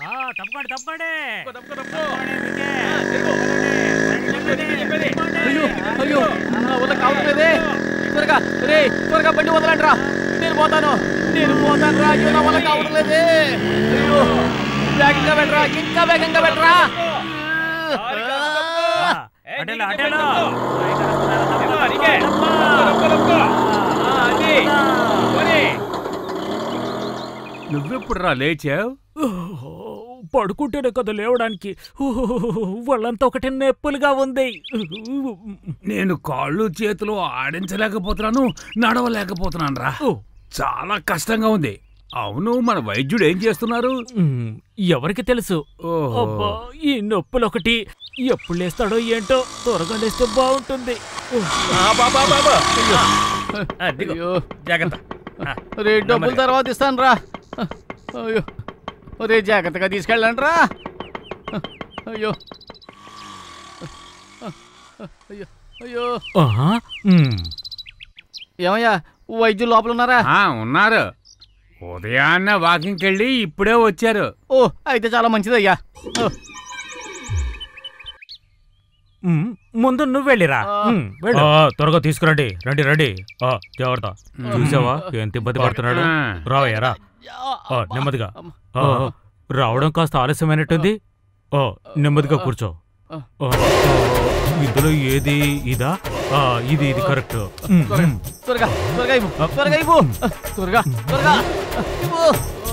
ఆ, తప్పకండి తప్పకండి తప్పుకో, తప్పుకో. తప్పకండి, మీకే. ఆ, తిరుగు. రండి, చెప్పేది, చెప్పేది. అయ్యో అయ్యో నా వల్ల కావట్లేదే త్వరగా రే త్వరగా బండి వదలండి రా నేను పోతాను నేను పోతాను రా అయ్యో నా వల్ల కావట్లేదే అయ్యో వేగంగా పెట్టరా ఇంకా వేగంగా పెట్టరా దారి కాదు, తప్పుకో. ఆ, ఏ, అటెలు, నీకు అటెలు. తప్పుకో. ఇక్కడ వస్తున్నారు, ఇదిగో, తప్పకండి, నీకే. తప్పకండి. తప్పుకో, తప్పుకో. ఆ, అది. పోనీ. నువ్వెప్పుడు రా లేచావు పడుకుంటేనే కదా లేవడానికి వాళ్ళంతా ఒకటి నొప్పులుగా ఉంది నేను కాళ్ళు చేతులు ఆడించలేకపోతున్నాను నడవలేకపోతున్నాను రా ఓ, చాలా కష్టంగా ఉంది అవును మన వైద్యుడు ఏం చేస్తున్నారు ఉమ్, ఎవరికి తెలుసు ఓహో. అబ్బా ఈ నొప్పులు ఒకటి ఎప్పుడు లేస్తాడో ఏంటో త్వరగా లేస్తే బాగుంటుంది ఆ, బాబా, బాబా. ఆ, దిగు. అయ్యో జాగ్రత్త ఆ, రే డబ్బులు తర్వాత ఇస్తాను రా అయ్యో రే జాగ్రత్తగా తీసుకెళ్ళండి రా అయ్యో అయ్యో అయ్యో ఆహా, ఉమ్. ఏమయ్యా వైద్యులు లోపల ఉన్నారా ఆ, ఉన్నారు ఉదయాన్న వాకింగ్కి వెళ్ళి ఇప్పుడే వచ్చారు ఓ అయితే చాలా మంచిదయ్యా ఓ, ఉమ్, ముందు నువ్వు వెళ్ళిరా ఆ. ఉమ్, వెళ్ళు. ఆ, త్వరగా తీసుకురండి రండి రండి ఆ, జాగ్రత్త చూసావా ఎంత ఇబ్బంది పడుతున్నాడు ఆ. రావయ్యా రా ఆ, నెమ్మదిగా ఆ, రావడం కాస్త ఆలస్యమైనట్టుంది ఆ, నెమ్మదిగా కూర్చో ఆ, ఆ, ఇందులో ఏది ఇదా ఆ, ఇది ఇది కరెక్ట్ ఉమ్, ఉమ్. త్వరగా త్వరగా ఇవ్వు త్వరగా ఇవ్వు త్వరగా త్వరగా ఇవ్వు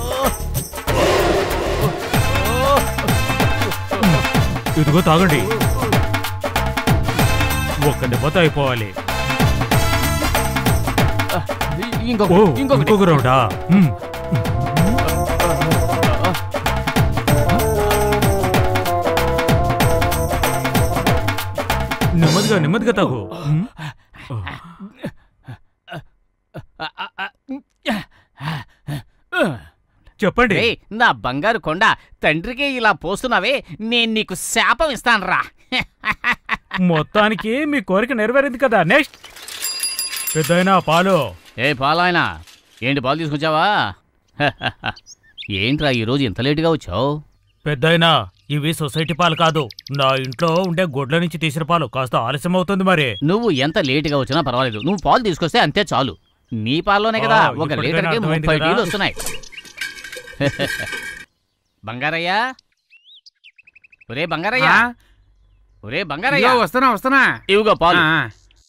ఓ, ఓ, ఇదిగో తాగండి ఒక్క దెబ్బతో అయిపోవాలి ఇంకొక ఓ ఇంకొకటి ఇంకొక రౌండా ఉమ్. నెమ్మదిగా నెమ్మదిగా తాగు ఉమ్. చెప్పండి రేయ్, నా బంగారు కొండ తండ్రికి ఇలా పోస్తున్నావే నేను నీకు శాపం ఇస్తానురా మొత్తానికి మీ కోరిక నెరవేరింది కదా నెక్స్ట్ పెద్దయినా పాలు ఏ పాలాయన ఏంటి పాలు తీసుకొచ్చావా ఏంట్రా ఈరోజు ఇంత లేటుగా వచ్చావు పెద్దయినా ఇవి సొసైటీ పాలు కాదు నా ఇంట్లో ఉండే గొడ్ల నుంచి తీసిన పాలు కాస్త ఆలస్యం అవుతుంది మరి నువ్వు ఎంత లేటుగా వచ్చినా పర్వాలేదు నువ్వు పాలు తీసుకొస్తే అంతే చాలు నీ పాల్లోనే కదా ఆ, ఒక ఇప్పటికైనా లీటర్కి అర్థమైంది ముప్పై కదా? టీలు వస్తున్నాయి బంగారయ్యా ఒరే బంగారయ్యా ఆ? ఒరే బంగారయ్యా ఇదిగో వస్తున్నా వస్తున్నా ఇవిగో పాలు ఆ,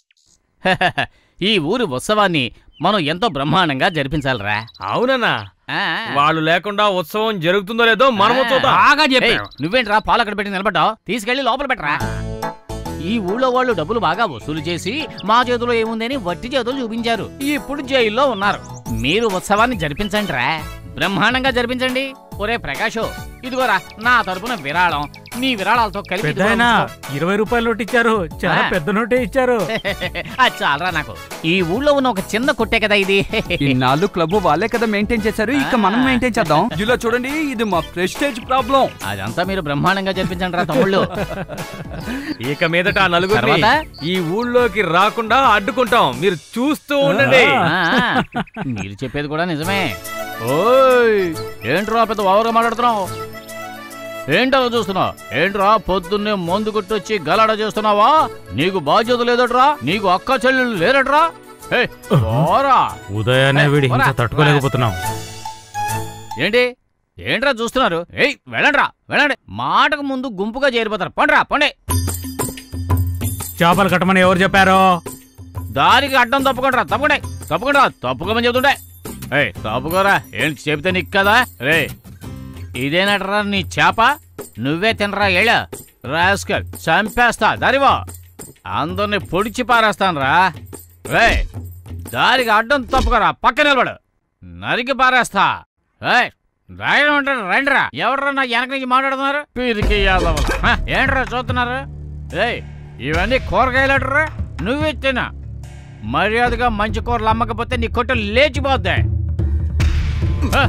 ఈ ఊరి ఉత్సవాన్ని మనం ఎంతో బ్రహ్మాండంగా జరిపించాలిరా అవునన్నా ఆ, వాళ్ళు లేకుండా ఉత్సవం జరుగుతుందో లేదో మనము చూద్దాం బాగా ఏయ్, చెప్పావు నువ్వేంట్రా పాలు అక్కడ పెట్టి నిలబడ్డావు తీసుకెళ్లి లోపల పెట్టరా ఈ ఊళ్ళో వాళ్ళు డబ్బులు బాగా వసూలు చేసి మా చేతిలో ఏముందని వట్టి చేతులు చూపించారు ఇప్పుడు జైల్లో ఉన్నారు మీరు ఉత్సవాన్ని జరిపించండి రా బ్రహ్మాండంగా జరిపించండి ఒరే ప్రకాష్ ఇదిగోరా నా తరపున విరాళం నీ విరాళాలతో కలిపి ఇదిగో పెద్దయినా ఉంచుకో. ఇరవై రూపాయల నోటు ఇచ్చారు చాలా ఆ. పెద్ద నోటే ఇచ్చారు అది చాలరా నాకు ఈ ఊళ్ళో ఉన్న ఒక చిన్న కొట్టే కదా ఇది ఇన్నాళ్ళు క్లబ్ వాళ్ళే కదా మెయింటైన్ చేశారు ఇక మనం మెయింటైన్ చేద్దాం ఇలా చూడండి ఇది మా ప్రెస్టేజ్ ప్రాబ్లం అదంతా మీరు బ్రహ్మాండంగా జరిపించండి రా తమ్ముళ్ళు ఇక మీదట ఆ నలుగురిని తర్వాత? ఈ ఊళ్ళోకి రాకుండా అడ్డుకుంటాం మీరు చూస్తూ ఉండండి ఆ, మీరు చెప్పేది కూడా నిజమే ఓయ్ ఏంట్రా పెద్ద ఓవర్గా మాట్లాడుతున్నావు ఏంటో చూస్తున్నావు ఏంట్రా పొద్దున్నే మందు కొట్టొచ్చి గలాడ చేస్తున్నావా నీకు బాధ్యత లేదట్రా నీకు అక్క చెల్లెలు లేరట్రా ఏయ్, పోరా ఉదయాన్నే వీడి హింస పోరా. తట్టుకోలేకపోతున్నాం ఏంటి ఏంట్రా చూస్తున్నారు ఏయ్ వెళ్ళండ్రా వెళ్ళండి మాటకు ముందు గుంపుగా చేరిపోతారు పండ్రా పండి చేపలు కట్టమని ఎవరు చెప్పారు దారికి అడ్డం తప్పుకుంటారా తప్పుకుంటే తప్పుకుంటా తప్పుకోమని చెబుతుండే ఏయ్ తప్పుకోరా ఏంటి చెబితే నీకు కదా రే ఇదేనట్రా నీ చేప నువ్వే తినరా ఏళ్ళ రాస్కల్ చంపేస్తా దారివో అందరిని పొడిచి పారేస్తానురా రే దారికి అడ్డం తప్పుకోరా పక్క నిలబడు నరికి పారేస్తా ఏయ్ రాయడం అంటారు రండిరా ఎవడరా నా వెనక నుంచి మాట్లాడుతున్నారు పీరికి యాదవులు హ, ఏంట్రా చూస్తున్నారు ఏయ్ ఇవన్నీ కూరగాయలట్రా నువ్వే తినా మర్యాదగా మంచి కూరలు అమ్మకపోతే నీ కొట్టు లేచిపోద్ది హ,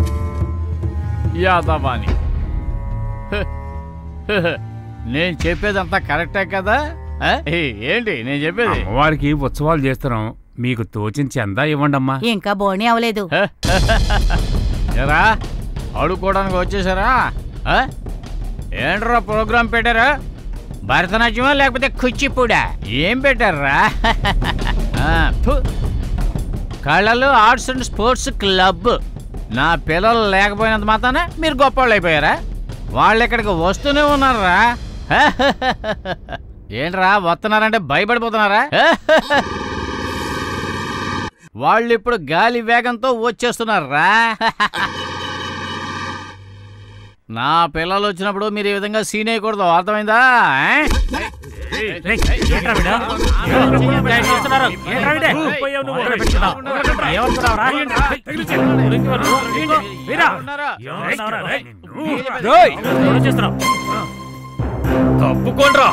యాదవాని హ, హ, హ. నేను చెప్పేదంతా కరెక్టే కదా ఆ? ఏ, ఏంటి నేను చెప్పేది అమ్మవారికి ఉత్సవాలు చేస్తున్నాం మీకు తోచిన చందా ఇవ్వండమ్మా ఇంకా బోణి అవలేదు ఎరా ఆడుకోవడానికి వచ్చేసారా ఆ? ఏంట్రా ప్రోగ్రామ్ పెట్టారా భరతనాట్యమా లేకపోతే కుచ్చిపూడా ఏం పెట్టారా ఆ, ఫు. కళలు ఆర్ట్స్ అండ్ స్పోర్ట్స్ క్లబ్ నా పిల్లలు లేకపోయినంత మాత్రాన మీరు గొప్పవాళ్ళు అయిపోయారా వాళ్ళు ఇక్కడికి వస్తూనే ఉన్నారా ఏంట్రా వస్తున్నారంటే భయపడిపోతున్నారా వాళ్ళు ఇప్పుడు గాలి వేగంతో వచ్చేస్తున్నారా నా పిల్లలు వచ్చినప్పుడు మీరు ఈ విధంగా సీన్ వేయకూడదు అర్థమైందా ఆ? రేయ్, ఏంట్రా వీడు? ఏంట్రా ఇట్లా చేస్తున్నారు? ఏంట్రా వీడు? పోయావు నువ్వు. ఒకడే పెట్టుకున్నావు. ఏమనుకున్నావురా? ఊరికి వెళ్ళు. ఇంకో, వీరా. ఏమనుకున్నావురా? రేయ్. రోయ్ ఏం చేస్తున్నావు? తప్పుకోండ్రా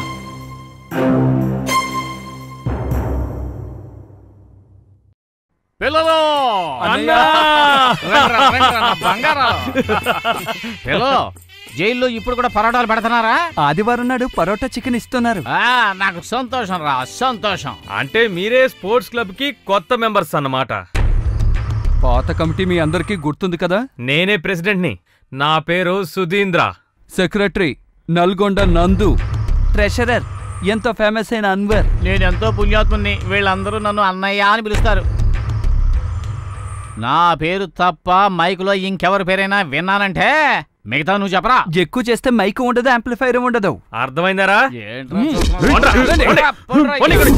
పిల్లలు అన్నా! రండ్రా, రండ్రా, నా బంగారాలు. పిల్లలు జైల్లో ఇప్పుడు కూడా పరోటాలు పెడుతున్నారా ఆదివారం నాడు పరోటా చికెన్ ఇస్తున్నారు ఆ, నాకు సంతోషం రా సంతోషం అంటే మీరే స్పోర్ట్స్ క్లబ్ కి కొత్త మెంబర్స్ అన్నమాట పాత కమిటీ మీ అందరికీ గుర్తుంది కదా నేనే ప్రెసిడెంట్ ని నా పేరు సుధీంద్ర సెక్రటరీ నల్గొండ నందు ట్రెషరర్ ఎంత ఫేమస్ అయిన అన్వర్ నేను ఎంతో పుణ్యాత్ముని వీళ్ళందరూ నన్ను అన్నయ్య అని పిలుస్తారు నా పేరు తప్ప మైకులో ఇంకెవరి పేరైనా విన్నానంటే మిగతా నువ్వు చెప్పరా ఎక్కువ చేస్తే మైక్ ఉండదు యాంప్లిఫైర్ ఉండదు అర్థమైందారా ఏంట్రా మ్మ్. చూస్తున్నావు? పోండ్రా, పోండ్రా, పోండి. పోండ్రా, పోండి ఇక్కడి.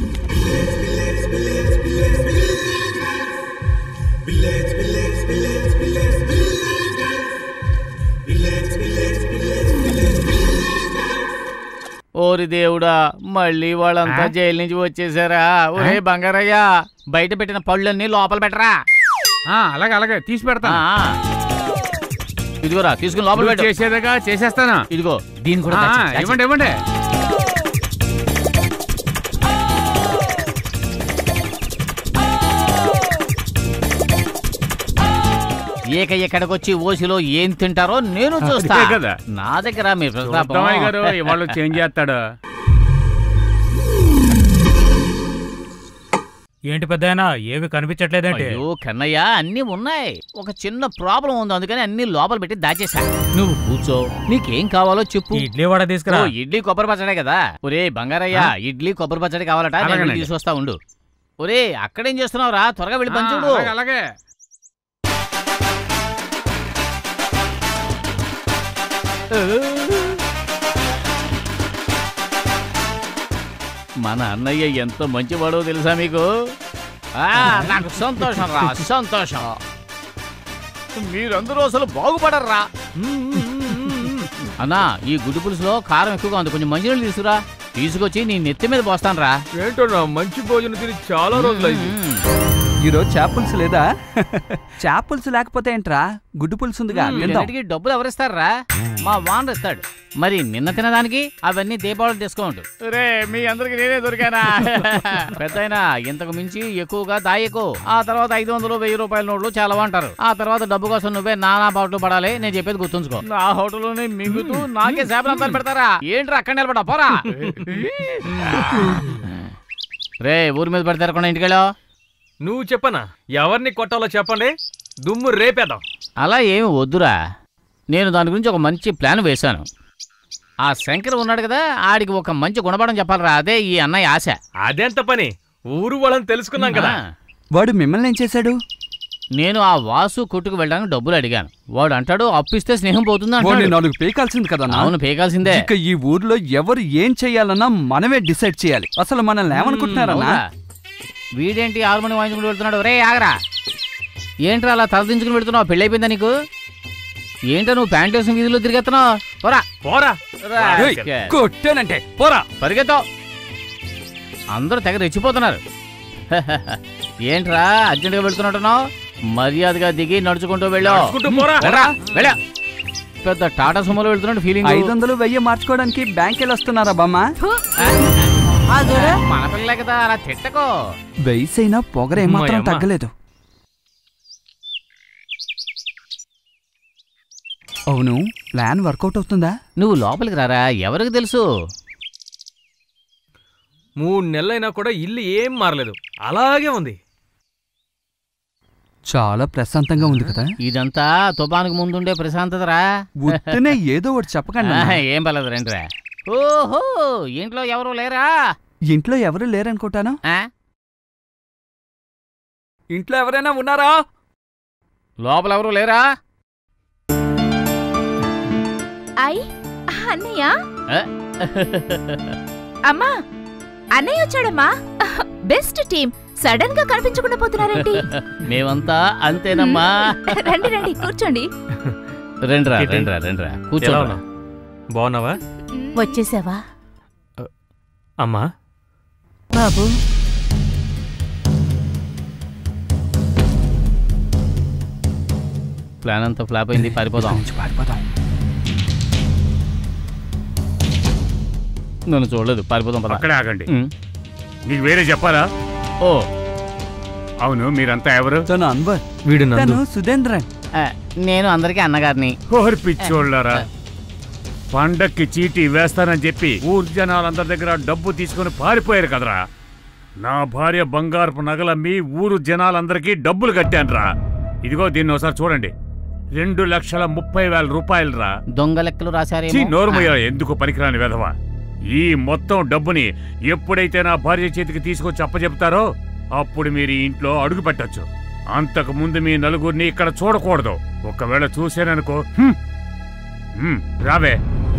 ఓరి దేవుడా మళ్ళీ వాళ్ళంతా జైలు నుంచి వచ్చేసారా ఒరే బంగారయ్య బయట పెట్టిన పళ్ళన్నీ లోపల పెట్టరా ఆ, అలాగే అలాగే తీసి ఆ, పెడతాను ఇదిగోరా తీసుకుని లోపల నువ్వు పెట్టు చేసేదిగా చేసేస్తాను ఇదిగో దీన్ని కూడా ఆ, దాచి, దాచి. ఇవ్వండి ఇవ్వండి ఏక ఎక్కడికి వచ్చి ఓసిలో ఏం తింటారో నేను చూస్తా అదే కదా. నా దగ్గర మీ ప్రతాపం. చూద్దామయ్య గారు ఇవాళ చేంజ్ చేస్తాడు ఏంటి పెద్దాయనా ఏవి కనిపించట్లేదేంటి అయ్యో కన్నయ్య అన్నీ ఉన్నాయి ఒక చిన్న ప్రాబ్లం ఉంది అందుకని అన్ని లోపల పెట్టి దాచేసా నువ్వు కూర్చో నీకేం కావాలో చెప్పు ఈ ఇడ్లీ వడ తీసుకురా ఓ, ఇడ్లీ కొబ్బరి పచ్చడే కదా ఒరే బంగారయ్య ఇడ్లీ కొబ్బరి పచ్చడి కావాలట నేను వెళ్ళి అలాగేనండి. తీసుకొస్తా ఉండు ఒరే అక్కడేం చేస్తున్నావురా త్వరగా వెళ్ళి పని చూడు అలాగే, అలాగే మన అన్నయ్య ఎంత మంచివాడో తెలుసా మీకు ఆ, నాకు సంతోషం రా సంతోషం మీరందరూ అసలు బాగుపడర్రా అన్నా ఈ గుడ్డు పులుసులో కారం ఎక్కువగా ఉంది కొంచెం మంచినీళ్ళు తీసుకురా తీసుకొచ్చి నీ నెత్తి మీద పోస్తాను రా ఏంటో నా మంచి భోజనం తిని చాలా రోజులైంది ఈరోజు చేపల్స్ లేదా చేపల్స్ లేకపోతే ఏంట్రా గుడ్డు పులుసు ఉందిగా తిందాం వీటన్నిటికీ డబ్బులు ఎవరిస్తారా మా వాన్ ఇస్తాడు మరి నిన్న తినడానికి అవన్నీ దీపావళి డిస్కౌంట్ రే మీ అందరికి నేనే దొరికానా పెద్దయినా ఇంతకు మించి ఎక్కువగా దాయకు ఆ తర్వాత ఐదు వందలు వెయ్యి రూపాయల నోట్లు చాలా అంటారు ఆ తర్వాత డబ్బు కోసం నువ్వే నానా పాటలు పడాలి నేను చెప్పేది గుర్తుంచుకో నా హోటల్లోనే మింగుతూ నాకే శాపనంతాలు పెడతారా ఏంట్రా అక్కడ నిలబడా పోరా రే ఊరి మీద పడితే తిరగకుండా ఇంటికెళ్ళా నువ్వు చెప్పనా ఎవరిని కొట్టాలో చెప్పండి దుమ్ము రేపేద్దాం అలా ఏమి వద్దురా నేను దాని గురించి ఒక మంచి ప్లాన్ వేశాను ఆ శంకర్ ఉన్నాడు కదా ఆడికి ఒక మంచి గుణపాఠం చెప్పాలరా అదే ఈ అన్నయ్య ఆశ అదెంత పని ఊరు వాళ్ళని తెలుసుకున్నాం కదా ఆ, వాడు మిమ్మల్ని ఏం చేశాడు నేను ఆ వాసు కొట్టుకు వెళ్ళడానికి డబ్బులు అడిగాను వాడు అంటాడు అప్పిస్తే స్నేహం పోతుంది వాడిని అంటాడు నాలుగు పీకాల్సింది కదా అవును పేకాల్సిందే ఇక ఈ ఊర్లో ఎవరు ఏం చెయ్యాలన్నా మనమే డిసైడ్ చేయాలి అసలు మనల్ని ఏమనుకుంటున్నారన్నా అవునా? వీడేంటి హార్మోని వాయించుకుని వెళ్తున్నాడు రే ఆగరా ఏంట్రా అలా తలదించుకుని వెళ్తున్నావు పెళ్ళైపోయిందా నీకు ఏంటో నువ్వు ప్యాంట్ వేసిన వీధిలో తిరిగెత్తున్నావు పోరా పోరా రా, ఏయ్, ఇసుకే. కొట్టానంటే పోరా పరిగెత్తావు అందరూ తెగ రెచ్చిపోతున్నారు ఏంట్రా అర్జెంటుగా వెళ్తున్నట్టున్నావు మర్యాదగా దిగి నడుచుకుంటూ వెళ్ళావు నడుచుకుంటూ పోరా. వెళ్ళా పెద్ద టాటా సుమోలో వెళ్తున్నట్టు ఫీలింగ్ ఐదు వందలు వెయ్యి మార్చుకోవడానికి బ్యాంక్ వెళ్ళి వస్తున్నారా బామ్మ మన పిల్లలే కదా అలా తిట్టకో వెయ్యిసైనా పొగర ఏమాత్రం అమ్మాయమ్మ. తగ్గలేదు అవును ప్లాన్ వర్కౌట్ అవుతుందా నువ్వు లోపలికి రారా ఎవరికి తెలుసు మూడు నెలలైనా కూడా ఇల్లు ఏం మారలేదు అలాగే ఉంది చాలా ప్రశాంతంగా ఉంది కదా ఇదంతా తుఫానుకు ముందుండే ప్రశాంతతరా ఉత్తనే ఏదో ఒకటి చెప్పకండి ఆహా, అన్న. ఏం పర్లేదు రండిరా ఓహో ఇంట్లో ఎవరు లేరా ఇంట్లో ఎవరు లేరనుకుంటాను ఆ? ఇంట్లో ఎవరైనా ఉన్నారా లోపల ఎవరు లేరా ఐ అన్నయ్య ఆ? అమ్మా అన్నయ్య వచ్చాడమ్మా బెస్ట్ టీం సడన్ గా కనిపించకుండా పోతున్నారేంటి మేమంతా అంతేనమ్మా రండి రండి కూర్చోండి రండిరా ఏంటి? రండిరా రండిరా ఎలా కూర్చోరా ఉన్నావు బాగున్నావా వచ్చేసావా అమ్మా బాబు ప్లాన్ అంతా ఫ్లాప్ అయింది పారిపోదాం నుంచి పారిపోదాం నన్ను చూడలేదు పారిపోదాం పద అక్కడే ఆగండి ఉమ్. నీకు వేరే చెప్పాలా ఓ అవును మీరంతా ఎవరు తను అన్వర్ వీడు నందు తను సుధేంద్రన్ ఆ, నేను అందరికీ అన్నగారిని ఓరి పిచ్చోళ్ళారా పండక్కి చీటీ వేస్తానని చెప్పి ఊరు జనాలందరి దగ్గర డబ్బు తీసుకుని పారిపోయారు కదరా నా భార్య బంగారపు నగలమ్మి ఊరు జనాలందరికీ డబ్బులు కట్టానురా ఇదిగో దీన్ని ఒకసారి చూడండి రెండు లక్షల ముప్పై వేల రూపాయలురా దొంగ లెక్కలు చీ రాశారేమో నోరుమయ్య ఎందుకు పనికిరాని వెధవ ఈ మొత్తం డబ్బుని ఎప్పుడైతే నా భార్య చేతికి తీసుకొచ్చి అప్పచెప్తారో అప్పుడు మీరు ఈ ఇంట్లో అడుగు పెట్టచ్చు అంతకు ముందు మీ నలుగురిని ఇక్కడ చూడకూడదు ఒకవేళ చూశాననుకో హ్మ్. హ్మ్, రావే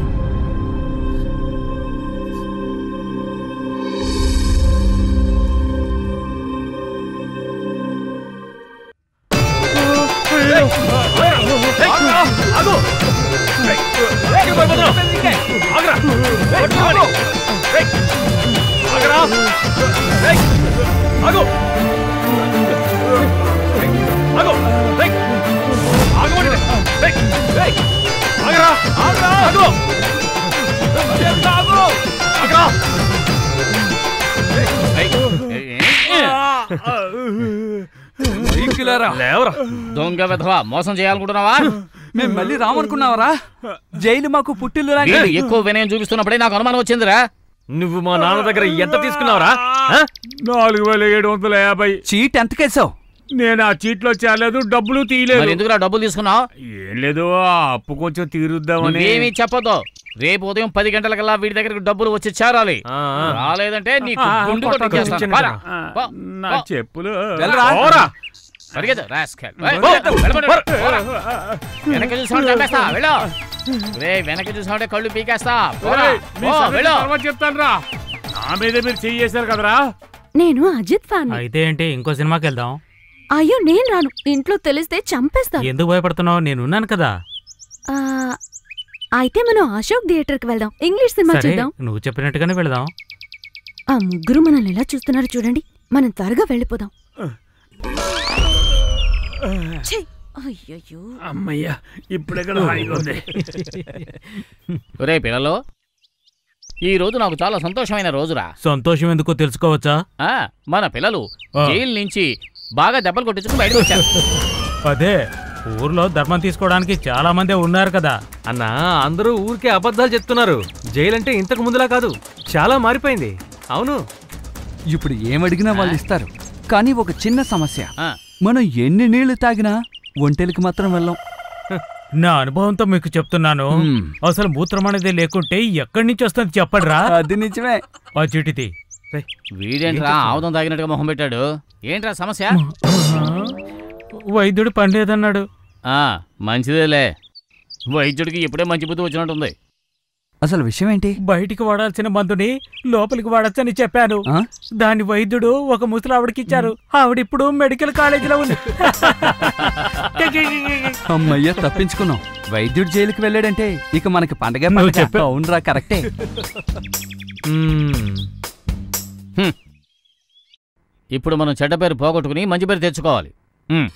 మైకులారా లేవరా దొంగ విధవ మోసం చేయాలనుకుంటున్నావా మేము మళ్ళీ రామనుకున్నావరా జైలు మాకు పుట్టిల్లు వీడు లాంటిది. ఎక్కువ వినయం చూపిస్తున్నప్పుడే నాకు అనుమానం వచ్చిందిరా నువ్వు మా నాన్న దగ్గర ఎంత తీసుకున్నావురా ఆ? నాలుగు వేల ఏడు వందల యాభై చీట్ ఎంత కేసావు నేను ఆ చీట్లో చేరలేదు డబ్బులు మరి తీయలేదు ఎందుకురా డబ్బులు తీసుకున్నావు ఏం లేదు ఆ అప్పు కొంచెం తీరుద్దామని ఏమీ చెప్పొద్దు రేపు ఉదయం పది గంటలకల్లా వీడి దగ్గరికి డబ్బులు వచ్చి చేరాలి ఆ, ఆ. రాలేదంటే నీకు ఆ, గుండు కొట్ట కొట్టించేస్తాను. చిన్న పరా. ఆ, పో, నా పో. చెప్పులు వెళ్ళరా. పోరా. పరిగెత్తు, rascal. ఏయ్, పో, వెళ్ళమంటే పోరా. వెనక్కి చూసామంటే చంపేస్తా వెళ్ళు రే వెనక్కి చూసామంటే కళ్ళు పీకేస్తా పోరా. ఓయ్, మీ పో, సంగతి వెళ్ళు తర్వాత చెప్తానురా నా మీద మీరు చెయ్యేశారు కదరా నేను అజిత్ ఫ్యాన్ అయితే ఏంటి ఇంకో సినిమాకి వెళ్దాం అయ్యో నేను రాను ఇంట్లో తెలిస్తే చంపేస్తాను ఎందుకు భయపడుతున్నావు నేనున్నాను కదా ఆ, అయితే మనం అశోక్ థియేటర్ కి వెళ్దాం ఇంగ్లీష్ సినిమా సరే చూద్దాం నువ్వు చెప్పినట్టుగానే వెళదాం ఆ ముగ్గురు మనల్ని ఎలా చూస్తున్నారు చూడండి మనం త్వరగా వెళ్ళిపోదాం ఛీ! అయ్యయ్యో అమ్మయ్యా ఇప్పుడే కదా హాయిగా ఉంది రే పిల్లలు ఈ రోజు నాకు చాలా సంతోషమైన రోజురా సంతోషం ఎందుకో తెలుసుకోవచ్చా ఆ, మన పిల్లలు ఆ. జైలు నుంచి బాగా దెబ్బలు కొట్టించుకుని బయటకు వచ్చారు అదే ఊర్లో ధర్మం తీసుకోవడానికి చాలా మంది ఉన్నారు కదా అన్నా అందరూ ఊరికే అబద్ధాలు చెప్తున్నారు జైలు అంటే ఇంతకు ముందులా కాదు చాలా మారిపోయింది అవును ఇప్పుడు ఏమడిగినా వాళ్ళు ఇస్తారు కానీ ఒక చిన్న సమస్య ఆ, మనం ఎన్ని నీళ్లు తాగినా ఒంటెలకి మాత్రం వెళ్ళం నా అనుభవంతో మీకు చెప్తున్నాను మ్మ్. అసలు మూత్రం అనేది లేకుంటే ఎక్కడి నుంచి వస్తుంది చెప్పడరా అది నిజమే ఆ చిటితి వీడేంట్రా ఆవుదం తాగినట్టుగా మొహం పెట్టాడు ఏంట్రా సమస్య వైద్యుడు పండేదన్నాడు ఆ మంచిదేలే వైద్యుడికి ఇప్పుడే మంచి బుద్ధి వచ్చినట్టుంది అసలు విషయం ఏంటి బయటికి వాడాల్సిన మందుని లోపలికి వాడచ్చని చెప్పాను ఆ? దాని వైద్యుడు ఒక ముసలావిడికి ఇచ్చారు ఆవిడిప్పుడు మెడికల్ కాలేజీలో ఉంది అమ్మయ్య తప్పించుకున్నాం వైద్యుడు జైలుకి వెళ్ళాడంటే ఇక మనకి పండగ నువ్వు పండగ. చెప్పావు. అవునురా కరెక్టే మ్మ్. ఇప్పుడు మనం చెడ్డ పేరు పోగొట్టుకుని మంచి పేరు తెచ్చుకోవాలి ఉమ్.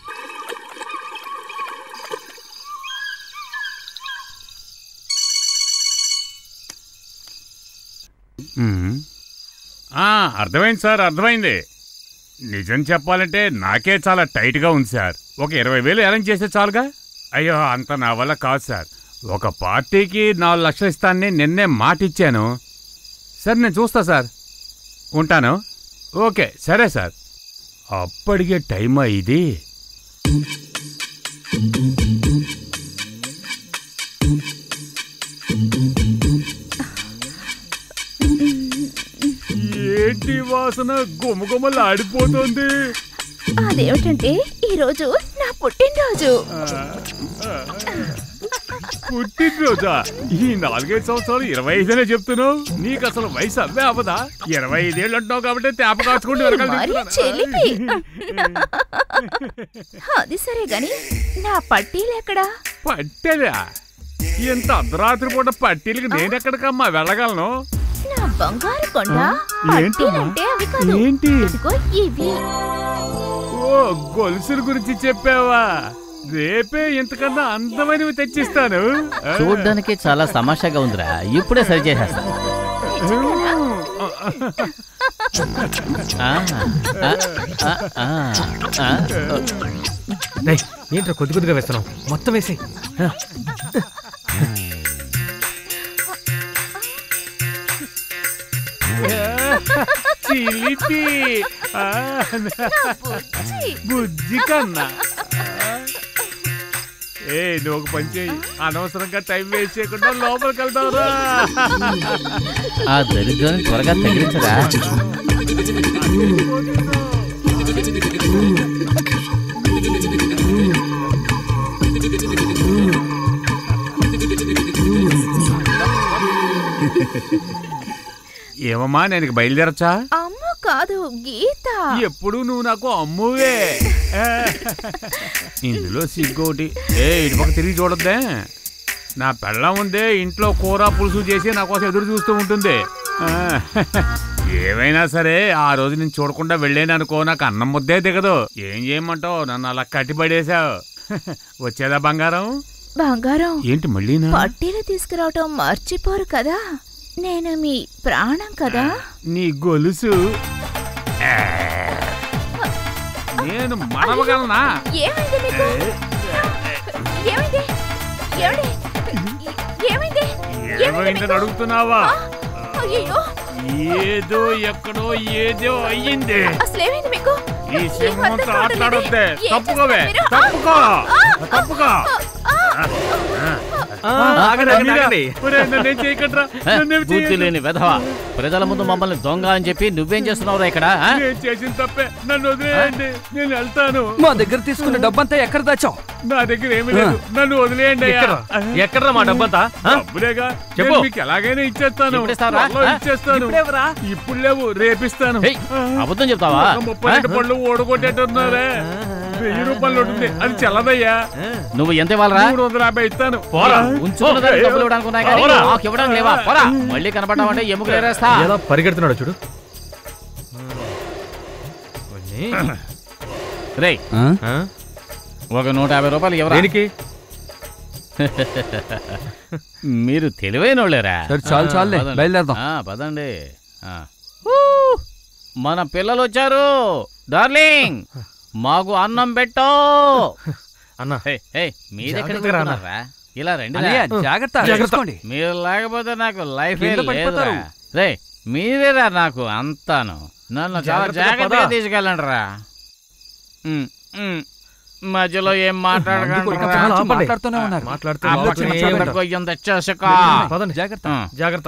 మ్మ్. ఆ, అర్థమైంది సార్ అర్థమైంది నిజం చెప్పాలంటే నాకే చాలా టైట్గా ఉంది సార్ ఒక ఇరవై వేలు అరేంజ్ చేస్తే చాలుగా అయ్యో అంత నా వల్ల కాదు సార్ ఒక పార్టీకి నాలుగు లక్షలు ఇస్తానని నిన్నే మాట ఇచ్చాను సార్ నేను చూస్తా సార్ ఉంటాను ఓకే సరే సార్ అప్పటికే టైం ఇది ఏంటి వాసన గుమగుమలు ఆడిపోతుంది అదేమిటంటే ఈ రోజు నా పుట్టినరోజు పుట్టినరోజా ఈ నాలుగైదు సంవత్సరాలు ఇరవై ఐదునే చెప్తున్నావు నీకు అసలు వయసు అవ్వే అవ్వదా ఇరవై ఐదేళ్ళు అంటున్నావు కాబట్టి తేప కాచుకుంటూ వెనకాల మరి తిరుగుతున్నా. చెల్లిపి అది సరే గాని నా పట్టీలు ఎక్కడా పట్టెలా ఇంత అర్ధరాత్రి పూట పట్టీలకి నేను ఎక్కడికమ్మా వెళ్ళగలను నా బంగారు కొండ ఏంటమ్మా? పట్టీలంటే అవి కాదు ఏంటి ఇదిగో ఇవి ఓ గొలుసుల గురించి చెప్పావా రేపే ఇంతకన్నా అందమైనవి తెచ్చిస్తాను ఆ. చూడ్డానికి చాలా తమాషాగా ఉందిరా ఇప్పుడే సరి చేసేస్తా ఆ, ఆ, ఆ, ఆ, ఆ. రేయ్, ఏంట్రా కొద్ది కొద్దిగా వేస్తున్నావు మొత్తం వేసి చిలిపి ఆ, బుజ్జి కన్నా ఏ నువ్వు ఒక పని చేయి అనవసరంగా టైం వేస్ట్ చేయకుండా లోపలికి వెళ్తావురా ఆ దరిద్రాన్ని త్వరగా తగిలించరా ఏమమ్మా నేను ఇక బయలుదేరచ్చా అమ్మ కాదు గీత ఎప్పుడు నువ్వు నాకు అమ్మువే ఇందులో సిగ్గోటి ఏ ఇటు పక్క తిరిగి చూడొద్దే నా పెళ్ళం ఉందే ఇంట్లో కూర పులుసు చేసి నా కోసం ఎదురు చూస్తూ ఉంటుంది ఆ, ఏమైనా సరే ఆ రోజు నేను చూడకుండా వెళ్ళాను అనుకో నాకు అన్నం ముద్దే దిగదు ఏం చేయమంటావు నన్ను అలా కట్టిపడేశావు వచ్చేదా బంగారం బంగారం ఏంటి మళ్ళీనా పట్టీలు తీసుకురావటం మర్చిపోరు కదా నేను మీ ప్రాణం కదా నీ గొలుసు ఆ, నేను మరవగలనా ఏమైంది మీకు ఏమైంది ఏమండి ఏమైంది ఏమైంది ఏమైందని మీకు? అడుగుతున్నావా ఆ, అయ్యయ్యో ఏదో ఎక్కడో ఏదో అయ్యింది అసలు ఏమైంది మీకు ఈ ఏం సింహంతో అర్థం కావట్లేదే. ఆటలాడొద్దే ఏం తప్పుకోవే చేస్తున్నారు మీరు? తప్పుకో తప్పుకో ఆ, ఆగండి, ఆగండి, ఆగండి. ఒరేయ్, నన్నేం చేయకండ్రా. హ, నన్నేం బుద్ధి చేయకండి. లేని వెధవ ప్రజల ముందు మమ్మల్ని దొంగ అని చెప్పి నువ్వేం చేస్తున్నావురా ఇక్కడ ఆ? నేను చేసిన తప్పే నన్ను వదిలేయండి నేను వెళ్తాను మా దగ్గర తీసుకున్న డబ్బంతా ఎక్కడ దాచావు నా దగ్గర ఏమీ లేదు నన్ను వదిలేయండి అయ్యా. ఎక్కడ్రా? ఎక్కడ్రా మా డబ్బంతా ఆ? డబ్బులేగా చెప్పు. నేను మీకు ఎలాగైనా ఇచ్చేస్తాను ఎప్పుడు ఇస్తావురా? త్వరలో ఆ? ఇచ్చేస్తాను ఇప్పుడేవరా? ఇప్పుడు లేవు రేపిస్తాను హేయ్, అబద్ధం చెప్తావా ఒక ముప్పై రెండు పళ్ళు ఓడగొట్టేట్టున్నారే వెయ్యి రూపాయలు ఉంటుంది అది చల్లదయ్యా నువ్వు ఎంత ఇవ్వాలరా మూడు వందల యాభై ఇస్తాను పోరా. ఉంచుకున్న దానికి డబ్బులు ఇవ్వడానికి ఉన్నాయి కానీ పోరా. నాకు ఇవ్వడానికి లేవా పోరా మళ్ళీ కనపడ్డావంటే ఎముకలు ఏరేస్తా ఎలా పరిగెడుతున్నాడు చూడు రేయ్ ఆ? ఆ? ఒక నూట యాభై రూపాయలు ఎవరా దేనికి మీరు తెలివైన వాళ్ళేరా సరే చాలు చాలులే పదండి. బయలుదేరదాం ఆ, పదండి ఆ. ఊ, మన పిల్లలు వచ్చారు డార్లింగ్ మాకు అన్నం పెట్టో అన్న హే, హే, మీరెక్కడికి జాగ్రత్తగా రానా? వెళ్తున్నారా? ఇలా రండి అన్నయ్య జాగ్రత్త చూసుకోండి మీరు లేకపోతే నాకు లైఫ్ కింద లేదురా పడిపోతారు. రే మీరేరా నాకు అంతాను నన్ను చాలా జాగ్రత్తగా జాగ్రత్తగా పద. తీసుకెళ్ళండి రా మధ్యలో ఏం మాట్లాడకండి ముందుకు ఒక ఒక నిమిషం నిమిషం ఆపండి. మాట్లాడుతూనే ఉన్నారు మాట్లాడితే ఆ అందరూ పక్కన చిన్న ఏం చాలు. పట్టుకోయ్యం తెచ్చేసక పదండి జాగ్రత్త జాగ్రత్త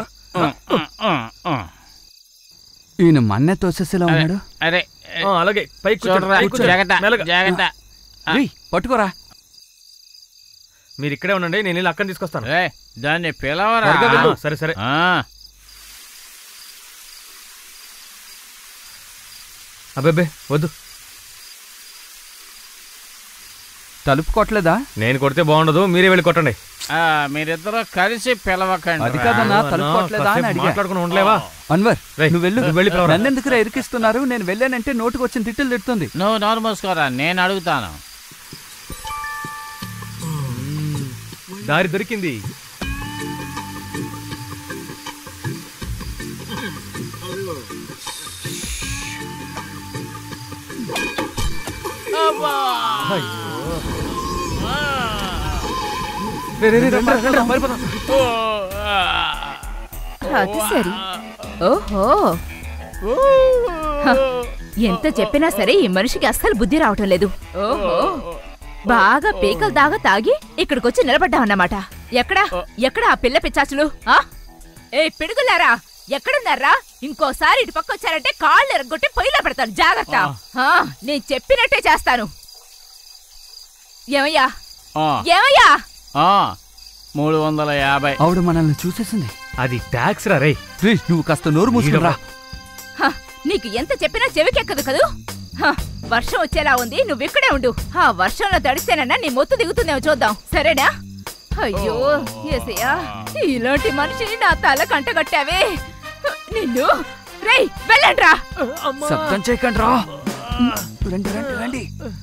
ఈయన మన్నే తోసేసేలా ఉన్నాడు అరే ఆ, అలాగే పైకి కూర్చోండి, చూడరా పైకి కూర్చోండి. జాగ్రత్త మెల్లగా. జాగ్రత్త రేయ్, పట్టుకోరా మీరు ఇక్కడే ఉండండి నేను ఇలా అక్కని తీసుకొస్తాను రే దాన్ని పిలవరా త్వరగా వెళ్ళు. సరే సరే ఆ, అబ్బే వద్దు తలుపు కొట్టలేదా నేను కొడితే బాగుండదు మీరే వెళ్ళి కొట్టండి ఆ, మీరిద్దరూ కలిసి పిలవకండి అది రా. కాదన్నా తలుపు అన్నా, కొట్టలేదా అని కాసేపు అడిగా మాట్లాడుకుని ఉండలేవా అన్వర్ రేయ్, నువ్వు వెళ్ళు నువ్వు వెళ్ళి పిలవరా. నన్నెందుకురా ఇరికిస్తున్నారు నేను వెళ్ళానంటే నోటుకు వచ్చిన తిట్టులు తిడుతుంది నువ్వు నోరు మూసుకోరా నేను అడుగుతాను దారి దొరికింది రే, రే, రే, రండి, రండి, రండి, పారిపోదాం. అది సరి ఓహో హ, ఎంత చెప్పినా సరే ఈ మనిషికి అస్సలు బుద్ధి రావటం లేదు ఓహో బాగా పీకలు దాగా తాగి ఇక్కడికొచ్చి నిలబడ్డావన్నమాట ఎక్కడా ఎక్కడా ఆ పిల్ల పిచ్చాచులు ఆ ఏ పిడుగులారా ఎక్కడున్నారా ఇంకోసారి ఇటు పక్క వచ్చారంటే కాళ్ళు ఎరగొట్టి పొయ్యిలో పెడతాను జాగ్రత్త ఆ, నేను చెప్పినట్టే చేస్తాను ఏమయ్యా ఆ, ఏమయ్యా ఆ, మూడు వందల యాభై ఆవిడ మనల్ని చూసేసింది అది ట్యాక్స్ రా రే రే నువ్వు కాస్త నోరు మూసుకురా హ, నీకు ఎంత చెప్పినా చెవికెక్కదు కదూ హ, వర్షం వచ్చేలా ఉంది నువ్వు ఇక్కడే ఉండు ఆ వర్షంలో తడిస్తేనన్నా నీ మొత్తు దిగుతుందేమో చూద్దాం సరేనా అయ్యో ఏసయ్యా ఇలాంటి మనిషిని నా తల కంటగట్టావే నిన్ను రేయ్ వెళ్ళండ్రా శబ్దం చేయకండి రా రండి రండి రండి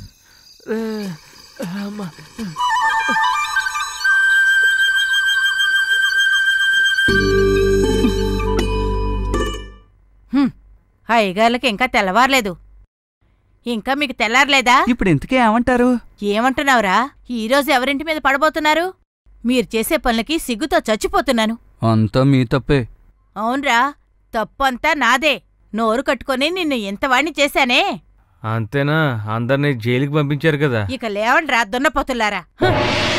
అయ్యగార్లకి ఇంకా తెల్లవారలేదు ఇంకా మీకు తెల్లారలేదా ఇప్పుడు ఇంతకే ఏమంటారు ఏమంటున్నావురా ఈరోజు ఎవరింటి మీద పడబోతున్నారు మీరు చేసే పనులకి సిగ్గుతో చచ్చిపోతున్నాను అంతా మీ తప్పే అవునరా తప్పంతా నాదే నోరు కట్టుకొని నిన్ను ఎంతవాణ్ణి చేశానే అంతేనా అందరినీ జైలుకి పంపించారు కదా ఇక లేవండ్రా దున్నపోతులారా హ!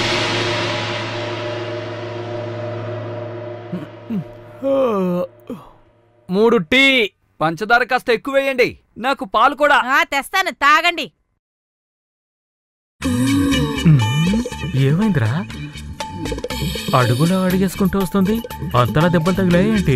మూడు టీ పంచదార కాస్త ఎక్కువ వేయండి నాకు పాలు కూడా ఆ తెస్తాను తాగండి ఏమైందిరా అడుగులో అడిగేసుకుంటూ వస్తుంది అంతలా దెబ్బలు తగిలాయేంటి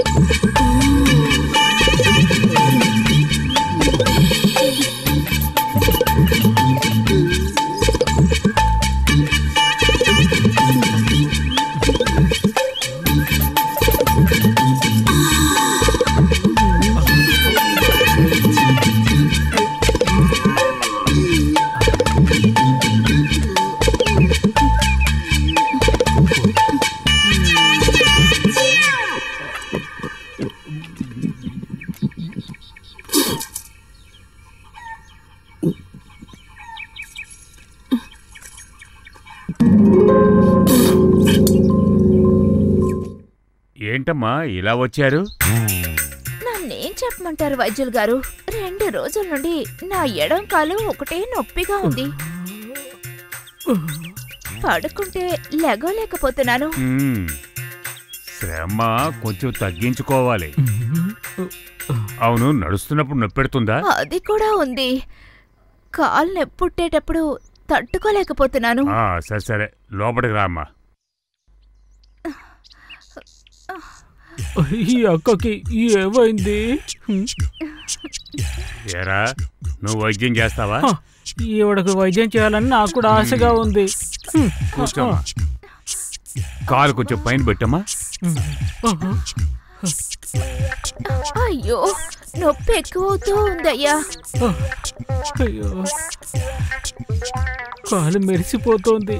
ఏంటమ్మా ఇలా వచ్చారు నన్నేం చెప్పమంటారు వైద్యులు గారు రెండు రోజుల నుండి నా ఎడం కాలు ఒకటే నొప్పిగా ఉంది పడుకుంటే లెగలేకపోతున్నాను మ్మ్. శ్రమ కొంచెం తగ్గించుకోవాలి అవును నడుస్తున్నప్పుడు నొప్పెడుతుందా అది కూడా ఉంది కాలు నొప్పుట్టేటప్పుడు తట్టుకోలేకపోతున్నాను ఆ, సరే సరే లోపలికి రామ్మా ఈ అక్కకి ఏమైంది ఏరా నువ్వు వైద్యం చేస్తావా హ, ఈవిడకు వైద్యం చేయాలని నాకు కూడా ఆశగా ఉంది హ్మ్. కూర్చోమ్మా కాలు కొంచెం పైన పెట్టమ్మా ఆహా. అయ్యో నొప్పి ఎక్కువవుతూ ఉందయ్యా అయ్యో కాలు మెరిసిపోతోంది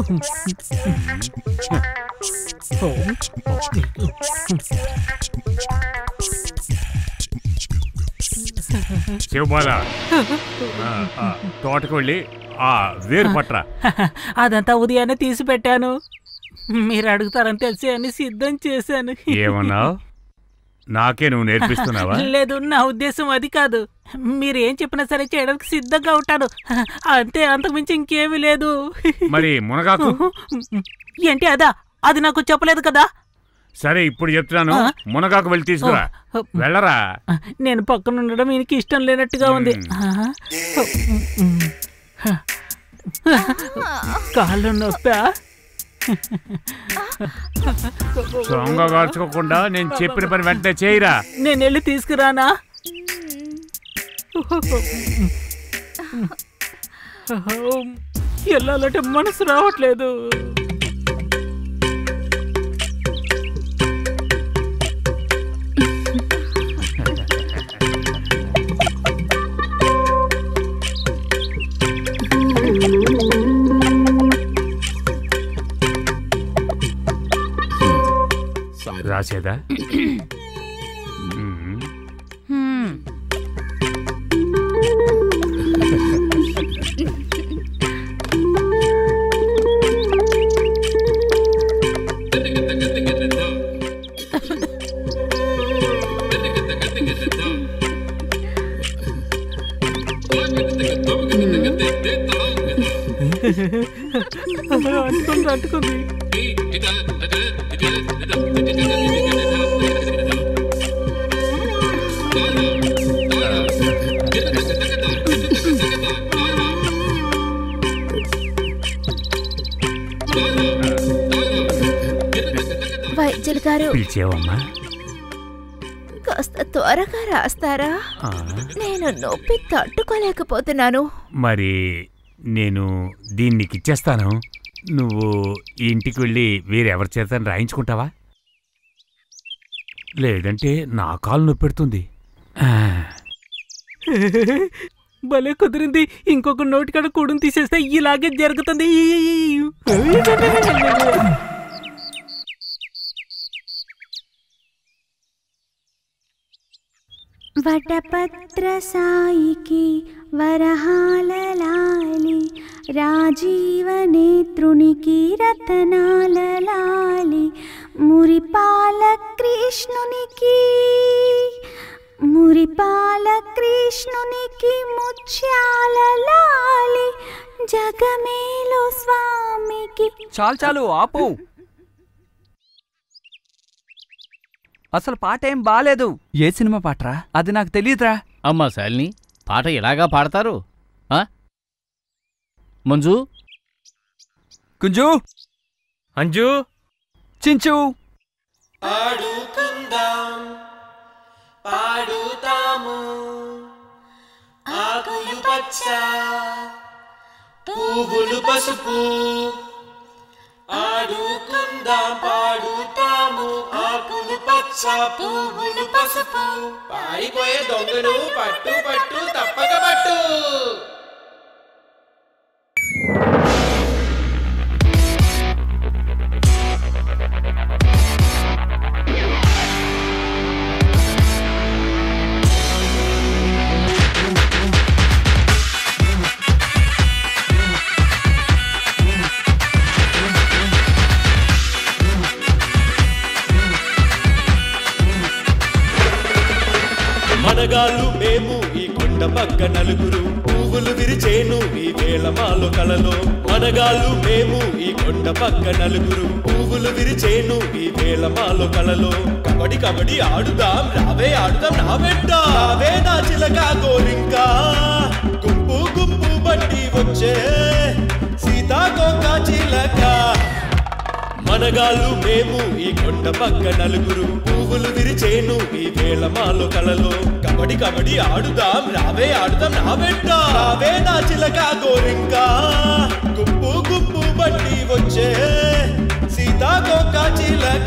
శివబాల ఆ, ఆ, తోటకు వెళ్ళి ఆ వేరు పట్రా అదంతా ఉదయాన్నే తీసి పెట్టాను మీరు అడుగుతారని తెలిసి అన్ని సిద్ధం చేశాను ఏమన్నావు నాకే నువ్వు నేర్పిస్తున్నావా లేదు నా ఉద్దేశం అది కాదు మీరు ఏం చెప్పినా సరే చేయడానికి సిద్ధంగా ఉంటాను అంతే అంతకుమించి ఇంకేమీ లేదు మరి మునగాకు ఏంటి అదా అది నాకు చెప్పలేదు కదా సరే ఇప్పుడు చెప్తున్నాను ఆ? మునగాకు వెళ్ళి తీసుకురా వెళ్ళరా నేను పక్కన ఉండడం ఈయనకి ఇష్టం లేనట్టుగా ఉంది కాళ్ళు నొప్పా సొంగ కార్చుకోకుండా నేను చెప్పిన పని వెంటనే చేయరా నేను వెళ్ళి తీసుకురానా వెళ్ళాలంటే మనసు రావట్లేదు రాసేదా మ్మ్. హ్మ్. వస్తుంది వైద్యులు గారు పిలిచేవమ్మా కాస్త త్వరగా రాస్తారా ఆ, నేను నొప్పి తట్టుకోలేకపోతున్నాను మరి నేను దీన్ని నీకు ఇచ్చేస్తాను నువ్వు ఈ ఇంటికి వెళ్ళి వేరెవరి చేత రాయించుకుంటావా లేదంటే నా కాలు నొప్పి పెడుతుంది ఆ, భలే కుదిరింది ఇంకొక నోటికాడ కూడుని తీసేస్తే ఇలాగే జరుగుతుంది వటపత్ర సాయికి వరహాలలాలి రాజీవ నేత్రునికి రతనాలలాలి మురిపాల కృష్ణునికి మురిపాల కృష్ణునికి ముత్యాలలాలి జగమేలో స్వామికి చాలు చాలు ఆపు అసలు పాట ఏం బాలేదు ఏ సినిమా పాటరా అది నాకు తెలియదురా అమ్మా శాలిని పాట ఎలాగా పాడతారు ఆ? మంజు కుంజు అంజు చించు ఆడుకుందాం పాడుతాము ఆకులు పచ్చ పువ్వులు పసుపు ఆడుకుందాం పాడుతాము ఆకులు పచ్చ పువ్వులు పసుపు పారిపోయే దొంగను పట్టు పట్టు తప్పక పట్టు మనగాళ్ళు మేము ఈ కొండ పక్క నలుగురు పువ్వులు విరిచేను ఈ వేళ మాలో కలలో మనగాళ్ళు మేము ఈ కొండ పక్క నలుగురు పువ్వులు విరిచేను ఈ వేళ మాలో కలలో కబడి కబడి ఆడుదాం రావే ఆడుదాం నా వెంట రావే నా చిలక గోరింకా గుంపు గుంపు బట్టి వచ్చే సీతాకోక చిలక మనగాళ్ళు మేము ఈ కొండ పక్క నలుగురు పువ్వులు విరిచేను ఈ వేళ మాలో కలలో కబడి కబడి ఆడుదాం రావే ఆడుదాం నా వెంట రావే నా చిలక గోరింకా గుంపు గుంపు బట్టి వచ్చే సీతాకోక చిలక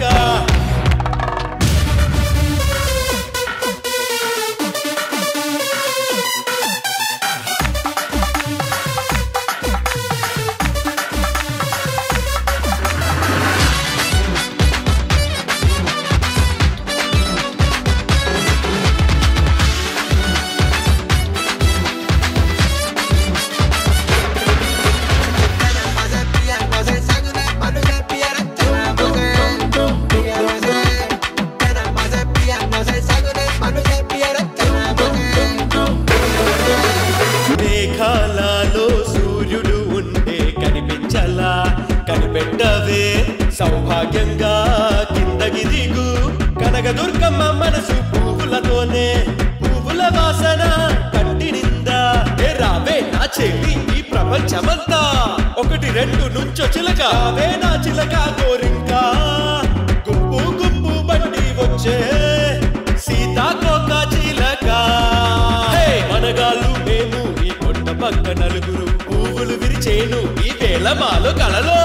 మేఘాలలో సూర్యుడు ఉంటే కనిపించలా కనిపెట్టవే సౌభాగ్యంగా కిందకి దిగు కనకదుర్గమ్మ మనసు పువ్వులతోనే పువ్వుల వాసన కంటి నిందా ఏ రావే నా చెల్లి ఈ ప్రపంచమంతా ఒకటి రెండు నుంచో చిలక రావే నా చిలక కోరింకా గుంపు గుంపు బండి వచ్చే సీతాకోక చిలక హే! మనగాళ్ళు మేము ఈ కొండ పక్క నలుగురు పువ్వులు విరిచేను ఈ వేళ మాలో కలలో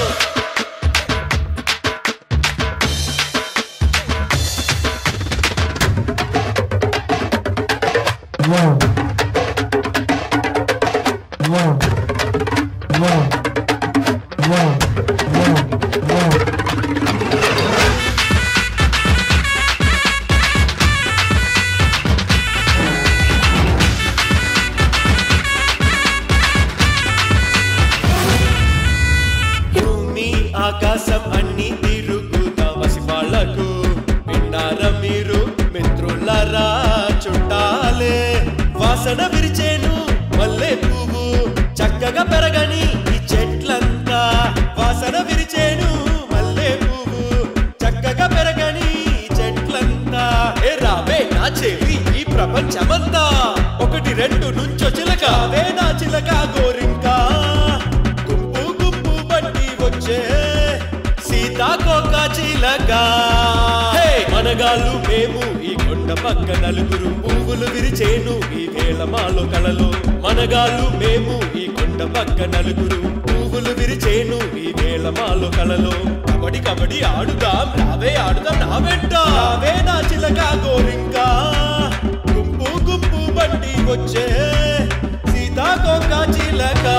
భూమి ఆకాశం అన్ని తిరుగుతా వసివాళ్లకు విన్నారా మీరు మిత్రులారా చుట్టాలే వాసన విరిచేను మల్లె పువ్వు చక్కగా పెరగని ఈ చెట్లంతా వాసన విరిచే వచ్చే సీతాకోక చిలక హే! మనగాళ్ళు మేము ఈ కొండ పక్క నలుగురు పువ్వులు విరిచేను ఈ వేళ మాలో కలలో మనగాళ్ళు మేము ఈ కొండ పక్క నలుగురు పువ్వులు విరిచేను ఈ వేళ మాలో కలలో కబడి కబడి ఆడుదాం రావే ఆడుదాం నా వెంట రావే నా చిలక గోరింకా గుంపు గుంపు బండి వచ్చే సీతాకోక చిలక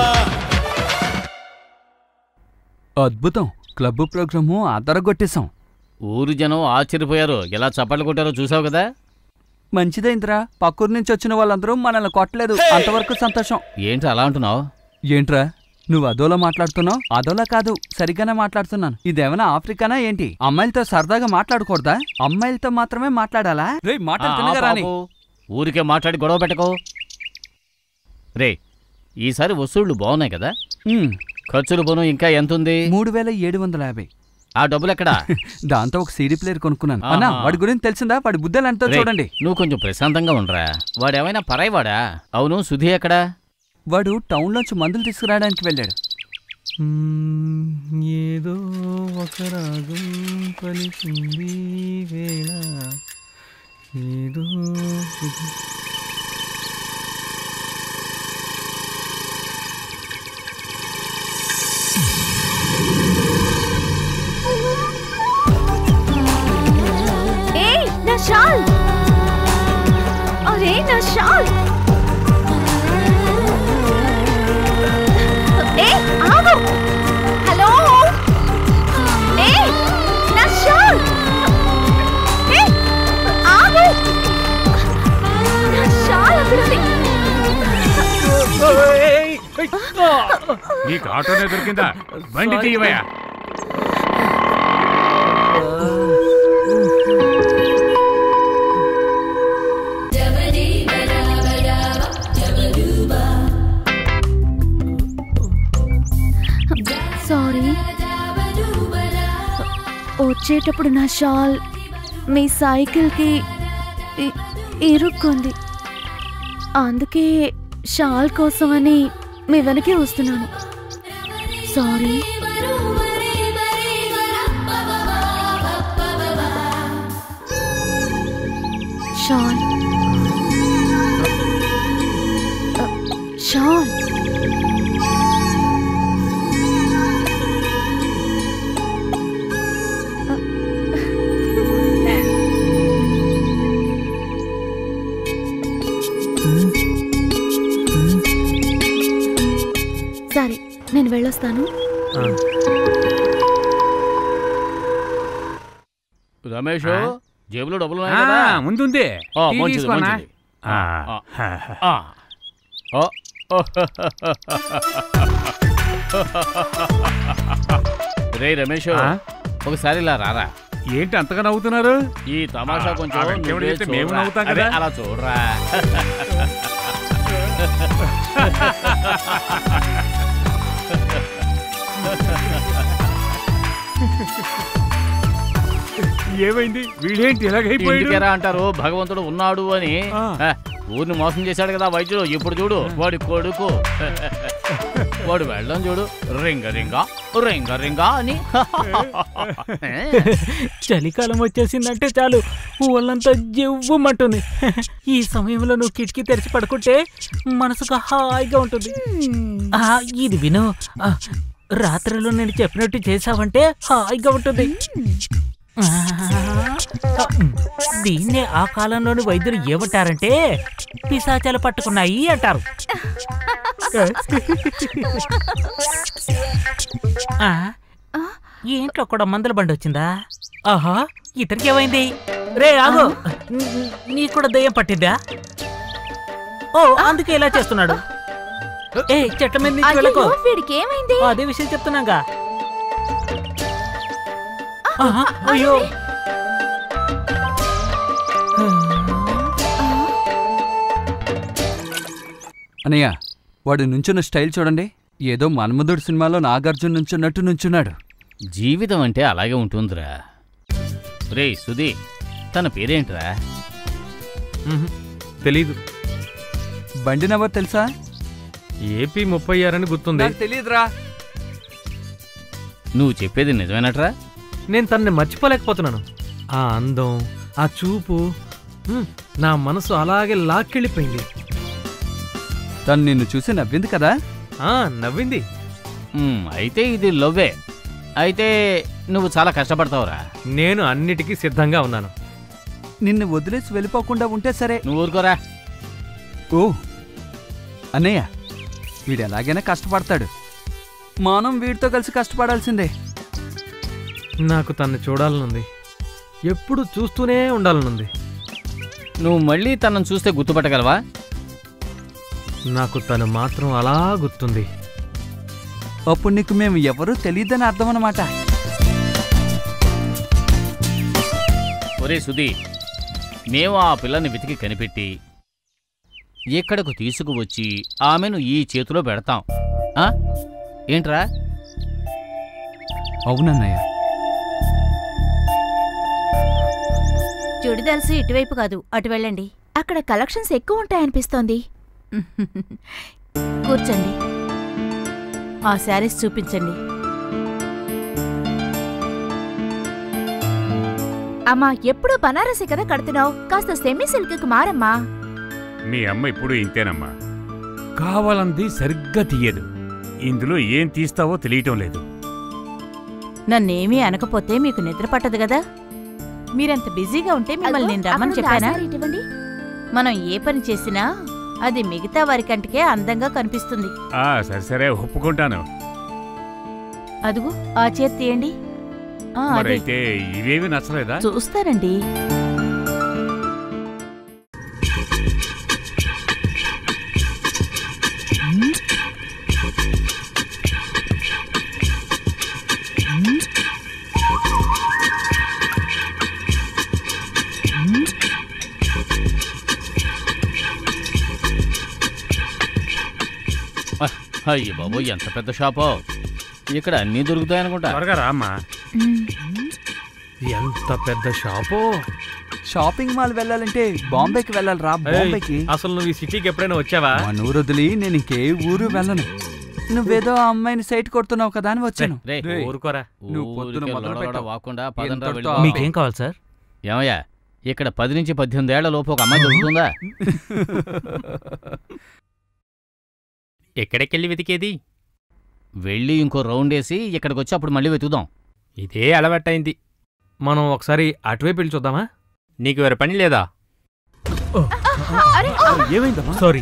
అద్భుతం క్లబ్ ప్రోగ్రాము ఆదరగొట్టేశాం ఊరు జనం ఆశ్చర్యపోయారు ఎలా చప్పట్లు కొట్టారో చూసావు కదా మంచిదైందిరా పక్కూరు నుంచి వచ్చిన వాళ్ళందరూ మనల్ని కొట్టలేదు అంతవరకు సంతోషం ఏంటి అలా అంటున్నావు ఏంట్రా నువ్వు అదోలా మాట్లాడుతున్నావు అదోలా కాదు సరిగ్గానే మాట్లాడుతున్నాను ఇదేమైనా ఆఫ్రికానా ఏంటి అమ్మాయిలతో సరదాగా మాట్లాడకూడదా అమ్మాయిలతో మాత్రమే మాట్లాడాలా రే మాట్లాడుతున్నా రాని ఊరికే మాట్లాడి గొడవ పెట్టుకో రే ఈసారి వసూళ్లు బాగున్నాయి కదా ఉమ్, ఖర్చులు పోను ఇంకా ఎంత ఉంది మూడు వేల ఏడు వందల యాభై ఆ డబ్బులు ఎక్కడా దాంతో ఒక సీడీ ప్లేయర్ కొనుక్కున్నాను అన్నా ఆహా. వాడి గురించి తెలిసిందా వాడి బుద్ధలు ఎంతో రేయ్, చూడండి నువ్వు కొంచెం ప్రశాంతంగా ఉండరా వాడేమైనా పరాయివాడా అవును సుధి ఎక్కడా వాడు టౌన్ లోంచి మందులు తీసుకురావడానికి వెళ్ళాడు మ్మ్, ఏదో ఒక రాగం పలికింది వేళ ఏదో ఒక- ఏయ్ నా షాల్ అరే నా షాల్ ఏయ్ ఆగు హలో ఏయ్ నా షాల్ ఏయ్ ఆగు నా షాల్ అక్కడ నీకు ఆటోనే దొరికిందా బండి తీయవయ్యా సారీ వచ్చేటప్పుడు నా షాల్ మీ సైకిల్కి ఇ- ఇరుక్కుంది అందుకే షాల్ కోసమని మీ వెనకే వస్తున్నాను సారీ షాల్ అ, షాల్ సరే నేను వెళ్ళొస్తాను రమేష్ జేబులో డబ్బులు ఆ, ఉన్నాయి కదా ముందుంది ఆ, టీ మంచిది, తీసుకోనా? మంచిది. ఆ. ఆ. ఓ. రే రమేష్ ఆ? ఒకసారి ఇలా రారా ఏంటి అంతగా నవ్వుతున్నారు ఈ తమాషా ఆ, కొంచెం ఆ వెంకటేశ్వరుడు నువ్వే చెప్తే మేము చూడరా. నవ్వుతాం అదే, కదా. అలా చూడరా ఏమైంది వీడేంటి ఇలాగైపోయాడు ఇంటికెరా అంటారు భగవంతుడు ఉన్నాడు అని ఆ. ఆ, ఊరిని మోసం చేశాడు కదా వైద్యుడు ఇప్పుడు చూడు వాడి కొడుకు వాడు వెళ్ళడం చూడు రింగ రింగ రింగ రింగ అని చలికాలం వచ్చేసిందంటే చాలు ఒళ్ళంతా జివ్వమంటుంది ఈ సమయంలో నువ్వు కిటికీ తెరిచి పడుకుంటే మనసుకు హాయిగా ఉంటుంది ఆ, ఇది విను ఆ, రాత్రిలో నేను చెప్పినట్టు చేసావంటే హాయిగా ఉంటుంది ఆ, దీన్నే ఆ కాలంలోని వైద్యులు ఏమంటారంటే పిశాచాలు పట్టుకున్నాయి అంటారు ఆ, ఏంట్లో కూడా మందుల బండి వచ్చిందా ఆహా ఇతనికి ఏమైంది రే ఆగు నీ- నీకు కూడా దయ్యం పట్టిద్దా ఓ అందుకే ఇలా చేస్తున్నాడు ఏ చెట్ల మీద నుంచి వెళ్ళకు అయ్యో, వీడికి ఏమైంది ఓ, అదే విషయం చెప్తున్నాగా ఆహా, అయ్యో అనయ్య వాడు నుంచున్న స్టైల్ చూడండి ఏదో మన్మధుడు సినిమాలో నాగార్జున నుంచున్నట్టు నుంచున్నాడు జీవితం అంటే అలాగే ఉంటుందిరా రే సుధీ తన పేరేంట్రా మ్మ్. తెలీదు బండి నెంబర్ తెలుసా ఏపీ ముప్పై ఆరు అని గుర్తుంది నాకు తెలియదురా నువ్వు చెప్పేది నిజమేనట్రా నేను తనని మర్చిపోలేకపోతున్నాను ఆ అందం ఆ చూపు హ్మ్, నా మనసు అలాగే లాక్కెళ్ళిపోయింది తను నిన్ను చూసి నవ్వింది కదా ఆ నవ్వింది ఉమ్, అయితే ఇది లవ్వే అయితే నువ్వు చాలా కష్టపడతావురా నేను అన్నిటికీ సిద్ధంగా ఉన్నాను నిన్ను వదిలేసి వెళ్ళిపోకుండా ఉంటే సరే నువ్వు ఊరుకోరా ఓ అన్నయ్య వీడు ఎలాగైనా కష్టపడతాడు మనం వీడితో కలిసి కష్టపడాల్సిందే నాకు తన్ని చూడాలనుంది ఎప్పుడు చూస్తూనే ఉండాలనుంది నువ్వు మళ్ళీ తనను చూస్తే గుర్తుపట్టగలవా నాకు తను మాత్రం అలా గుర్తుంది అప్పుడు నీకు మేము ఎవరూ తెలియదని అర్థం అన్నమాట ఒరే సుధీ మేము ఆ పిల్లని వెతికి కనిపెట్టి ఇక్కడకు తీసుకువచ్చి ఆమెను ఈ చేతిలో పెడతాం ఆ? ఏంట్రా అవునన్నయ్య చుడిదాల్సి ఇటువైపు కాదు అటు వెళ్ళండి అక్కడ కలెక్షన్స్ ఎక్కువ ఉంటాయనిపిస్తోంది కూర్చోండి ఆ శారీస్ చూపించండి అమ్మా ఎప్పుడూ బనారసి కదా కడుతున్నావు కాస్త సెమీ సిల్క్ మారమ్మా మీ అమ్మ ఇప్పుడు ఇంతేనమ్మా కావాలంది సరిగ్గా తీయదు ఇందులో ఏం తీస్తావో తెలియటం లేదు నన్నేమీ అనకపోతే మీకు నిద్ర పట్టదు కదా మీరంత బిజీగా ఉంటే మిమ్మల్ని నేను రమ్మని అక్కడ చెప్పానా దాసారి ఇటువంటి మనం ఏ పని చేసినా అది మిగతా వారి కంటికే అందంగా కనిపిస్తుంది ఆ సరే సరే ఒప్పుకుంటాను అదుగు ఆ చేతి తీయండి ఆ, అదే మరైతే ఇవేవి నచ్చలేదా చూస్తారండి ఆ, అయ్య బాబు ఎంత పెద్ద షాపో ఇక్కడ అన్నీ దొరుకుతాయనుకుంటా త్వరగా రామ్మా ఎంత పెద్ద షాపో షాపింగ్ మాల్ వెళ్ళాలంటే బాంబేకి వెళ్ళాలి రా బాంబేకి ఏయ్, అసలు నువ్వు ఈ సిటీకి ఎప్పుడైనా వచ్చావా మన ఊరు వదిలి నేను ఇంకే ఊరు వెళ్ళను నువ్వేదో ఆ అమ్మాయిని సైట్ కొడుతున్నావు కదా అని వచ్చాను రే, రేయ్, ఊరుకోరా నువ్వు పొద్దున ఊరికే మొదలు లొడలొడ పెట్టావు. వాకుండా పదండ్రా ఇంతటితో వెళ్దాం. ఆపే. మీకేం కావాలి సార్ ఏమయ్యా ఇక్కడ పది నుంచి పద్దెనిమిది ఏళ్ల లోపు ఒక అమ్మాయి దొరుకుతుందా ఎక్కడికెళ్ళి వెతికేది వెళ్ళి ఇంకో రౌండ్ వేసి ఇక్కడికి వచ్చి అప్పుడు మళ్ళీ వెతుకుదాం ఇదే అలవాటైంది మనం ఒకసారి అటువైపు వెళ్ళి చూద్దామా నీకు వేరే పని లేదా ఏమైందమ్మా సారీ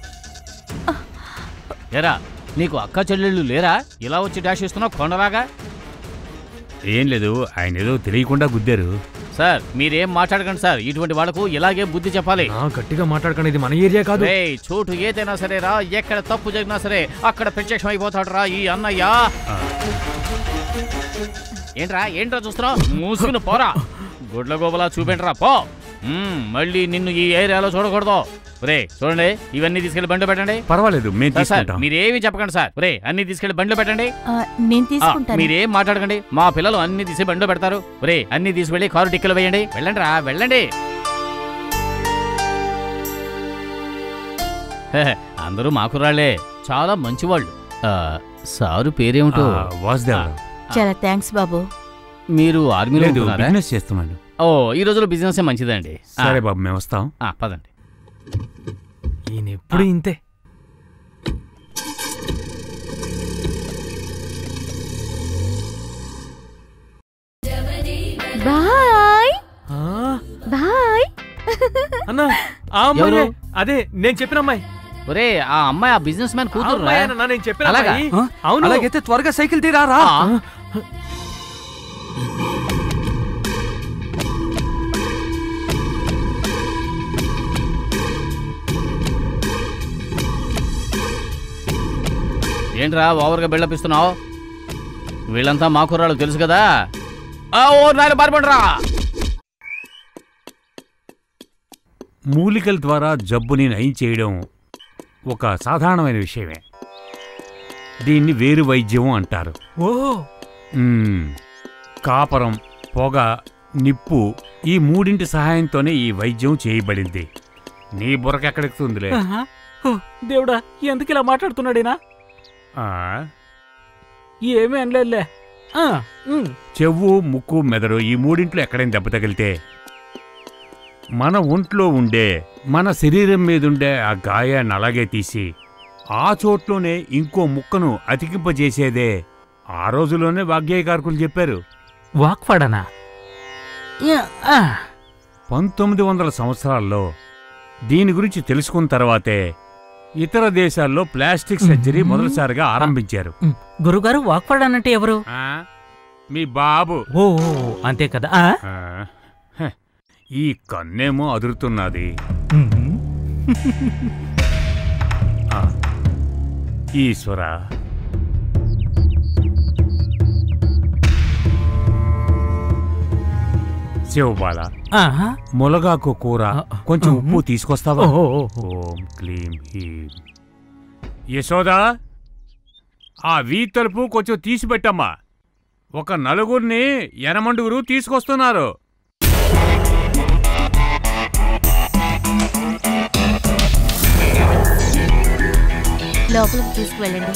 ఏరా నీకు అక్క చెల్లెళ్ళు లేరా ఇలా వచ్చి డాష్ ఇస్తున్నావు కొండలాగా ఏం లేదు ఆయన ఏదో తెలియకుండా గుద్దారు సార్ మీరేం మాట్లాడకండి సార్ ఇటువంటి వాళ్ళకు ఇలాగే బుద్ధి చెప్పాలి నా గట్టిగా మాట్లాడకండి ఇది మన ఏరియా కాదు రేయ్ చోటు ఏదైనా సరే రా ఎక్కడ తప్పు జరిగినా సరే అక్కడ ప్రత్యక్షం అయిపోతాడు రా ఈ అన్నయ్య ఏంట్రా ఏంట్రా చూస్తున్నావు మూసుకుని పోరా గుడ్ల గోబలా చూపెంట్రా పో మ్మ్, మళ్ళీ నిన్ను ఈ ఏరియాలో చూడకూడదు రే చూడండి ఇవన్నీ తీసుకెళ్లి బండిలో పెట్టండి పర్వాలేదు మేము సార్, సార్ తీసుకుంటాం మీరేమి చెప్పకండి సార్ రే అన్ని తీసుకెళ్లి బండిలో పెట్టండి ఆ, నేను ఆ, తీసుకుంటాను మీరేం మాట్లాడకండి మా పిల్లలు అన్ని తీసి బండిలో పెడతారు రే అన్ని తీసుకెళ్లి కారు టిక్కలు వేయండి వెళ్ళండి రా వెళ్ళండి హెహె, అందరూ మా కుర్రాళ్లే చాలా మంచివాళ్ళు ఆ, సారు పేరేమిటో ఆ, వాసుదేవరావు చాలా థ్యాంక్స్ బాబు మీరు ఆర్మీలో లేదు ఉంటున్నారా? బిజినెస్ చేస్తున్నాను ఓ ఈ రోజులో బిజినెస్ మంచిదండి ఆ, సరే బాబు మేము వస్తాం ఆ, పదండి ఈయన ఎప్పుడు ఇంతే బాయ్ ఆ, బాయ్ అన్నా ఆ అమ్మాయి ఎవరు? అదే నేను చెప్పిన అమ్మాయి ఒరే ఆ అమ్మాయి ఆ బిజినెస్ మ్యాన్ ఆ కూతురు అమ్మాయి అన్న, నేను చెప్పిన అలాగా? అమ్మాయి. ఆ? అవును అలాగైతే త్వరగా సైకిల్ తీరా రా ఏంట్రా ఓవర్గా బిల్డప్ ఇస్తున్నావు వీళ్ళంతా మా కుర్రాళ్ళు తెలుసు కదా ఆ, ఓ నాయన పారిపోండిరా మూలికల ద్వారా జబ్బుని నయం చేయడం ఒక సాధారణమైన విషయమే దీన్ని వేరు వైద్యం అంటారు ఓ మ్మ్. కాపరం పొగ నిప్పు ఈ మూడింటి సహాయంతోనే ఈ వైద్యం చేయబడింది నీ బుర్రకెక్కడెక్కుతుందిలే ఓ, దేవుడా ఎందుకు ఇలా మాట్లాడుతున్నాడేనా ఆ, ఏమీ అనలేదులే ఆ, ఉమ్. చెవు ముక్కు మెదడు ఈ మూడింట్లో ఎక్కడైనా దెబ్బ తగిలితే మన ఒంట్లో ఉండే మన శరీరం మీద ఉండే ఆ గాయాన్ని అలాగే తీసి ఆ చోట్లోనే ఇంకో ముక్కను అతికింపజేసేదే ఆ రోజులోనే వాగ్గేయకారకులు చెప్పారు వాక్పడనా యా, ఆ. పంతొమ్మిది వందల సంవత్సరాల్లో దీని గురించి తెలుసుకున్న తర్వాతే ఇతర దేశాల్లో ప్లాస్టిక్ సర్జరీ మొదటిసారిగా ఆరంభించారు ఉమ్. గురుగారు వాక్పడనంటే ఎవరు ఆ, మీ బాబు ఓ ఓ, ఓ, అంతే కదా ఆ? ఆ, హ, ఈ కన్నేమో అదురుతున్నది ఉమ్. ఆ, ఈశ్వర శివబాల ఆహా. ములగాకు కూర ఆ, కొంచెం ఉమ్. ఉప్పు తీసుకొస్తావా ఓ, ఓ, ఓ. ఓం క్లీం హీం యశోదా ఆ వీ తలుపు కొంచెం తీసిపెట్టమ్మా ఒక నలుగురిని ఎనమండుగురు తీసుకొస్తున్నారు లోపలికి తీసుకువెళ్ళండి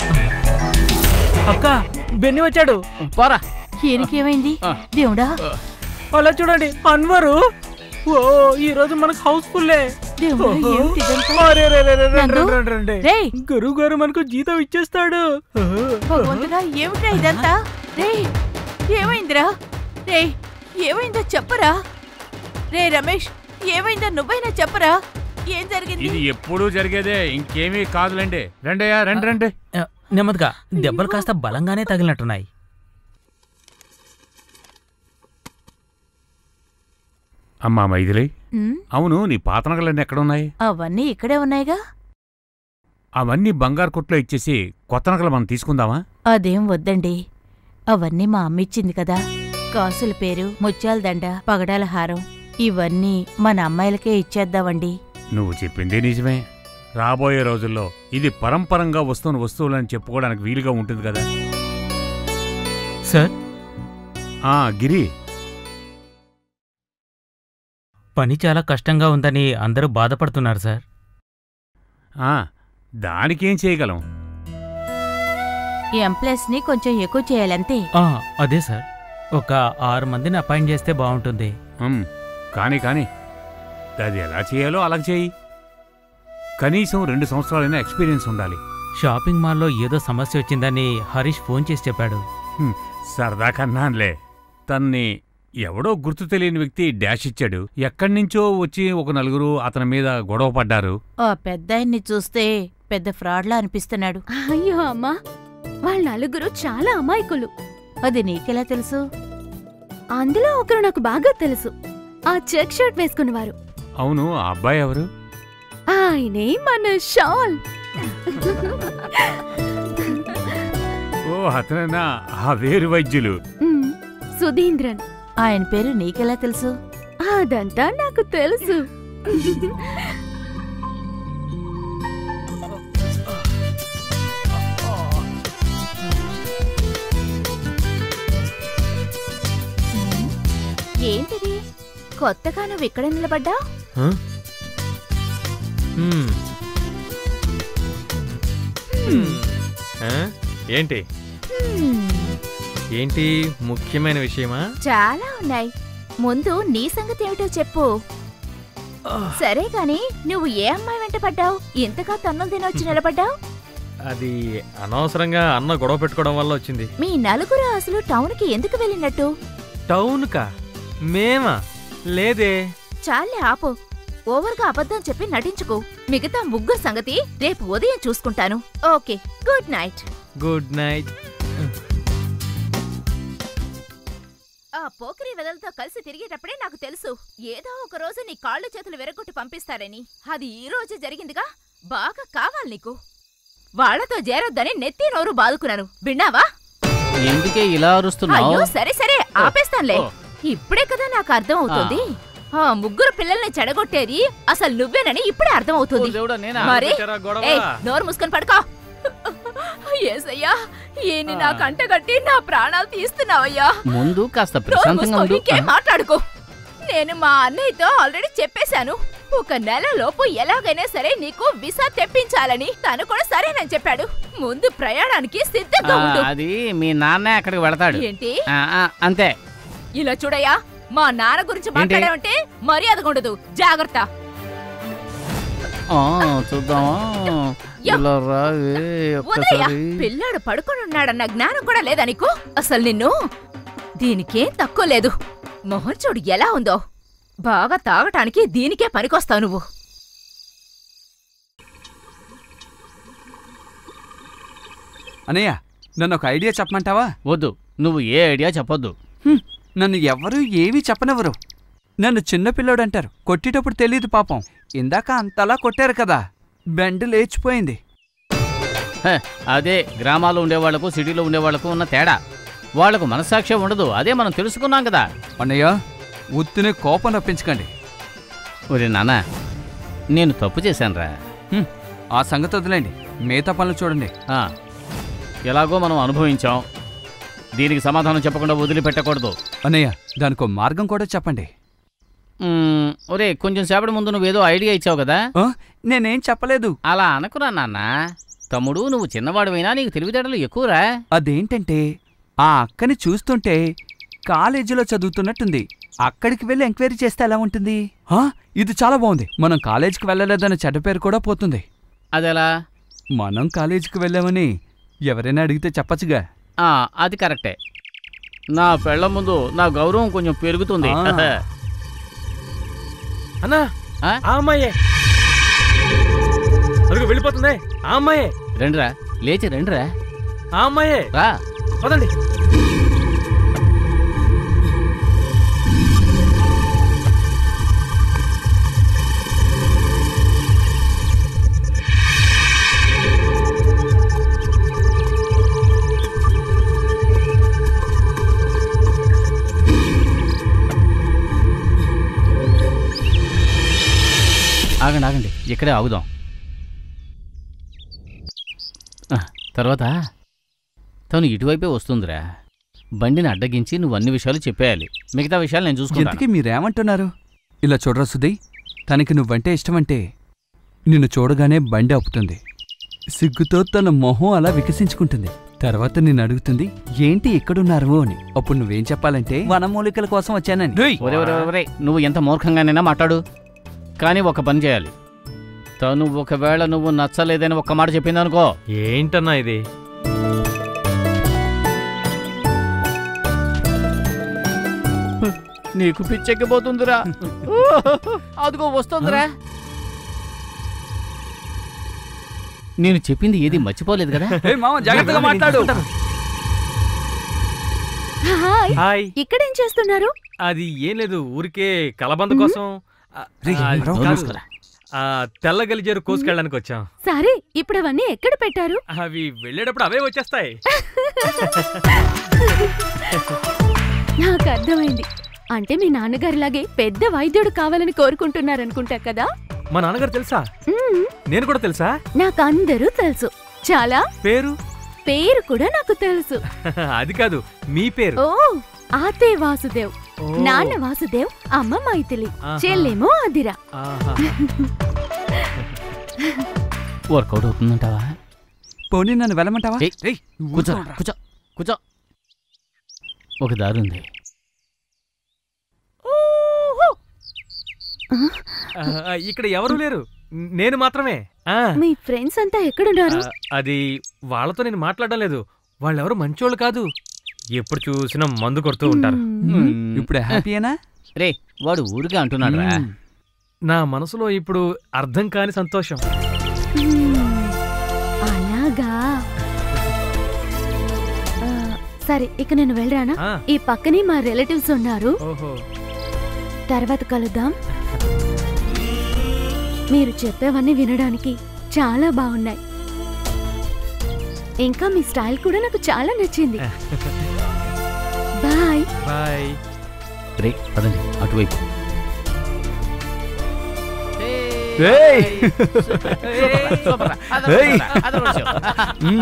అక్క బెన్ని వచ్చాడు పోరా ఈయనకేమైంది ఆ. దేవుడా అలా చూడండి అన్వరు ఓ ఈ రోజు మనకు హౌస్ఫుల్లే దేవుడా ఏమిటి ఇదంతా? అరే, రే, రే, రే, రండి, నందు? రండి, రండి. రేయ్ గురువు గారు మనకు జీతం ఇచ్చేస్తాడు భగవంతుడా ఏమిట్రా ఇదంతా రే ఏమైందిరా రే ఏమైందో చెప్పరా రే రమేష్ ఏమైందో నువ్వైనా చెప్పరా ఏం జరిగింది ఇది ఎప్పుడూ జరిగేదే ఇంకేమీ కాదులేండి రండయ్యా రండి రండి ఆ, నెమ్మదిగా దెబ్బలు కాస్త బలంగానే తగిలినట్టున్నాయి అమ్మా మైథిలి ఉమ్, అవును నీ పాత నగలన్నీ ఎక్కడున్నాయి అవన్నీ ఇక్కడే ఉన్నాయిగా అవన్నీ బంగారు కొట్లో ఇచ్చేసి కొత్త నగలు మనం తీసుకుందామా అదేం వద్దండి అవన్నీ మా అమ్మ ఇచ్చింది కదా కాసుల పేరు ముత్యాల దండ పగడాల హారం ఇవన్నీ మన అమ్మాయిలకే ఇచ్చేద్దామండి నువ్వు చెప్పింది నిజమే రాబోయే రోజుల్లో ఇది పరంపరంగా వస్తున్న వస్తువులని చెప్పుకోవడానికి వీలుగా ఉంటుంది కదా సార్ ఆ గిరి పని చాలా కష్టంగా ఉందని అందరూ బాధపడుతున్నారు సార్ ఆ దానికేం చేయగలం ఈ ఎంప్లాయీస్ ని కొంచెం ఎక్కువ చేయాలంతే ఆ, అదే సార్ ఒక ఆరు మందిని అపాయింట్ చేస్తే బాగుంటుంది ఉమ్, కాని కాని అది ఎలా చేయాలో అలా చేయి కనీసం రెండు సంవత్సరాలైనా ఎక్స్పీరియన్స్ ఉండాలి షాపింగ్ మాల్లో ఏదో సమస్య వచ్చిందని హరీష్ ఫోన్ చేసి చెప్పాడు హ్మ్, సరదా కన్నాన్లే తన్ని ఎవడో గుర్తు తెలియని వ్యక్తి డాష్ ఇచ్చాడు ఎక్కడి నుంచో వచ్చి ఒక నలుగురు అతని మీద గొడవ పడ్డారు ఆ పెద్దాయన్ని చూస్తే పెద్ద ఫ్రాడ్లా అనిపిస్తున్నాడు అయ్యో అమ్మా వాళ్ళ నలుగురు చాలా అమాయకులు అది నీకెలా తెలుసు అందులో ఒకరు నాకు బాగా తెలుసు ఆ చెక్ షర్ట్ వేసుకున్నవారు అవును ఆ అబ్బాయి ఎవరు ఆయనే మన షాల్ ఓ అతనేనా ఆ వేరు వైద్యులు ఉమ్, సుధీంద్రన్ ఆయన పేరు నీకెలా తెలుసు అదంతా నాకు తెలుసు ఏంటిది కొత్తగా నువ్వు ఇక్కడ నిలబడ్డా హ్మ్? హ్మ్. హ్మ్. ఆ? ఏంటి ఏంటి ముఖ్యమైన విషయమా చాలా ఉన్నాయి ముందు నీ సంగతి ఏమిటో చెప్పు సరే గాని నువ్వు ఏ అమ్మాయి వెంట పడ్డావు ఇంతగా తన్నులు తినొచ్చి నిలబడ్డావు అది అనవసరంగా అన్న గొడవ పెట్టుకోవడం వల్ల వచ్చింది మీ నలుగురు అసలు టౌన్ కి ఎందుకు వెళ్ళినట్టు టౌన్ కా మేమా లేదే చాలే ఆపు ఓవర్గా అబద్ధం చెప్పి నటించుకో మిగతా ముగ్గురు సంగతి రేపు ఉదయం చూసుకుంటాను okay good night good night ఆ పోకిరి వెదలతో కలిసి తిరిగేటప్పుడే నాకు తెలుసు ఏదో ఒక రోజు నీ కాళ్ళు చేతులు విరగొట్టి పంపిస్తారని అది ఈ రోజు జరిగిందిగా బాగా కావాలి నీకు వాళ్లతో చేరొద్దని నెత్తి నోరు బాదుకున్నాను విన్నావా ఎందుకే ఇలా అరుస్తున్నావు అయ్యో సరే సరే ఆపేస్తానులే ఓ. ఇప్పుడే కదా నాకు అర్థం అవుతుంది ఆ ముగ్గురు పిల్లల్ని చెడగొట్టేది అసలు నువ్వేనని ఇప్పుడే అర్థం అవుతుంది దేవుడా నేనా మరి పెట్టారా గొడవ? ఏయ్, నోరు మూసుకొని పడుకో ఏసయ్యా ఈయన్ని నా కంట కట్టి నా ప్రాణాలు తీస్తున్నావయ్యా ముందు కాస్త నోరు ప్రశాంతంగా మూసుకో, ఉండు ఇంకేం మాట్లాడుకో నేను మా అన్నయ్యతో ఆల్రెడీ చెప్పేశాను ఒక నెల లోపు ఎలాగైనా సరే నీకు విసా తెప్పించాలని తను కూడా సరేనని చెప్పాడు ముందు ప్రయాణానికి సిద్ధంగా ఆ, ఉండు అది మీ నాన్నే అక్కడికి వెళతాడు ఏంటి ఆ, ఆ, అంతే ఇలా చూడయ్యా మా నాన్న గురించి మాట్లాడావంటే మర్యాదగా ఉండదు జాగ్రత్త ఆ, చూద్దామా యా. ఇలా రావే వదలయ్యా ఒక్కసారి పిల్లాడు పడుకొని ఉన్నాడన్న జ్ఞానం కూడా లేదా నీకు అసలు నిన్ను దీనికేం తక్కువ లేదు మొహం చూడు ఎలా ఉందో బాగా తాగటానికి దీనికే పనికొస్తావు నువ్వు అనయ్య నన్ను ఒక ఐడియా చెప్పమంటావా వద్దు నువ్వు ఏ ఐడియా చెప్పొద్దు హ్మ్, నన్ను ఎవ్వరూ ఏమీ చెప్పనెవరు నన్ను చిన్నపిల్లోడు అంటారు కొట్టేటప్పుడు తెలియదు పాపం ఇందాక అంతలా కొట్టారు కదా బెండ్ లేచిపోయింది హ, అదే గ్రామాల్లో ఉండేవాళ్లకు సిటీలో ఉండేవాళ్లకు ఉన్న తేడా వాళ్లకు మనస్సాక్ష్యం ఉండదు అదే మనం తెలుసుకున్నాం కదా అన్నయ్య ఉత్తినే కోపం రప్పించకండి ఒరే నాన్న నేను తప్పు చేశానురా హ్మ్, ఆ సంగతి వదిలేండి మిగతా పనులు చూడండి ఆ, ఎలాగో మనం అనుభవించాం దీనికి సమాధానం చెప్పకుండా వదిలిపెట్టకూడదు అన్నయ్య దానికో మార్గం కూడా చెప్పండి మ్మ్, ఒరే కొంచెం సేపటి ముందు నువ్వేదో ఐడియా ఇచ్చావు కదా ఆ, నేనేం చెప్పలేదు అలా అనకురా నాన్న తమ్ముడు నువ్వు చిన్నవాడివైనా నీకు తెలివితేటలు ఎక్కువరా అదేంటంటే ఆ అక్కని చూస్తుంటే కాలేజీలో చదువుతున్నట్టుంది అక్కడికి వెళ్ళి ఎంక్వైరీ చేస్తే ఎలా ఉంటుంది ఆ, ఇది చాలా బాగుంది మనం కాలేజీకి వెళ్ళలేదన్న చెడ్డ పేరు కూడా పోతుంది అదెలా మనం కాలేజీకి వెళ్ళామని ఎవరైనా అడిగితే చెప్పచ్చుగా ఆ, అది కరెక్టే నా పెళ్ళ ముందు నా గౌరవం కొంచెం పెరుగుతుంది ఆ. అన్నా ఆ? ఆ అమ్మాయే అడుగు వెళ్ళిపోతుంది ఆ అమ్మాయే రండిరా లేచి రండిరా ఆ అమ్మాయే రా పదండి ఆగండి ఆగండి ఇక్కడే ఆగుదాం ఆ, తర్వాత తను ఇటువైపే వస్తుందిరా బండిని అడ్డగించి నువ్వు అన్ని విషయాలు చెప్పేయాలి మిగతా విషయాలు నేను చూసుకుంటాను ఇంతకీ మీరేమంటున్నారు ఇలా చూడరా సుధీ తనకి నువ్వంటే ఇష్టమంటే నిన్ను చూడగానే బండి ఆపుతుంది సిగ్గుతో తన మొహం అలా వికసించుకుంటుంది తర్వాత నిన్ను అడుగుతుంది ఏంటి ఎక్కడున్నారు అని అప్పుడు నువ్వేం చెప్పాలంటే వనమూలికల కోసం వచ్చానని ఒరే ఒరే ఒరే నువ్వు ఎంత మూర్ఖంగానైనా మాట్లాడు కానీ ఒక పని చేయాలి తను ఒకవేళ నువ్వు నచ్చలేదని ఒక్క మాట చెప్పిందనుకో ఏంటన్నా ఇది నీకు పిచ్చెక్కిపోతుందిరా అదిగో వస్తుందిరా నేను చెప్పింది ఏది మర్చిపోలేదు కదా ఏయ్ మామ జాగ్రత్తగా మాట్లాడు హాయ్ హాయ్ ఇక్కడేం చేస్తున్నారు అది ఏం లేదు ఊరికే కలబంద కోసం ఆ, రే, ఆ, ఎవరో కాదు. మూసుకురా. ఆ, తెల్ల గలిజేరు కోసుకెళ్ళడానికి వచ్చాం సరే ఇప్పుడు అవన్నీ ఎక్కడ పెట్టారు అవి వెళ్ళేటప్పుడు అవే వచ్చేస్తాయి నాకు అర్థమైంది అంటే మీ నాన్నగారిలాగే పెద్ద వైద్యుడు కావాలని కోరుకుంటున్నారనుకుంటా కదా మా నాన్నగారు తెలుసా మ్మ్. నేను కూడా తెలుసా నాకు అందరూ తెలుసు చాలా పేరు పేరు కూడా నాకు తెలుసు అది కాదు మీ పేరు ఓ ఆతే వాసుదేవ్ ఓ. నాన్న వాసుదేవ్ అమ్మ మైథిలి ఆహా. చెల్లేమో అదిరా ఆహా. వర్కౌట్ అవుతుందంటావా పోనీ నన్ను వెళ్ళమంటావా ఏయ్, రేయ్, నువ్వు కూర్చో ఊరుకోరా. కూర్చో కూర్చో ఒక దారి ఉంది ఆ, ఇక్కడ ఎవరూ లేరు నేను మాత్రమే ఆ మీ ఫ్రెండ్స్ అంతా ఎక్కడున్నారు ఆ, అది వాళ్ళతో నేను మాట్లాడడం లేదు వాళ్ళెవరు మంచోళ్ళు కాదు ఎప్పుడు చూసినా మందు కొడుతూ ఉంటారు మ్మ్. ఇప్పుడు హ్యాపీయేనా రే వాడు ఊరికే అంటున్నాడు రా మ్మ్. నా మనసులో ఇప్పుడు అర్థం కాని సంతోషం మ్మ్. అలాగా ఆ, సరే ఇక నేను వెళ్ళరానా ఆ, ఈ పక్కనే మా రిలేటివ్స్ ఉన్నారు ఓహో తర్వాత కలుద్దాం మీరు చెప్పేవన్నీ వినడానికి చాలా బాగున్నాయి ఇంకా మీ స్టైల్ కూడా నాకు చాలా నచ్చింది బాయ్ బాయ్ రే పదండి అటువైపు ఏయ్! సూపర్ రా. అదొక ఏయ్! రా, అదొక విషయం.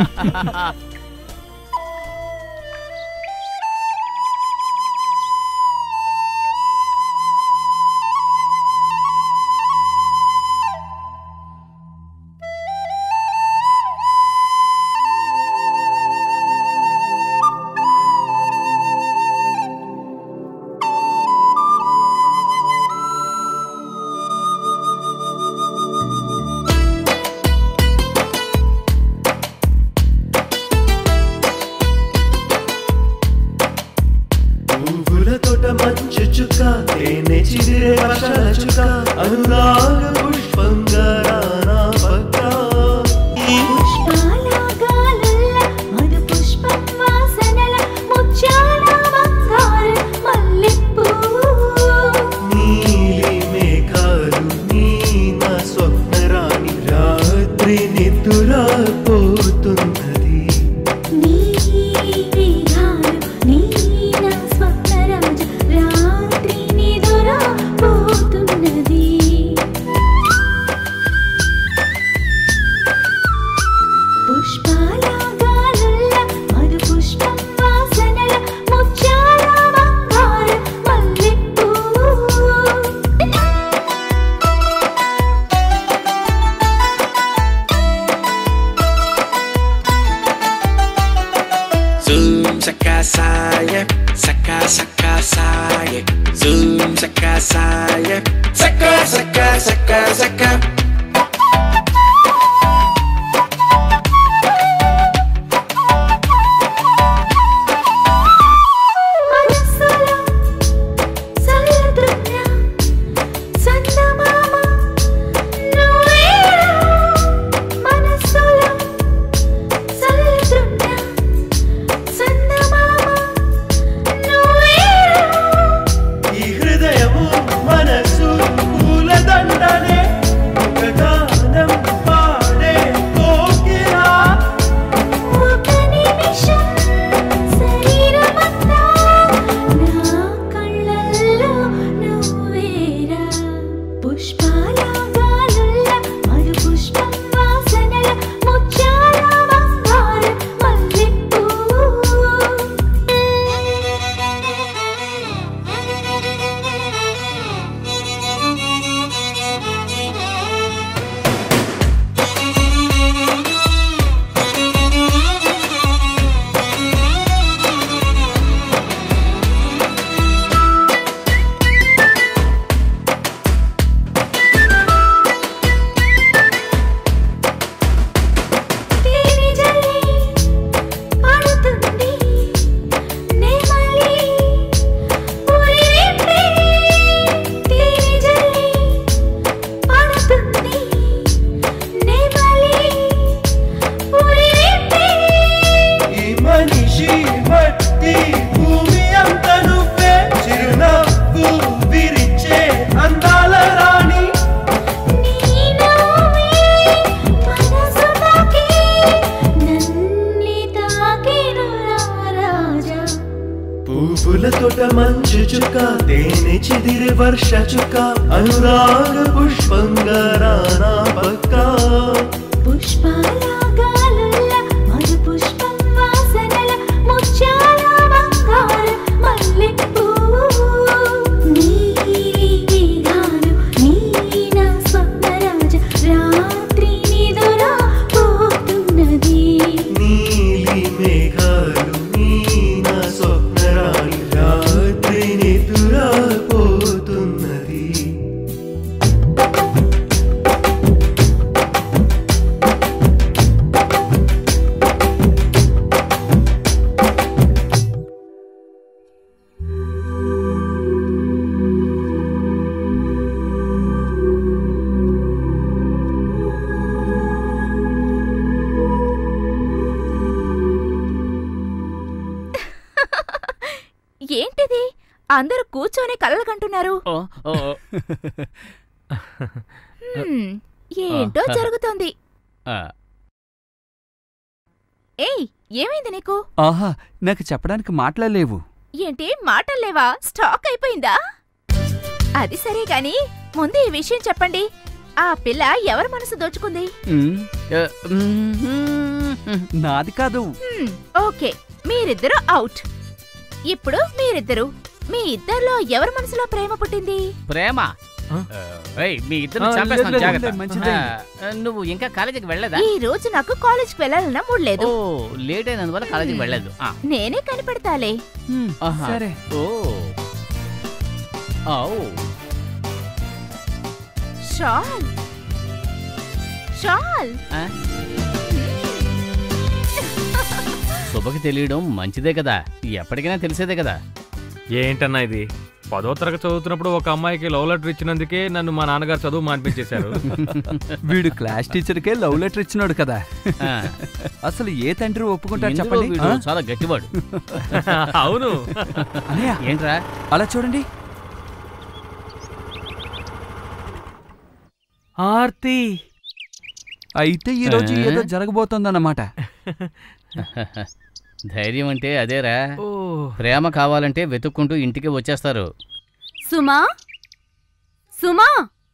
తోట మంచు చుక్క తేనె చిదిరే వర్షాల చుక్క అనురాగ పుష్పంగా రానా పక్క ఈ పుష్పాల గాలుల మధు పుష్పం వాసనల ముత్యాల బంగారు మల్లెపూవు నీలి మేఘాలు నీ నా స్వప్నరాణి రాత్రి నిద్దురా పోతున్నది నీ మేఘాలు నీ నా స్వప్నరాజు రాత్రి నిదురా పోతున్నది పుష్పాల గాలుల మధు పుష్పం వాసనల ముత్యాల బంగారు మల్లెపూవు Zoom saka saya, saka saka saya. Zoom saka saya, saka saka saka saka. మనసులో చల్లుతున్న చందమామ నువ్వేరా మనసులో చల్లుతున్న చందమామ నువ్వేరా ఈ హృదయము మనసు పూలదండనే ఒక గానం పాడే కోకిలా ఒక నిమిషం శరీరమంతా నా కళ్ళల్లో నువ్వేరా పుష్పాల గాలుల మధు పుష్పం వాసనల ముత్యాల బంగారు మల్లెపూవు తేనె జల్లి పడుతుంది నెమలి ఊరిపే తేనె జల్లి పడుతుంది నెమలి ఊరిపే ఈ మనిషి మట్టి భూమి అంత నువ్వే చిరునవ్వు విరిచే అందాల రాణి నీ నవ్వే మనసు తాకి నన్ని తాకిను రాజా పువ్వుల తోట మంచు చుక్క తేనె చిదిరి వర్ష చుక్క అనురాగ పుష్పంగా రానా పక్క పుష్పాల గాలుల మధు పుష్పం వాసనల ముత్యాల బంగారు మల్లెపూవు నీలి మేఘాలు నీ నా స్వప్నరాజ రాత్రి నిదురా పోతున్నది నీలి మేఘాలు నీ నా స్వప్నరాణి రాత్రి నిదురా పోతున్నది ఏంటిది అందరూ కూర్చొని కలలు కంటున్నారు ఓ, ఓ, ఓ. హ్మ్, ఏంటో ఆ. జరుగుతోంది ఆ, ఏయ్ ఏమైంది నీకు ఆహా నాకు చెప్పడానికి మాటలేవు ఏంటి మాటల్లేవా స్టాక్ అయిపోయిందా అది సరే గాని ముందు ఈ విషయం చెప్పండి ఆ పిల్ల ఎవరి మనసు దోచుకుంది ఏ, మ్మ్, నాది కాదు హ్మ్, ఓకే మీరిద్దరు అవుట్ ఇప్పుడు మీరిద్దరు మీ ఇద్దరిలో ఎవరి మనసులో ప్రేమ పుట్టింది ప్రేమ ఆ? ఆ, ఏయ్, మీ ఇద్దరు ఆ, చంపేస్తాను లేదు, లేదు, జాగ్రత్త లేదు, మంచిదే. ఆ, నువ్వు ఇంకా కాలేజీకి వెళ్ళలేదా ఈ రోజు నాకు కాలేజ్కి వెళ్ళాలన్న మూడ్ లేదు ఓ లేట్ అయినందువల్ల కాలేజీకి వెళ్ళలేదు ఆ, నేనే కనిపెడతాలే హ్మ్, ఆహా. సరే ఓ ఔ. షాల్ షాల్ ఆ? శుభకి తెలియడం మంచిదే కదా ఎప్పటికైనా తెలిసేదే కదా ఏంటన్నా ఇది పదో తరగతి చదువుతున్నప్పుడు ఒక అమ్మాయికి లవ్ లెటర్ ఇచ్చినందుకే నన్ను మా నాన్నగారు చదువు మానిపించేశారు వీడు క్లాస్ టీచర్కే లవ్ లెటర్ ఇచ్చినాడు కదా ఆ. అసలు ఏ తండ్రి ఒప్పుకుంటాడు ఎందుకో చెప్పండి వీడు ఆ? చాలా గట్టివాడు అవును అన్నయ్య, ఏంట్రా అలా చూడండి ఆర్తి అయితే ఈ రోజు ఆ? ఏదో జరగబోతోందన్నమాట ధైర్యం అంటే అదేరా ఓ ప్రేమ కావాలంటే వెతుక్కుంటూ ఇంటికి వచ్చేస్తారు సుమా సుమా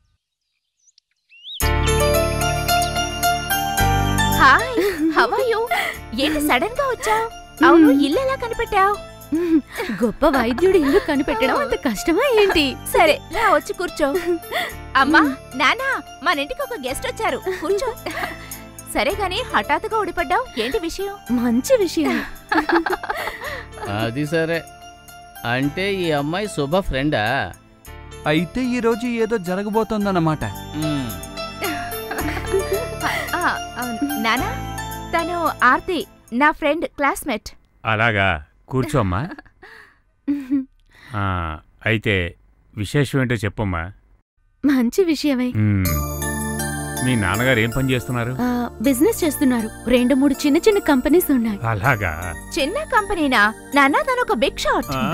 హాయ్ హౌ ఆర్ యు ఏంటి సడన్ గా వచ్చావు అవును ఇల్లు ఎలా కనిపెట్టావు గొప్ప వైద్యుడు ఇల్లు కనిపెట్టడం అంత కష్టమా ఏంటి సరే రా వచ్చి కూర్చో అమ్మా నానా మన ఇంటికి ఒక గెస్ట్ వచ్చారు కూర్చో సరే గాని హఠాత్తుగా ఊడిపడ్డావు ఏంటి విషయం మంచి విషయం అది సరే అంటే ఈ అమ్మాయి శుభ ఫ్రెండా అయితే ఈ రోజు ఏదో జరగబోతోందన్నమాట మ్మ్. ఆ, ఆ, నానా తను ఆర్తి నా ఫ్రెండ్ క్లాస్మేట్ అలాగా కూర్చోమ్మా ఆ, అయితే విశేషం ఏంటో చెప్పమ్మా మంచి విషయమే మ్మ్. మీ నాన్నగారు ఏం పని చేస్తున్నారు ఆ, బిజినెస్ చేస్తున్నారు రెండు మూడు చిన్న చిన్న కంపెనీస్ ఉన్నాయి అలాగా చిన్న కంపెనీనా నాన్న తను ఒక బిగ్ షాట్ ఆ.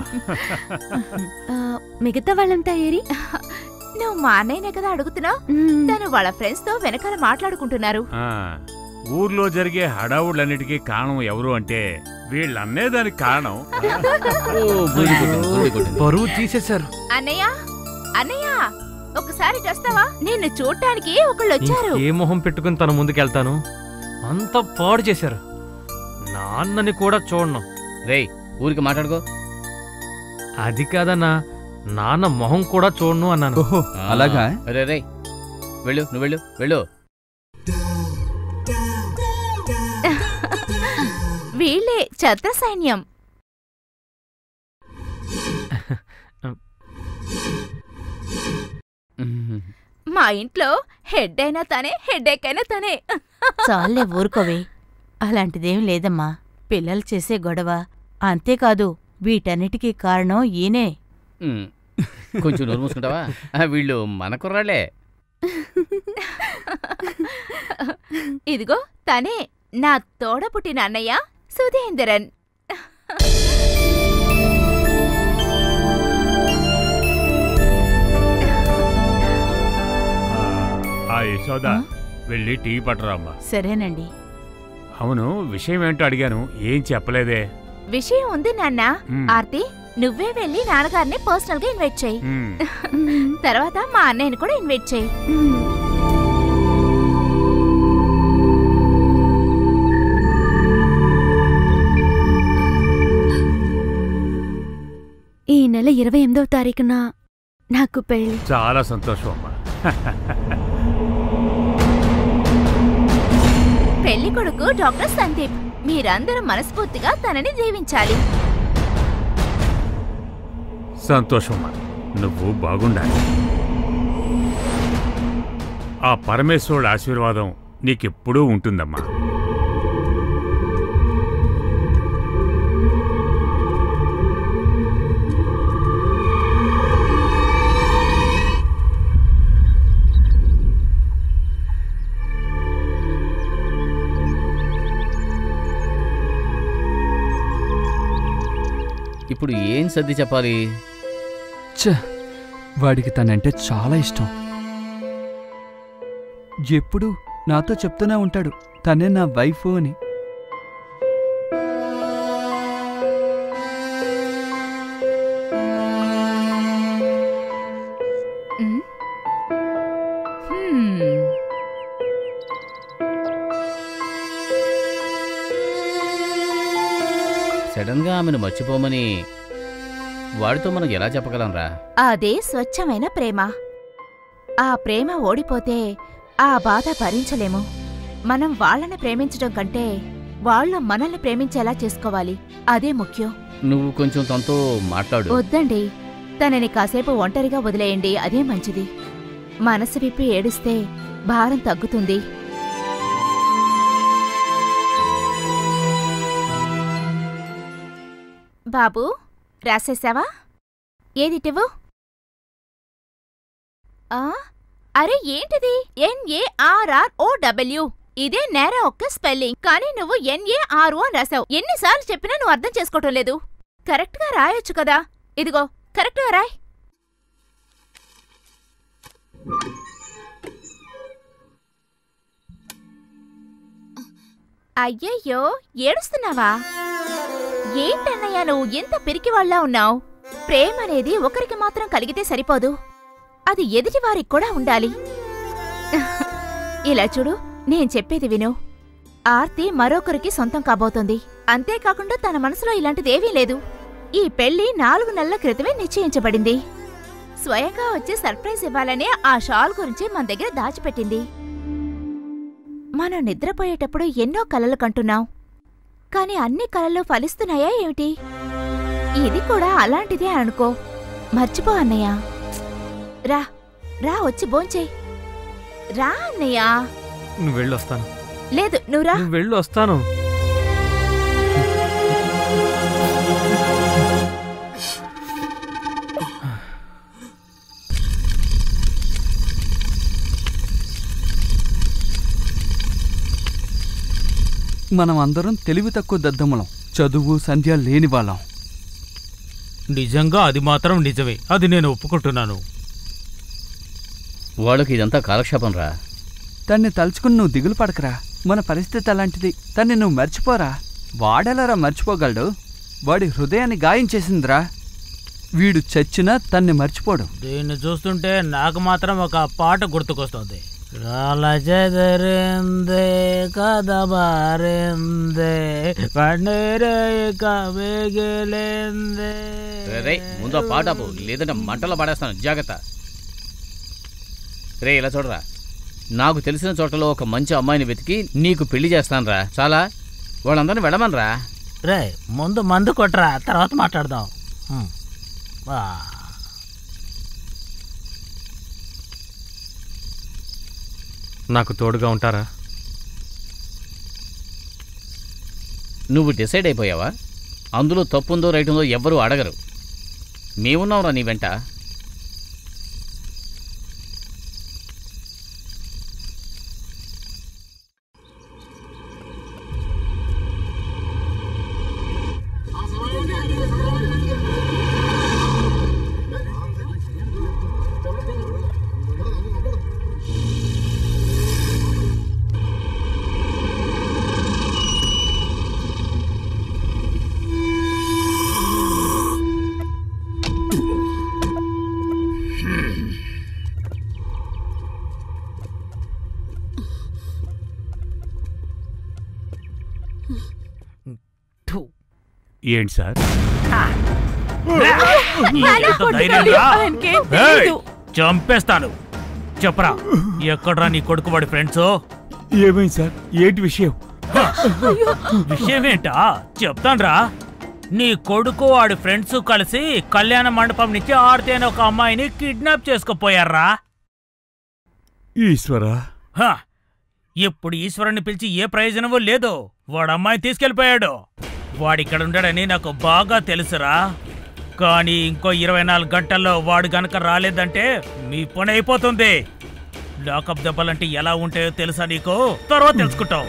ఆ, మిగతా వాళ్ళంతా ఏరి నువ్వు మా అన్నయ్యనే కదా అడుగుతున్నావు మ్మ్. తను వాళ్ళ ఫ్రెండ్స్ తో వెనకాల మాట్లాడుకుంటున్నారు ఆ, ఊర్లో జరిగే హడావుళ్ళన్నిటికీ కారణం ఎవరు అంటే వీళ్ళన్నే దానికి కారణం ఓ, గుండు కొట్టింది, గుండు కొట్టింది. బరువు తీసేశారు అన్నయ్య అన్నయ్య ఒకసారి ఇటు వస్తావా నిన్ను చూడటానికి ఒకళ్ళు వచ్చారు ఏ మొహం పెట్టుకుని తన ముందుకెళ్తాను అంత పాడు చేశారు నాన్నని కూడా చూడను రేయ్ ఊరికి మాట్లాడుకో అది కాదన్నా నాన్న మొహం కూడా చూడను అన్నాను ఓహో ఆ, అలాగా రే రే వెళ్ళు నువ్వు వెళ్ళు వెళ్ళు వీళ్ళే ఛత్ర సైన్యం మ్మ్. మా ఇంట్లో హెడ్ అయినా తనే హెడ్ అయినా తనే చాలే ఊరుకోవే అలాంటిదేం లేదమ్మా పిల్లలు చేసే గొడవ అంతేకాదు వీటన్నిటికీ కారణం ఈయనే మ్మ్. కొంచెం నోరు మూసుకుంటావా ఆ, వీళ్ళు మన కుర్రాళ్ళే ఇదిగో తనే నా తోడ పుట్టిన అన్నయ్య సుధేందరన్ ఆ, ఆ యశోద వెళ్ళి టీ పట్టరామ్మా సరేనండి అవును విషయం ఏంటో అడిగాను ఏం చెప్పలేదే విషయం ఉంది నాన్న మ్మ్. ఆర్తి నువ్వే వెళ్ళి నాన్నగారిని పర్సనల్ గా ఇన్వైట్ చేయి మ్మ్. మ్మ్. తర్వాత మా అన్నయ్యని కూడా ఇన్వైట్ చేయి మ్మ్. ఈ నెల ఇరవై ఎనిమిదవ తారీఖున నాకు పెళ్లి చాలా సంతోషం అమ్మా పెళ్లి కొడుకు డాక్టర్ సందీప్ మీరందరూ మనస్ఫూర్తిగా తనని దీవించాలి సంతోషం అమ్మా నువ్వు బాగుండాలి ఆ పరమేశ్వరుడు ఆశీర్వాదం నీకెప్పుడూ ఉంటుందమ్మా ఇప్పుడు ఏం సర్ది చెప్పాలి ఛ వాడికి తనంటే చాలా ఇష్టం ఎప్పుడు నాతో చెప్తూనే ఉంటాడు తనే నా వైఫ్ అని మ్మ్. హ్మ్. సడన్ గా ఆమెను మర్చిపోమని వాడితో మనం ఎలా చెప్పగలంరా అదే స్వచ్ఛమైన ప్రేమ ఆ ప్రేమ ఓడిపోతే ఆ బాధ భరించలేము మనం వాళ్ళని ప్రేమించడం కంటే వాళ్ళు మనల్ని ప్రేమించేలా చేసుకోవాలి అదే ముఖ్యం నువ్వు కొంచెం తనతో మాట్లాడు వద్దండి తనని కాసేపు ఒంటరిగా వదిలేయండి అదే మంచిది మనసు విప్పి ఏడుస్తే భారం తగ్గుతుంది బాబు రాసేసావా ఏదిటివు ఆ అరే ఏంటిది ఎన్ఏఆర్ఆర్ ఓ డబ్ల్యూ ఇదే నేర ఒక్క స్పెల్లింగ్ కానీ నువ్వు ఎన్ఏఆర్ఓ అని రాసావు ఎన్నిసార్లు చెప్పినా నువ్వు అర్థం చేసుకోవటం లేదు కరెక్ట్గా రాయొచ్చు కదా ఇదిగో కరెక్ట్గా రాయ్ అయ్యయ్యో ఏడుస్తున్నావా ఏంటన్నయ్య నువ్వు ఎంత పిరికివాళ్లా ఉన్నావు ప్రేమ అనేది ఒకరికి మాత్రం కలిగితే సరిపోదు అది ఎదుటివారికి కూడా ఉండాలి ఇలా చూడు నేను చెప్పేది విను ఆర్తి మరొకరికి సొంతం కాబోతోంది అంతేకాకుండా తన మనసులో ఇలాంటిదేవీ లేదు ఈ పెళ్లి నాలుగు నెలల క్రితమే నిశ్చయించబడింది స్వయంగా వచ్చి సర్ప్రైజ్ ఇవ్వాలనే ఆ షాల్ గురించి మన దగ్గర దాచిపెట్టింది మనం నిద్రపోయేటప్పుడు ఎన్నో కలలు కంటున్నాం కాని అన్ని కలలు ఫలిస్తున్నాయా ఏమిటి ఇది కూడా అలాంటిదే అనుకో మర్చిపో అన్నయ్య రా రా వచ్చి భోంచేయ్ రా అన్నయ్య నువ్వు వెళ్ళి వస్తాను లేదు నువ్వు రా నువ్వు వెళ్ళి వస్తాను మనం అందరం తెలివి తక్కువ దద్దమ్మలం చదువు సంధ్య లేని వాళ్ళం నిజంగా అది మాత్రం నిజమే అది నేను ఒప్పుకుంటున్నాను వాళ్ళకి ఇదంతా కాలక్షేపం రా తన్ని తలుచుకుని నువ్వు దిగులు పడకరా మన పరిస్థితి అలాంటిది తన్ని నువ్వు మర్చిపోరా వాడెలరా మర్చిపోగలడు వాడి హృదయాన్ని గాయం చేసిందిరా వీడు చచ్చినా తన్ని మర్చిపోడు దీన్ని చూస్తుంటే నాకు మాత్రం ఒక పాట గుర్తుకొస్తుంది రాల చెదరిందే కదబారిందే పన్నీరే కమిగిలిందే రే ముందు ఆ పాట ఆపు లేదంటే మంటలో పడేస్తాను జాగ్రత్త రే ఇలా చూడరా నాకు తెలిసిన చోటలో ఒక మంచి అమ్మాయిని వెతికి నీకు పెళ్లి చేస్తానురా చాలా వాళ్ళందరినీ వెళ్ళమనరా రే ముందు మందు కొట్టరా తర్వాత మాట్లాడదాం హ్మ్. ఆ. నాకు తోడుగా ఉంటారా నువ్వు డిసైడ్ అయిపోయావా అందులో తప్పుందో రైట్ ఉందో ఎవ్వరూ అడగరు మేమున్నాంరా నీ వెంట ఏంటి సార్ ఎంత ధైర్యం రా? ఏయ్, చంపేస్తాను చెప్పరా ఎక్కడ్రా నీ కొడుకు వాడి ఫ్రెండ్స్ ఏమైంది సార్ ఏంటి విషయం విషయం ఏంటా చెప్తాన్రా నీ కొడుకు వాడి ఫ్రెండ్స్ కలిసి కళ్యాణ మండపం నుంచి ఆర్తి అనే ఒక అమ్మాయిని కిడ్నాప్ చేసుకుపోయారా ఈశ్వరా హ, ఇప్పుడు ఈశ్వరుని పిలిచి ఏ ప్రయోజనమూ లేదు వాడు అమ్మాయి తీసుకెళ్లిపోయాడు వాడిక్కడ ఉండడని నాకు బాగా తెలుసురా కానీ ఇంకో ఇరవై నాలుగు గంటల్లో వాడు గనక రాలేదంటే మీ పని అయిపోతుంది లాకప్ దెబ్బలంటే ఎలా ఉంటాయో తెలుసా నీకు తర్వాత తెలుసుకుంటావు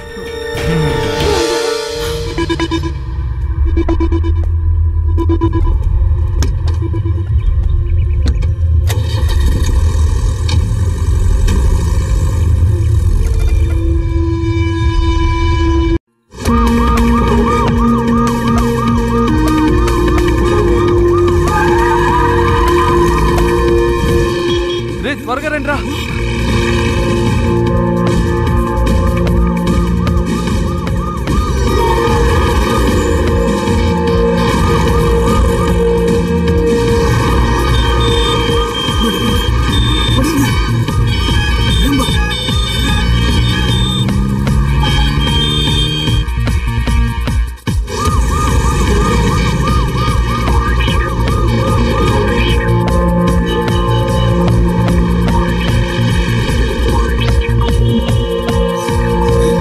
రే త్వరగా రండి రా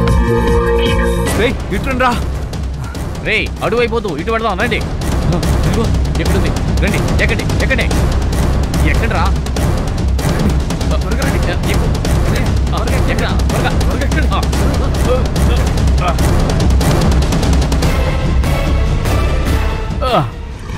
రే ఇట్రండి రా రే అటువైపోతూ ఇటు పెడదాం రండి ఇదిగో, ఎక్కడుంది రండి ఎక్కండి ఎక్కండి ఎక్కండి రా త్వరగా రండి ఎక్కు. ఆ, ఎక్కరా, త్వరగా, త్వరగా ఎక్కండి. ఆ. ఆ. ఆ.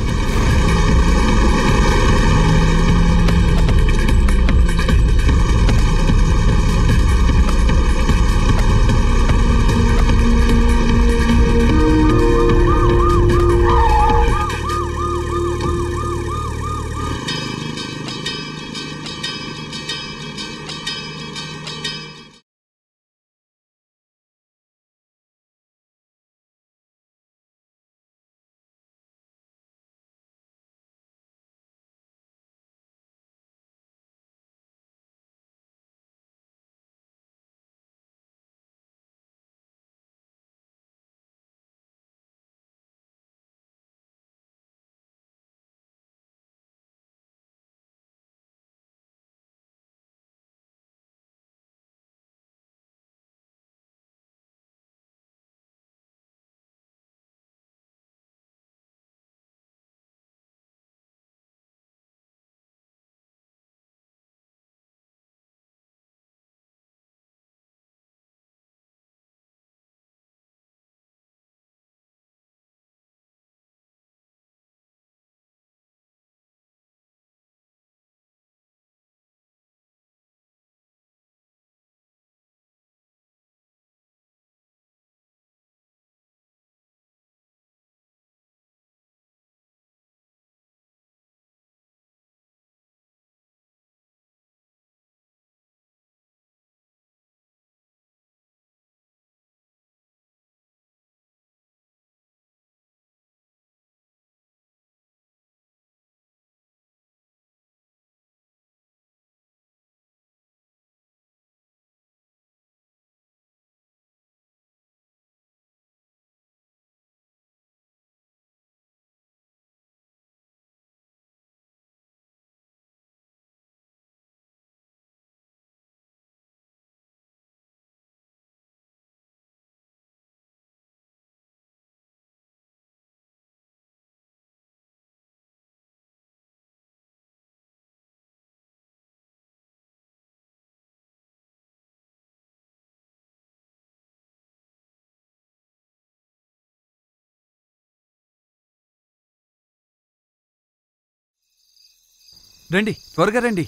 రండి త్వరగా రండి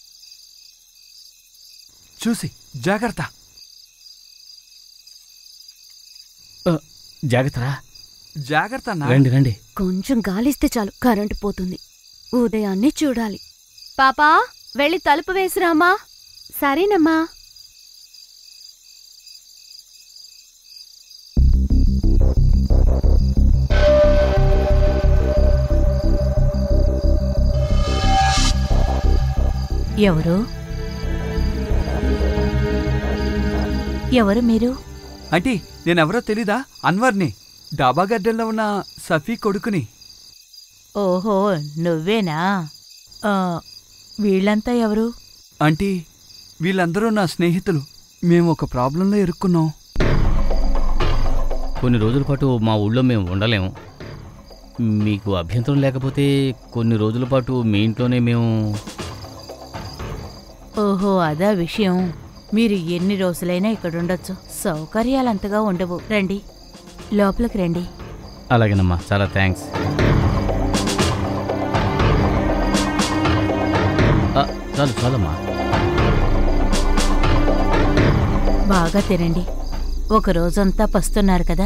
చూసి జాగ్రత్త జాగ్రత్త జాగ్రత్త అన్నా. రండి రండి కొంచెం గాలిస్తే చాలు కరెంటు పోతుంది ఉదయాన్నే చూడాలి పాపా వెళ్ళి తలుపు వేసిరామా సరేనమ్మా ఎవరు ఎవరు మీరు ఆంటీ నేనెవరో తెలీదా అన్వర్ని డాబా గార్డెన్లో ఉన్న సఫీ కొడుకుని ఓహో నువ్వేనా ఆ, వీళ్ళంతా ఎవరు ఆంటీ వీళ్ళందరూ నా స్నేహితులు మేము ఒక ప్రాబ్లంలో ఇరుక్కున్నాం కొన్ని రోజుల పాటు మా ఊళ్ళో మేము ఉండలేము మీకు అభ్యంతరం లేకపోతే కొన్ని రోజుల పాటు మీ ఇంట్లోనే మేము ఓహో అదా విషయం మీరు ఎన్ని రోజులైనా ఇక్కడ ఉండొచ్చు సౌకర్యాలంతగా ఉండవు రండి లోపలికి రండి అలాగేనమ్మా చాలా థ్యాంక్స్ ఆ, చాలు చాలమ్మా బాగా తినండి ఒక రోజంతా పస్తున్నారు కదా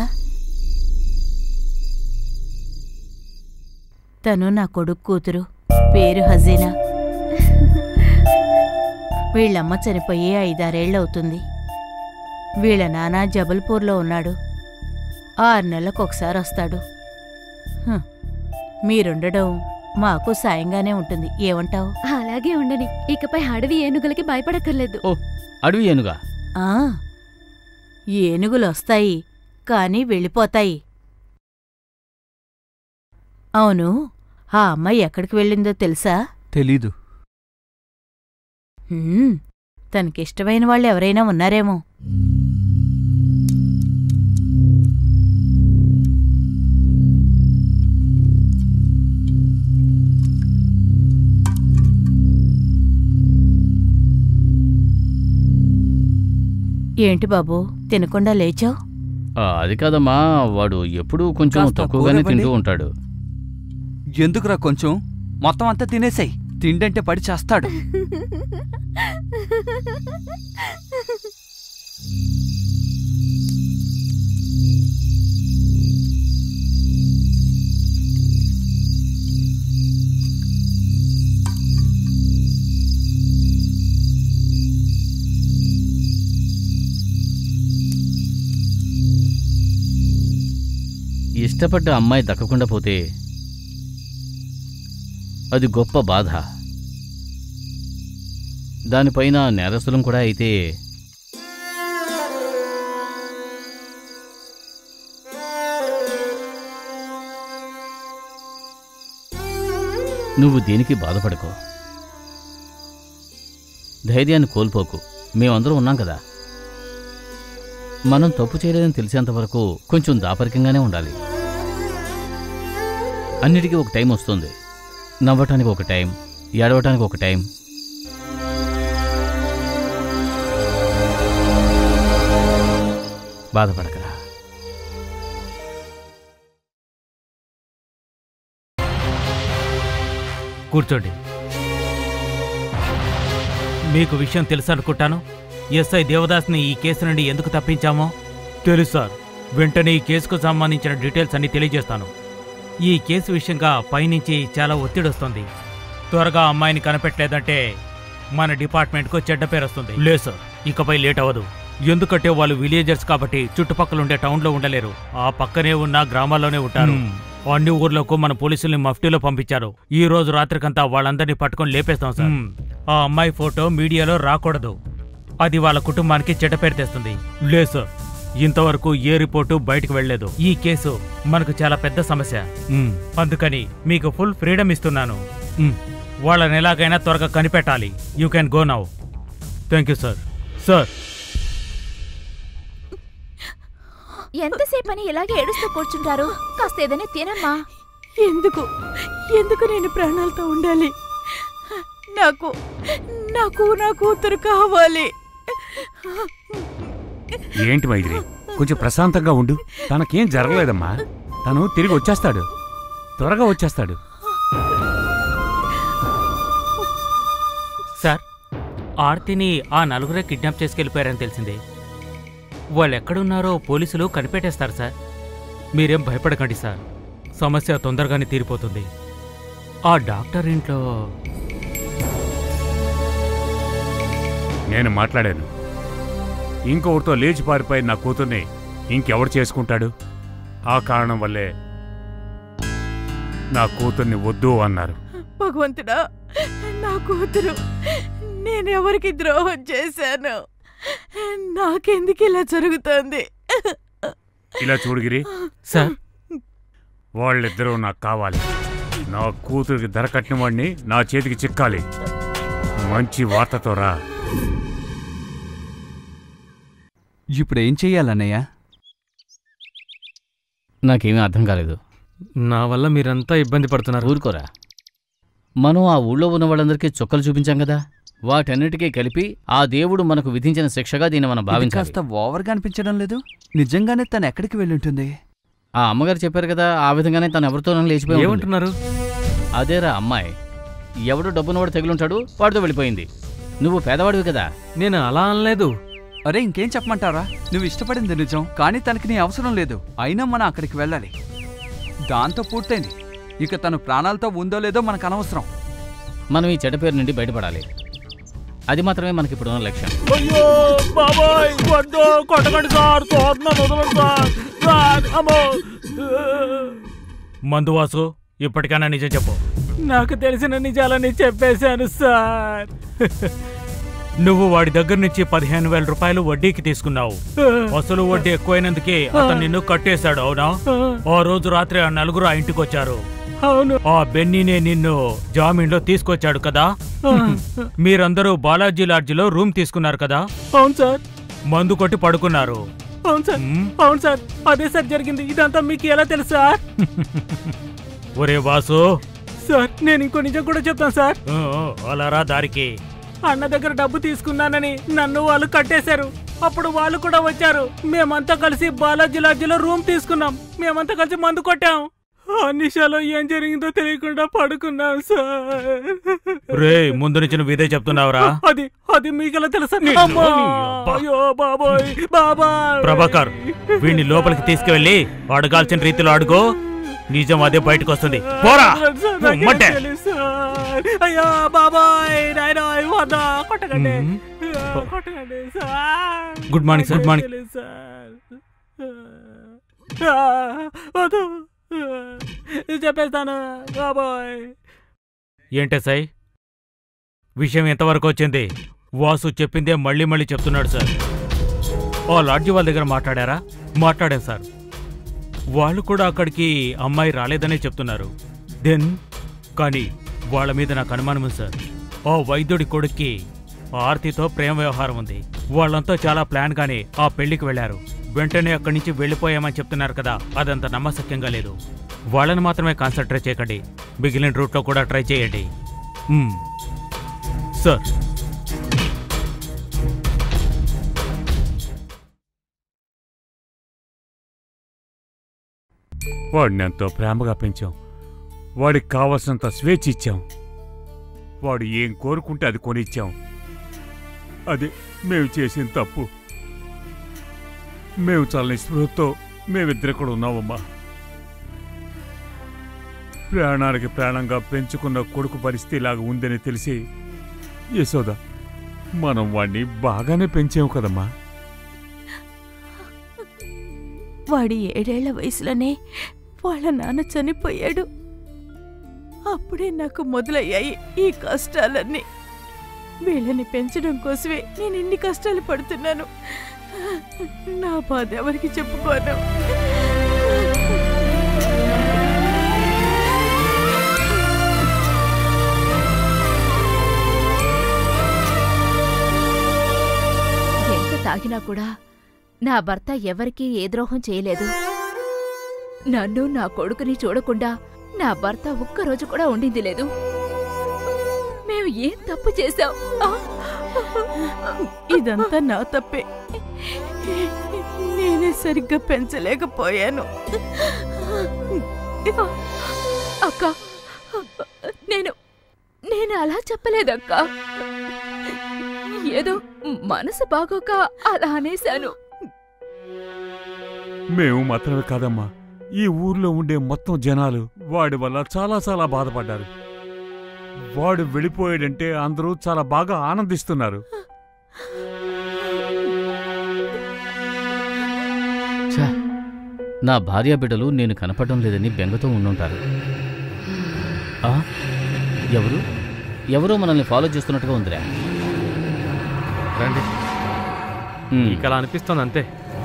తను నా కొడుకు కూతురు పేరు హజీనా వీళ్ళమ్మ చనిపోయి ఐదారేళ్లవుతుంది వీళ్ళ నాన్న జబల్పూర్లో ఉన్నాడు ఆరు నెలలకు ఒకసారి వస్తాడు హ్, మీరుండడం మాకు సాయంగానే ఉంటుంది ఏమంటావు అలాగే ఉండని ఇకపై అడవి ఏనుగులకి భయపడక్కర్లేదు ఓ అడవి ఏనుగా ఆ ఏనుగులు వస్తాయి కానీ వెళ్ళిపోతాయి అవును ఆ అమ్మాయి ఎక్కడికి వెళ్ళిందో తెలుసా తెలీదు హ్మ్, తనకిష్టమైన వాళ్ళు ఎవరైనా ఉన్నారేమో ఏంటి బాబు తినకుండా లేచావు ఆ, అది కాదమ్మా వాడు ఎప్పుడూ కొంచెం కాస్త తక్కువగానే కూర ఇవ్వండి. తింటూ ఉంటాడు ఎందుకురా కొంచెం మొత్తం అంతా తినేసాయి తిండంటే పడి చేస్తాడు ఇష్టపడ్డ అమ్మాయి దక్కకుండా పోతే అది గొప్ప బాధ దానిపైన నేరస్తులం కూడా అయితే నువ్వు దేనికి బాధపడకో ధైర్యాన్ని కోల్పోకు మేమందరం ఉన్నాం కదా మనం తప్పు చేయలేదని తెలిసేంత వరకు కొంచెం దాపరికంగానే ఉండాలి అన్నిటికీ ఒక టైం వస్తుంది నవ్వటానికి ఒక టైం ఏడవటానికి ఒక టైం బాధపడకరా కూర్చోండి మీకు విషయం తెలుసు అనుకుంటాను ఎస్ఐ దేవదాస్ని ఈ కేసు నుండి ఎందుకు తప్పించామో తెలుసు సార్ వెంటనే ఈ కేసుకు సంబంధించిన డీటెయిల్స్ అన్ని తెలియజేస్తాను ఈ కేసు విషయంగా పైనుంచి చాలా ఒత్తిడి వస్తుంది త్వరగా అమ్మాయిని కనిపెట్టలేదంటే మన డిపార్ట్మెంట్కు చెడ్డ పేరు వస్తుంది లేదు సార్ ఇకపై లేట్ అవ్వదు ఎందుకంటే వాళ్ళు విలేజర్స్ కాబట్టి చుట్టుపక్కల ఉండే టౌన్లో ఉండలేరు ఆ పక్కనే ఉన్న గ్రామాల్లోనే ఉంటారు అన్ని ఊర్లకు మన పోలీసుల్ని మఫ్టీలో పంపించారు ఈ రోజు రాత్రికంతా వాళ్ళందరినీ పట్టుకొని లేపేస్తాం సార్ ఆ అమ్మాయి ఫోటో మీడియాలో రాకూడదు అది వాళ్ళ కుటుంబానికి చెడ్డ పేరు తెస్తుంది లేదు సార్ ఇంతవరకు ఏ రిపోర్టు బయటకు వెళ్లేదు ఈ కేసు మనకు చాలా పెద్ద సమస్య మ్, అందుకని మీకు ఫుల్ ఫ్రీడమ్ ఇస్తున్నాను మ్, వాళ్ళని ఎలాగైనా త్వరగా కనిపెట్టాలి you can go now thank you sir sir ఎంతసేపు అని ఇలాగే ఏడుస్తూ కూర్చుంటారు కాస్త ఏదైనా తినమ్మా ఎందుకు ఎందుకు నేను ప్రాణాలతో ఉండాలి నాకు నాకు నా కూతురు కావాలి ఏంటి మైత్రి కొంచెం ప్రశాంతంగా ఉండు తనకేం జరగలేదమ్మా తను తిరిగి వచ్చేస్తాడు త్వరగా వచ్చేస్తాడు సార్ ఆర్తిని ఆ నలుగురే కిడ్నాప్ చేసుకెళ్ళిపోయారని తెలిసింది వాళ్ళు ఎక్కడున్నారో పోలీసులు కనిపెట్టేస్తారు సార్ మీరేం భయపడకండి సార్ సమస్య తొందరగానే తీరిపోతుంది ఆ డాక్టర్ ఇంట్లో నేను మాట్లాడాను ఇంకొకరితో లేచి పారిపోయిన నా కూతుర్ని ఇంకెవడు చేసుకుంటాడు ఆ కారణం వల్లే నా కూతుర్ని వద్దు అన్నారు భగవంతుడా నా కూతురు నేనెవరికి ద్రోహం చేశాను నాకెందుకు ఇలా జరుగుతోంది ఇలా చూడుగిరి సార్ వాళ్ళిద్దరూ నాకు కావాలి నా కూతురికి ధర కట్టిన వాడిని నా చేతికి చిక్కాలి మంచి వార్తతో రా ఇప్పుడు ఏం చెయ్యాలన్నయ్య నాకేమీ అర్థం కాలేదు నా వల్ల మీరంతా ఇబ్బంది పడుతున్నారు ఊరుకోరా మనం ఆ ఊళ్ళో ఉన్న వాళ్ళందరికీ చుక్కలు చూపించాం కదా వాటన్నిటికీ కలిపి ఆ దేవుడు మనకు విధించిన శిక్షగా దీన్ని మనం ఇది భావించాలి కాస్త ఓవర్గా అనిపించడం లేదు నిజంగానే తను ఎక్కడికి వెళ్ళుంటుంది ఆ అమ్మగారు చెప్పారు కదా ఆ విధంగానే తను ఎవరితోనో లేచిపోయి ఉంటుంది. ఏమంటున్నారు అదేరా అమ్మాయి ఎవడు డబ్బునవాడు తగిలుంటాడు వాడితో వెళ్ళిపోయింది నువ్వు పేదవాడివి కదా నేను అలా అనలేదు అరే ఇంకేం చెప్పమంటారా నువ్వు ఇష్టపడింది నిజం కానీ తనకి నీ అవసరం లేదు అయినా మనం అక్కడికి వెళ్ళాలి దాంతో పూర్తయింది ఇక తను ప్రాణాలతో ఉందో లేదో మనకు అనవసరం మనం ఈ చెడ్డ పేరు నుండి బయటపడాలి అది మాత్రమే మనకి ఇప్పుడున్న లక్ష్యం అయ్యో బాబాయ్ వద్దు కొట్టకండి సార్ తోటను వదలండి సార్ సార్ అమ్మో మందువాసు ఇప్పటికైనా నిజం చెప్పు నాకు తెలిసిన నిజాలని చెప్పేశాను సార్ నువ్వు వాడి దగ్గర నుంచి పదిహేను వేల రూపాయలు వడ్డీకి తీసుకున్నావు అసలు వడ్డీ ఎక్కువైనందుకే అతను నిన్ను కట్టేశాడు అవునా ఆ రోజు రాత్రి ఆ నలుగురు ఆ ఇంటికి వచ్చారు అవును ఆ బెన్నీనే నిన్ను జామీన్లో తీసుకొచ్చాడు కదా మీరందరూ బాలాజీ లాడ్జిలో రూమ్ తీసుకున్నారు కదా అవును సార్ మందు కొట్టి పడుకున్నారు అవును సార్ అవును సార్ అదే సార్ జరిగింది ఇదంతా మీకు ఎలా తెలుసు సార్ ఒరే వాసు సార్ నేను ఇంకో నిజం కూడా చెప్తాను సార్ అలా రా దారికి అన్న దగ్గర డబ్బు తీసుకున్నానని నన్ను వాళ్ళు కట్టేశారు అప్పుడు వాళ్ళు కూడా వచ్చారు మేమంతా కలిసి బాలాజీ లాడ్జిలో రూమ్ తీసుకున్నాం మేమంతా కలిసి మందు కొట్టాం ఆ నిషాలో ఏం జరిగిందో తెలియకుండా పడుకున్నాం సార్ రే ముందు నుంచి నువ్వు ఇదే చెప్తున్నావురా అది అది మీకెలా తెలుసా అమ్మా! అయ్యో బాబాయ్ బాబాయ్ ప్రభాకర్ వీడిని లోపలికి తీసుకువెళ్ళి అడగాల్సిన రీతిలో అడుగు నిజం అదే బయటకు వస్తుంది పోరా సార్, నాకేం ఉమ్మటే. తెలుసు సార్. అయ్యో బాబాయ్ నాయనా వద్దా కొట్టకండి కొట్టకండి sir good morning sir good morning తెలుసు సార్ ఆ, వద్దు చెప్పేస్తాను బాబాయ్ ఏంటే సాయి విషయం ఎంతవరకు వచ్చింది వాసు చెప్పిందే మళ్ళీ మళ్ళీ చెప్తున్నాడు సార్ ఓ లాడ్జి వాళ్ళ దగ్గర మాట్లాడారా మాట్లాడాను సార్ వాళ్ళు కూడా అక్కడికి అమ్మాయి రాలేదనే చెప్తున్నారు దెన్ కానీ వాళ్ళ మీద నాకు అనుమానం ఉంది సార్ ఓ వైద్యుడి కొడుక్కి ఆర్తితో ప్రేమ వ్యవహారం ఉంది వాళ్ళంతా చాలా ప్లాన్ గానే ఆ పెళ్లికి వెళ్లారు వెంటనే అక్కడి నుంచి వెళ్ళిపోయామని చెప్తున్నారు కదా అదంత నమ్మశక్యంగా లేదు వాళ్ళని మాత్రమే కాన్సన్ట్రేట్ చేయకండి మిగిలిన రూట్లో కూడా ట్రై చేయండి మ్మ్. సార్ వాడిని ఎంతో ప్రేమగా పెంచాం వాడికి కావలసినంత స్వేచ్ఛ ఇచ్చాం వాడు ఏం కోరుకుంటే అది కొనిచ్చాం అది మేము చేసిన తప్పు మేము చాలా నిస్పృహతో మేమిద్దరు కూడా ఉన్నామమ్మా ప్రాణానికి ప్రాణంగా పెంచుకున్న కొడుకు పరిస్థితి ఇలాగ ఉందని తెలిసి యశోద మనం వాడిని బాగానే పెంచాము కదమ్మా వాడి ఏడేళ్ల వయసులోనే వాళ్ళ నాన్న చనిపోయాడు అప్పుడే నాకు మొదలయ్యాయి ఈ కష్టాలన్నీ వీళ్ళని పెంచడం కోసమే నేను ఇన్ని కష్టాలు పడుతున్నాను నా బాధ ఎవరికి చెప్పుకోను ఎంత తాగినా కూడా నా భర్త ఎవరికీ ఏ ద్రోహం చేయలేదు నన్ను నా కొడుకుని చూడకుండా నా భర్త ఒక్కరోజు కూడా ఉండింది లేదు మేము ఏం తప్పు చేశాం ఆ? ఇదంతా నా తప్పే నేనే సరిగ్గా పెంచలేకపోయాను అక్క నేను నేను అలా చెప్పలేదక్క ఏదో మనసు బాగోక అలా అనేశాను మేము మాత్రమే కాదమ్మా ఈ ఊర్లో ఉండే మొత్తం జనాలు వాడి వల్ల చాలా చాలా బాధపడ్డారు వాడు వెళ్ళిపోయాడంటే అందరూ చాలా బాగా ఆనందిస్తున్నారు ఛ, నా భార్య బిడ్డలు నేను కనపడడం లేదని బెంగతో ఉండుంటారు ఆ? ఎవరు ఎవరో మనల్ని ఫాలో చేస్తున్నట్టుగా ఉందిరా రండి ఉమ్. ఇక అలా అనిపిస్తుంది అంతే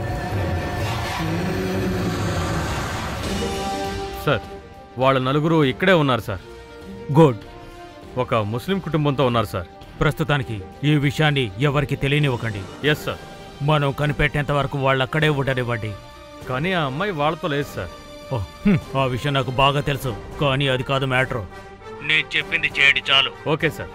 సార్ వాళ్ళ నలుగురు ఇక్కడే ఉన్నారు సార్ గుడ్ ఒక ముస్లిం కుటుంబంతో ఉన్నారు సార్ ప్రస్తుతానికి ఈ విషయాన్ని ఎవరికి తెలియనివ్వకండి ఎస్ సార్ మనం కనిపెట్టేంత వరకు వాళ్ళు అక్కడే ఉండనివ్వండి కానీ ఆ అమ్మాయి వాళ్ళతో లేదు సార్ ఓ, హ్మ్, ఆ విషయం నాకు బాగా తెలుసు కానీ అది కాదు మ్యాటర్ నేను చెప్పింది చేయండి చాలు ఓకే సార్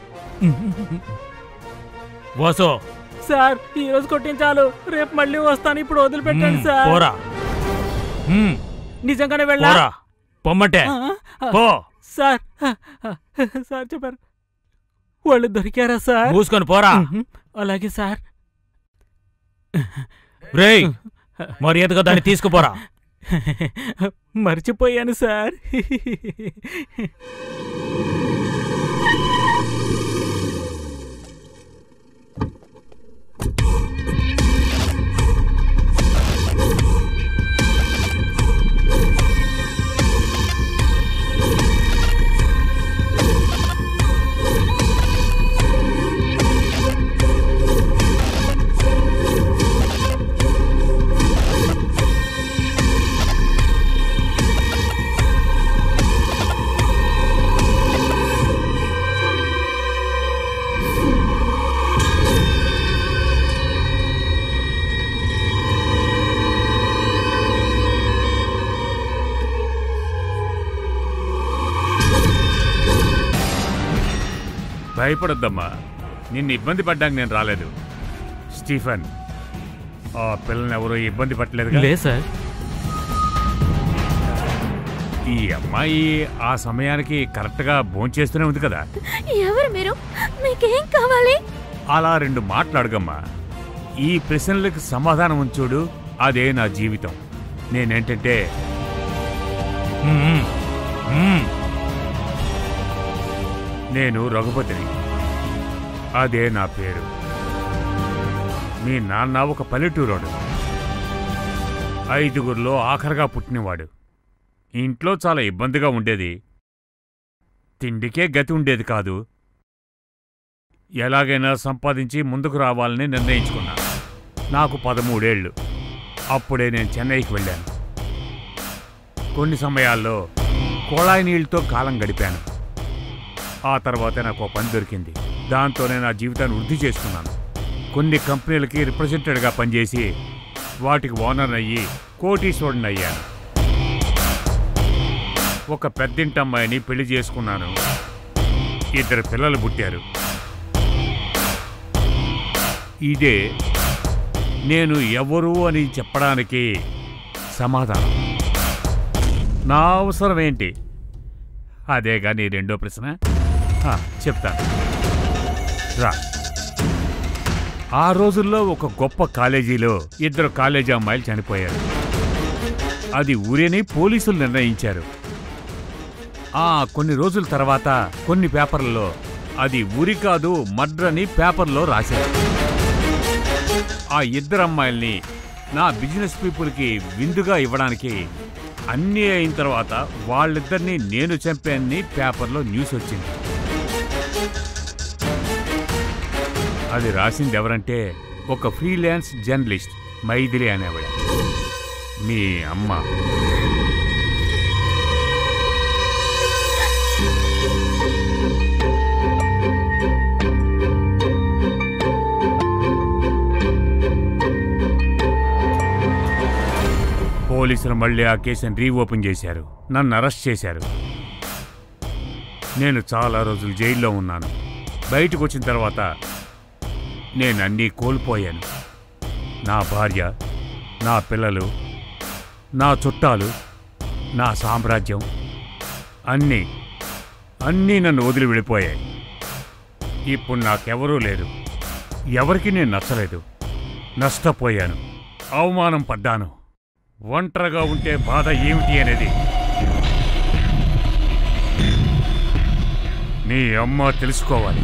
వాసో సార్ ఈ రోజు కొట్టించాలు రేపు మళ్ళీ వస్తాను ఇప్పుడు వదిలిపెట్టండి మ్మ్, సార్ పోరా మ్మ్, నిజంగానే వెళ్ళా పోరా పొమ్మంటే ఆ, ఆ, పో సార్ సార్ చెప్పారు వాళ్ళు దొరికారా సార్ మూసుకొని పోరా మ్మ్. అలాగే సార్ రేయ్ మర్యాదగా దాన్ని తీసుకుపోరా మర్చిపోయాను సార్ భయపడొద్దమ్మా నిన్ను ఇబ్బంది పడ్డానికి నేను రాలేదు స్టీఫన్ ఆ పిల్లని ఎవరో ఇబ్బంది పట్టలేదు లేదు సార్ ఈ అమ్మాయి ఆ సమయానికి కరెక్ట్గా భోంచేస్తూనే ఉంది కదా ఎవరు మీరు మీకేం కావాలి అలా రెండు మాట్లాడగమ్మా ఈ ప్రశ్నలకు సమాధానం ఉంచోడు అదే నా జీవితం నేనేంటంటే మ్మ్. మ్మ్. నేను రఘుపతిని అదే నా పేరు మీ నాన్న ఒక పల్లెటూరోడు ఐదుగురిలో ఆఖరిగా పుట్టినవాడు ఇంట్లో చాలా ఇబ్బందిగా ఉండేది తిండికే గతి ఉండేది కాదు ఎలాగైనా సంపాదించి ముందుకు రావాలని నిర్ణయించుకున్నా నాకు పదమూడేళ్ళు అప్పుడే నేను చెన్నైకి వెళ్ళాను కొన్ని సమయాల్లో కుళాయి నీళ్ళతో కాలం గడిపాను ఆ తర్వాత నాకు ఓ పని దొరికింది దాంతోనే నా జీవితాన్ని వృద్ధి చేసుకున్నాను కొన్ని కంపెనీలకి రిప్రజెంటేటివ్గా పనిచేసి వాటికి ఓనర్ అయ్యి కోటీశ్వరుడిని అయ్యాను ఒక పెద్దింటి అమ్మాయిని పెళ్లి చేసుకున్నాను ఇద్దరు పిల్లలు పుట్టారు ఇదే నేను ఎవరు అని చెప్పడానికి సమాధానం నా అవసరం ఏంటి అదే కానీ రెండో ప్రశ్న ఆ, చెప్తాను రా ఆ రోజుల్లో ఒక గొప్ప కాలేజీలో ఇద్దరు కాలేజీ అమ్మాయిలు చనిపోయారు అది ఊరేని పోలీసులు నిర్ణయించారు ఆ కొన్ని రోజుల తర్వాత కొన్ని పేపర్లలో అది ఊరి కాదు మర్డర్ అని పేపర్లో రాశారు ఆ ఇద్దరు అమ్మాయిల్ని నా బిజినెస్ పీపుల్కి విందుగా ఇవ్వడానికి అన్నీ అయిన తర్వాత వాళ్ళిద్దరినీ నేను చంపానని పేపర్లో న్యూస్ వచ్చింది అది రాసింది ఎవరంటే ఒక ఫ్రీలాన్స్ జర్నలిస్ట్ మైథిలి అనేవాడ మీ అమ్మ పోలీసులు మళ్ళీ ఆ కేసుని రీఓపెన్ చేశారు నన్ను అరెస్ట్ చేశారు నేను చాలా రోజులు జైల్లో ఉన్నాను బయటకు వచ్చిన తర్వాత నేను అన్నీ కోల్పోయాను నా భార్య నా పిల్లలు నా చుట్టాలు నా సామ్రాజ్యం అన్నీ అన్నీ నన్ను వదిలి వెళ్ళిపోయాయి ఇప్పుడు నాకెవరూ లేరు ఎవరికి నేను నచ్చలేదు నష్టపోయాను అవమానం పడ్డాను ఒంటరిగా ఉంటే బాధ ఏమిటి అనేది నీ అమ్మ తెలుసుకోవాలి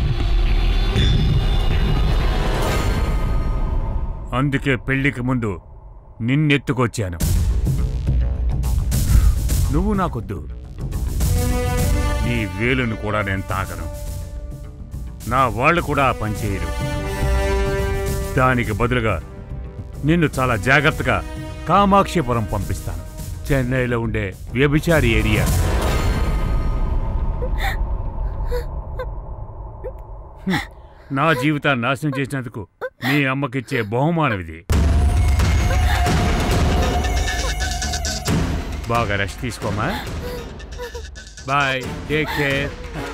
అందుకే పెళ్లికి ముందు నిన్నెత్తుకొచ్చాను నువ్వు నాకొద్దు నీ వేలును కూడా నేను తాగను నా వాళ్ళు కూడా ఆ పని చేయరు దానికి బదులుగా నిన్ను చాలా జాగ్రత్తగా కామాక్షిపురం పంపిస్తాను చెన్నైలో ఉండే వ్యభిచారి ఏరియా హ్మ్. నా జీవితాన్ని నాశనం చేసినందుకు మీ అమ్మకిచ్చే బహుమానం ఇది బాగా రెస్ట్ తీసుకోమా బాయ్ టేక్ కేర్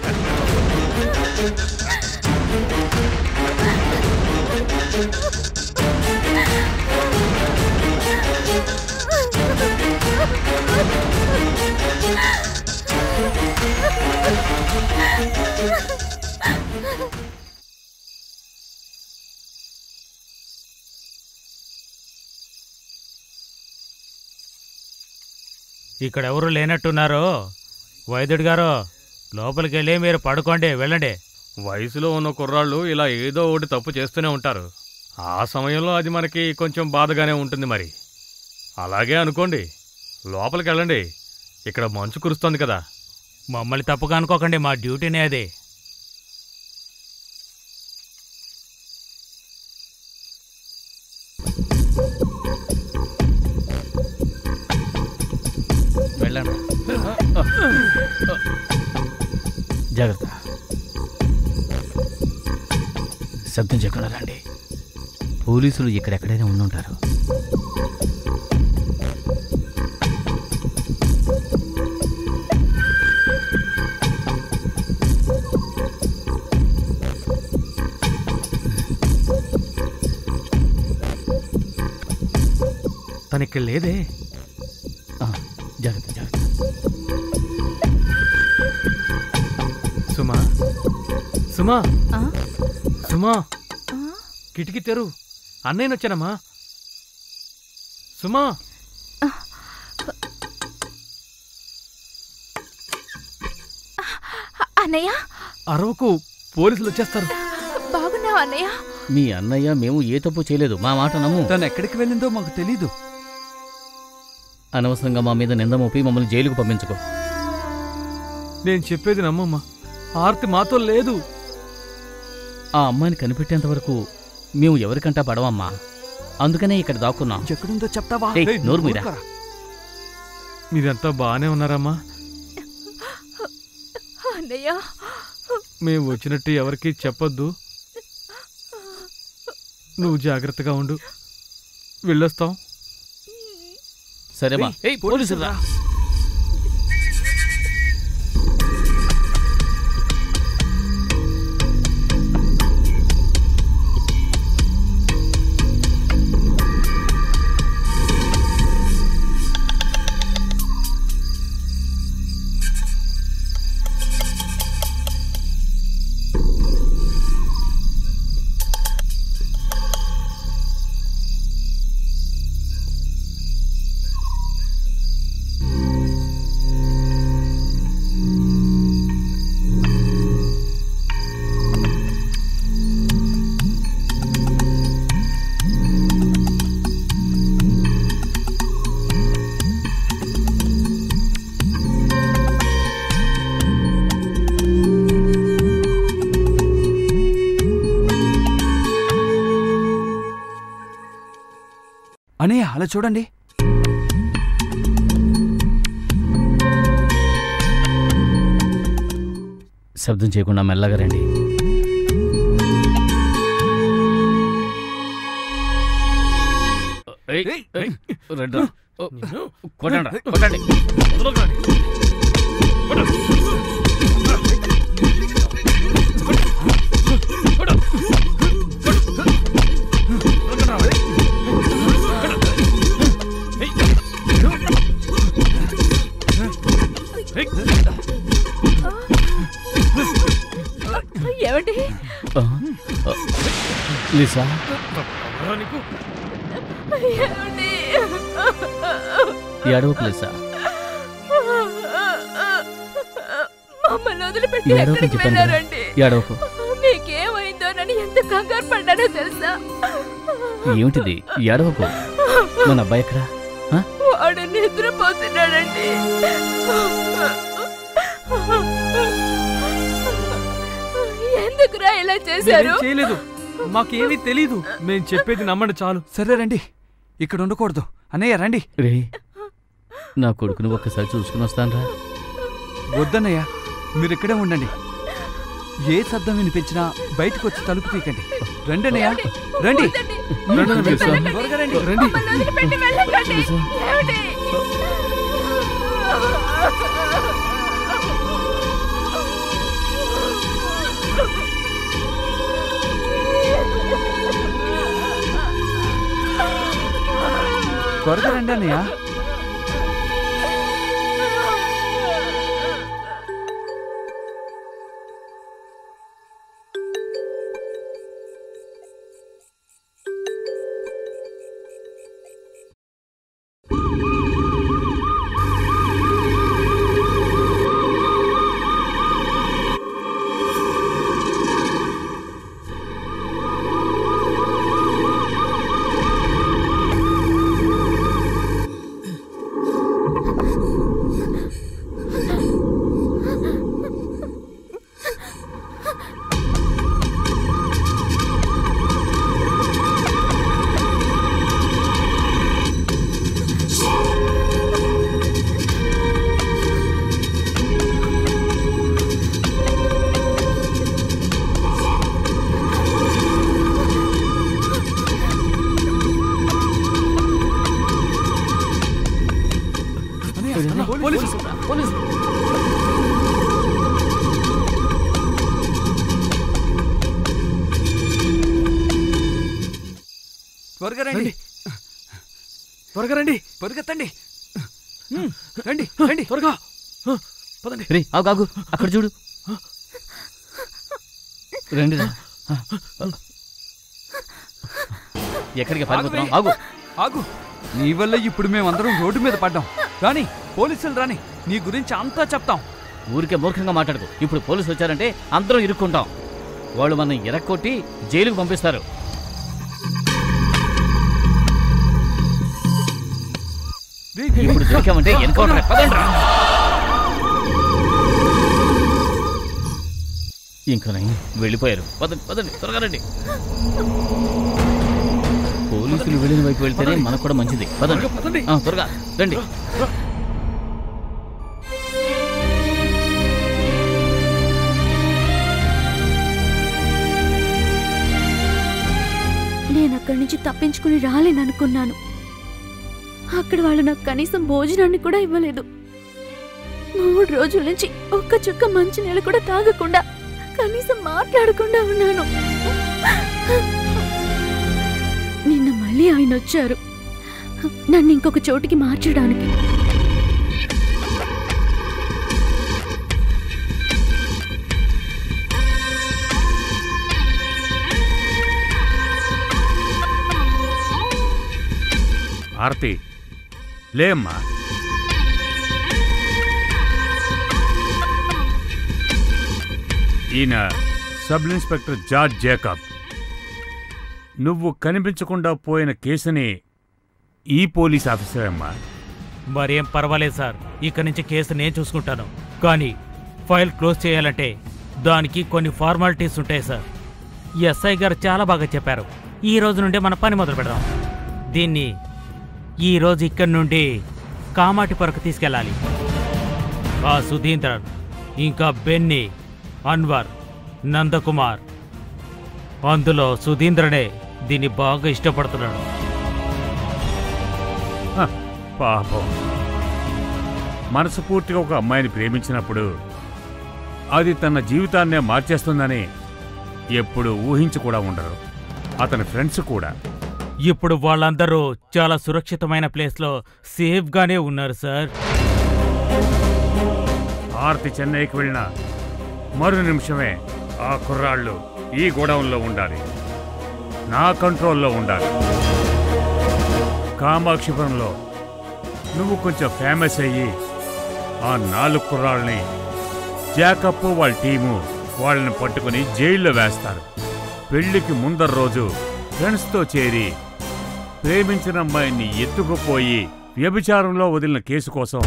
ఇక్కడ ఎవరు లేనట్టున్నారు వైద్యుడు గారు లోపలికి వెళ్ళి మీరు పడుకోండి వెళ్ళండి వయసులో ఉన్న కుర్రాళ్ళు ఇలా ఏదో ఒకటి తప్పు చేస్తూనే ఉంటారు ఆ సమయంలో అది మనకి కొంచెం బాధగానే ఉంటుంది మరి అలాగే అనుకోండి లోపలికి వెళ్ళండి ఇక్కడ మంచు కురుస్తోంది కదా మమ్మల్ని తప్పుగా అనుకోకండి మా డ్యూటీనే అది వెళ్ళండి జాగ్రత్త శబ్దం చేయకుండా రండి పోలీసులు ఇక్కడెక్కడైనా ఉండుంటారు తను ఇక్కడ లేదే జాగ్రత్త జాగ్రత్త సుమా సుమా ఆ? సుమా ఆ? కిటికీ తెరు అన్నయ్య వచ్చానమ్మా సుమా అన్నయ్య అరవకు పోలీసులు వచ్చేస్తారు బాగున్నావా అన్నయ్య మీ అన్నయ్య మేము ఏ తప్పు చేయలేదు మా మాట నమ్ము తను ఎక్కడికి వెళ్ళిందో మాకు తెలీదు అనవసరంగా మా మీద నింద మోపి మమ్మల్ని జైలుకు పంపించుకో నేను చెప్పేది నమ్మమ్మా ఆర్తి మాతో లేదు ఆ అమ్మాయిని కనిపెట్టేంత వరకు మేము ఎవరికంటా పడవమ్మా అందుకనే ఇక్కడ దాక్కున్నాం ఎక్కడుందో చెప్తావా ఏయ్, ఏయ్, నోరు మీరా ఊరుకోరా. మీరంతా బాగానే ఉన్నారమ్మా అన్నయ్య మేము వచ్చినట్టు ఎవరికి చెప్పొద్దు నువ్వు జాగ్రత్తగా ఉండు వెళ్ళొస్తాం సరేమా ఏయ్, పోలీసులు రా. అనయ్య అలా చూడండి శబ్దం చేయకుండా మెల్లగా రండి ఏయ్, ఏయ్, రండి రా. ఓ, కొట్టండి రా, కొట్టండి ఏమండి ఆ, ఆ, లిసా ఏమండి ఏడవకు లిసా మమ్మల్ని వదిలిపెట్టి ఏడవకు ఎక్కడికి చెప్పాను కదా. వెళ్ళారండి ఏడవకు మీకేమైందోనని ఎంత కంగారు పడ్డానో తెలుసా ఏమిటిది ఏడవకు మన అబ్బాయి ఎక్కడా ఆ? వాడు నిద్రపోతున్నాడండి ఎందుకురా ఇలా చేశారు మేమేం చేయలేదు మాకేమీ తెలీదు మేము చెప్పేది నమ్మండి చాలు సరే రండి ఇక్కడ ఉండకూడదు అన్నయ్య రండి రే నా కొడుకుని ఒక్కసారి చూసుకుని వస్తాను రా వద్దన్నయ్య మీరు ఇక్కడే ఉండండి ఏ శబ్దం వినిపించినా బయటకు వచ్చి తలుపు తీకండి రండి అన్నయ్య రండి రండి, రండి, త్వరగా రండి రండి మమ్మల్ని వదిలిపెట్టి వెళ్ళకండి ఏమిటి త్వరగా రండి అన్నయ్య పోలీసు పోలీసు త్వరగా రండి త్వరగా రండి పరిగెత్తండి రండి రండి త్వరగా పదండి రే ఆగు ఆగు అక్కడ చూడు రండి రా ఎక్కడికి పరిగెత్తున్నాం ఆగు ఆగు నీ వల్ల ఇప్పుడు మేమందరం రోడ్డు మీద పడ్డాం రాని పోలీసులు రాని నీ గురించి అంతా చెప్తాం ఊరికే మూర్ఖంగా మాట్లాడుకో ఇప్పుడు పోలీసులు వచ్చారంటే అందరం ఇరుక్కుంటాం వాళ్ళు మనం ఇరక్కొట్టి జైలుకు పంపిస్తారు ఇప్పుడు దొరికామంటే ఎన్కౌంటర్ పదండి రా. ఇంకా నయం వెళ్ళిపోయారు పదండి పదండి త్వరగా రండి పోలీసులు వెళ్ళిన వైపు వెళ్తేనే మనకు కూడా మంచిది పదండి ఆ, త్వరగా రండి నేను అక్కడి నుంచి తప్పించుకుని రాలేననుకున్నాను అక్కడ వాళ్ళు నాకు కనీసం భోజనాన్ని కూడా ఇవ్వలేదు మూడు రోజుల నుంచి ఒక్క చుక్క మంచినీళ్ళు కూడా తాగకుండా కనీసం మాట్లాడకుండా ఉన్నాను నిన్న మళ్ళీ ఆయన వచ్చారు నన్ను ఇంకొక చోటికి మార్చడానికి ఆరతి లేమ్మా ఈయన సబ్ ఇన్స్పెక్టర్ జార్జ్ జేకబ్ నువ్వు కనిపించకుండా పోయిన కేసుని ఈ పోలీస్ ఆఫీసర్ అమ్మా మరేం పర్వాలేదు సార్ ఇక్కడి నుంచి కేసు నేను చూసుకుంటాను కానీ ఫైల్ క్లోజ్ చేయాలంటే దానికి కొన్ని ఫార్మాలిటీస్ ఉంటాయి సార్ ఎస్ఐ గారు చాలా బాగా చెప్పారు ఈ రోజు నుండి మన పని మొదలు పెడదాం దీన్ని ఈ రోజు ఇక్కడి నుండి కామాటి పొరకు తీసుకెళ్ళాలి ఆ సుధీంద్రన్ ఇంకా బెన్నీ అన్వర్ నందకుమార్ అందులో సుధీంద్రనే దీన్ని బాగా ఇష్టపడుతున్నాడు హ, పాపం మనసుపూర్తిగా ఒక అమ్మాయిని ప్రేమించినప్పుడు అది తన జీవితాన్నే మార్చేస్తుందని ఎప్పుడు ఊహించి కూడా ఉండరు అతని ఫ్రెండ్స్ కూడా ఇప్పుడు వాళ్ళందరూ చాలా సురక్షితమైన ప్లేస్లో సేఫ్గానే ఉన్నారు సార్ ఆర్తి చెన్నైకి వెళ్ళిన మరు నిమిషమే ఆ కుర్రాళ్ళు ఈ గోడౌన్లో ఉండాలి నా కంట్రోల్లో ఉండాలి కామాక్షిపురంలో నువ్వు కొంచెం ఫేమస్ అయ్యి ఆ నాలుగు కుర్రాళ్ళని జాకప్ వాళ్ళ టీము వాళ్ళని పట్టుకుని జైల్లో వేస్తారు పెళ్లికి ముందర రోజు ఫ్రెండ్స్తో చేరి ప్రేమించిన అమ్మాయిని ఎత్తుకుపోయి వ్యభిచారంలో వదిలిన కేసు కోసం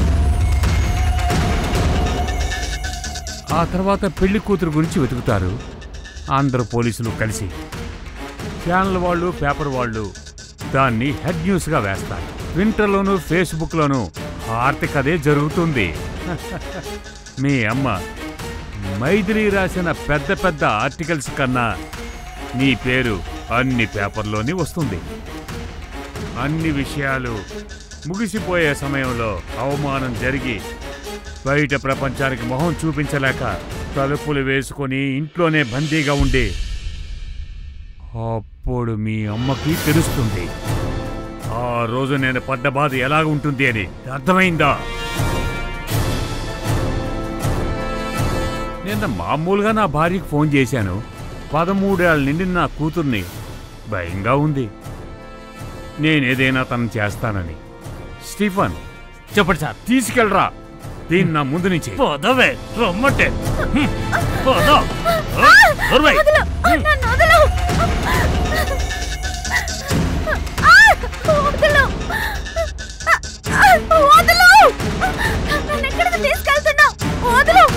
ఆ తర్వాత పెళ్లి కూతురు గురించి వెతుకుతారు అందరు పోలీసులు కలిసి ఛానల్ వాళ్ళు పేపర్ వాళ్ళు దాన్ని హెడ్ న్యూస్గా వేస్తారు ట్విట్టర్లోను ఫేస్బుక్లోను ఆర్టిక్ అదే జరుగుతుంది మీ అమ్మ మైథిలి రాసిన పెద్ద పెద్ద ఆర్టికల్స్ కన్నా నీ పేరు అన్ని పేపర్లోని వస్తుంది అన్ని విషయాలు ముగిసిపోయే సమయంలో అవమానం జరిగి బయట ప్రపంచానికి మొహం చూపించలేక తలుపులు వేసుకొని ఇంట్లోనే బందీగా ఉండి అప్పుడు మీ అమ్మకి తెలుస్తుంది ఆ రోజు నేను పడ్డ బాధ ఎలా ఉంటుంది అని అర్థమైందా నిన్న మామూలుగా నా భార్యకి ఫోన్ చేశాను పదమూడేళ్ళ నుండి నా కూతుర్ని భయంగా ఉంది నేనేదైనా తను చేస్తానని స్టీఫన్ చెప్పండి సార్ తీసుకెళ్ళరా దీన్ని నా ముందు నుంచి పోదవే రమ్మంటే హ్మ్. పోదా. ఆ, దొరబాయ్. వదలు! నన్ను వదలు! ఆ! వదలు! ఆ! వదలు! నన్ను ఎక్కడికి తీసుకెళ్తున్నావు? వదలు!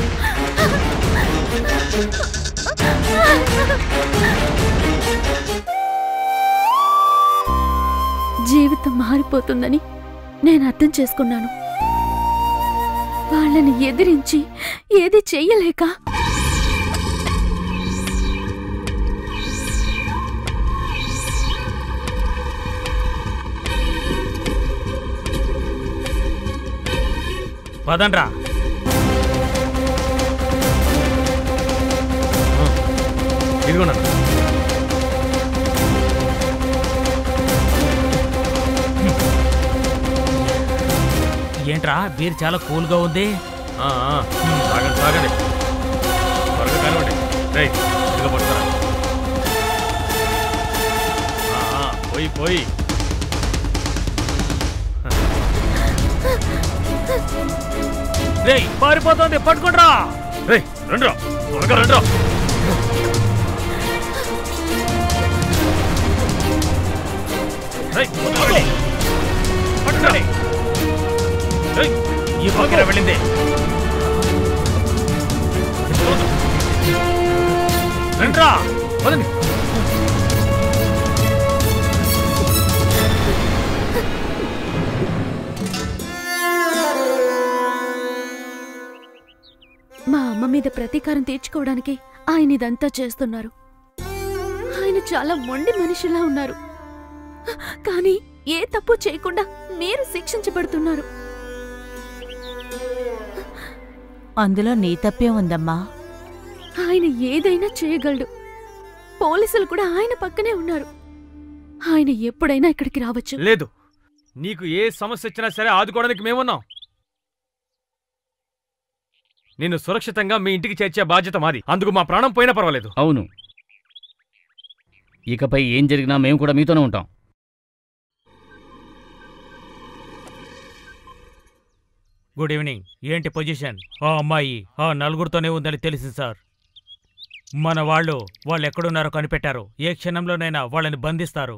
జీవితం మారిపోతుందని నేను అర్థం చేసుకున్నాను వాళ్ళని ఎదిరించి ఏది చెయ్యలేక పదండ్రా ఇదిగోనా ఏంట్రా బీర్ చాలా కూల్గా ఉంది ఆ, ఆ, తాగండి తాగండి త్వరగా కానివ్వండి రేయ్ ఇదిగో పట్టుకురా ఆ, ఆ, పోయి పోయి రేయ్ పారిపోతుంది పట్టుకుంట్రా రేయ్ రండ్రా త్వరగా రండ్రా రేయ్ పట్టుకోండి పట్టుకోండి రేయ్ ఈ పక్కన వెళ్ళింది రండ్రా పదండి మా అమ్మ మీద ప్రతీకారం తీర్చుకోవడానికి ఆయన ఇదంతా చేస్తున్నారు ఆయన చాలా మొండి మనిషిలా ఉన్నారు కానీ ఏ తప్పు చేయకుండా మీరు శిక్షించబడుతున్నారు అందులో నీ తప్పే ఉందమ్మా ఆయన ఏదైనా చేయగలడు పోలీసులు కూడా ఆయన పక్కనే ఉన్నారు ఆయన ఎప్పుడైనా ఇక్కడికి రావచ్చు లేదు నీకు ఏ సమస్య వచ్చినా సరే ఆదుకోవడానికి మేమున్నాం నిన్ను సురక్షితంగా మీ ఇంటికి చేర్చే బాధ్యత మాది అందుకు మా ప్రాణం పోయినా పర్వాలేదు అవును ఇకపై ఏం జరిగినా మేము కూడా మీతోనే ఉంటాం గుడ్ ఈవినింగ్ ఏంటి పొజిషన్ ఆ అమ్మాయి ఆ నలుగురితోనే ఉందని తెలిసింది సార్ మన వాళ్ళు వాళ్ళు ఎక్కడున్నారో కనిపెట్టారు ఏ క్షణంలోనైనా వాళ్ళని బంధిస్తారు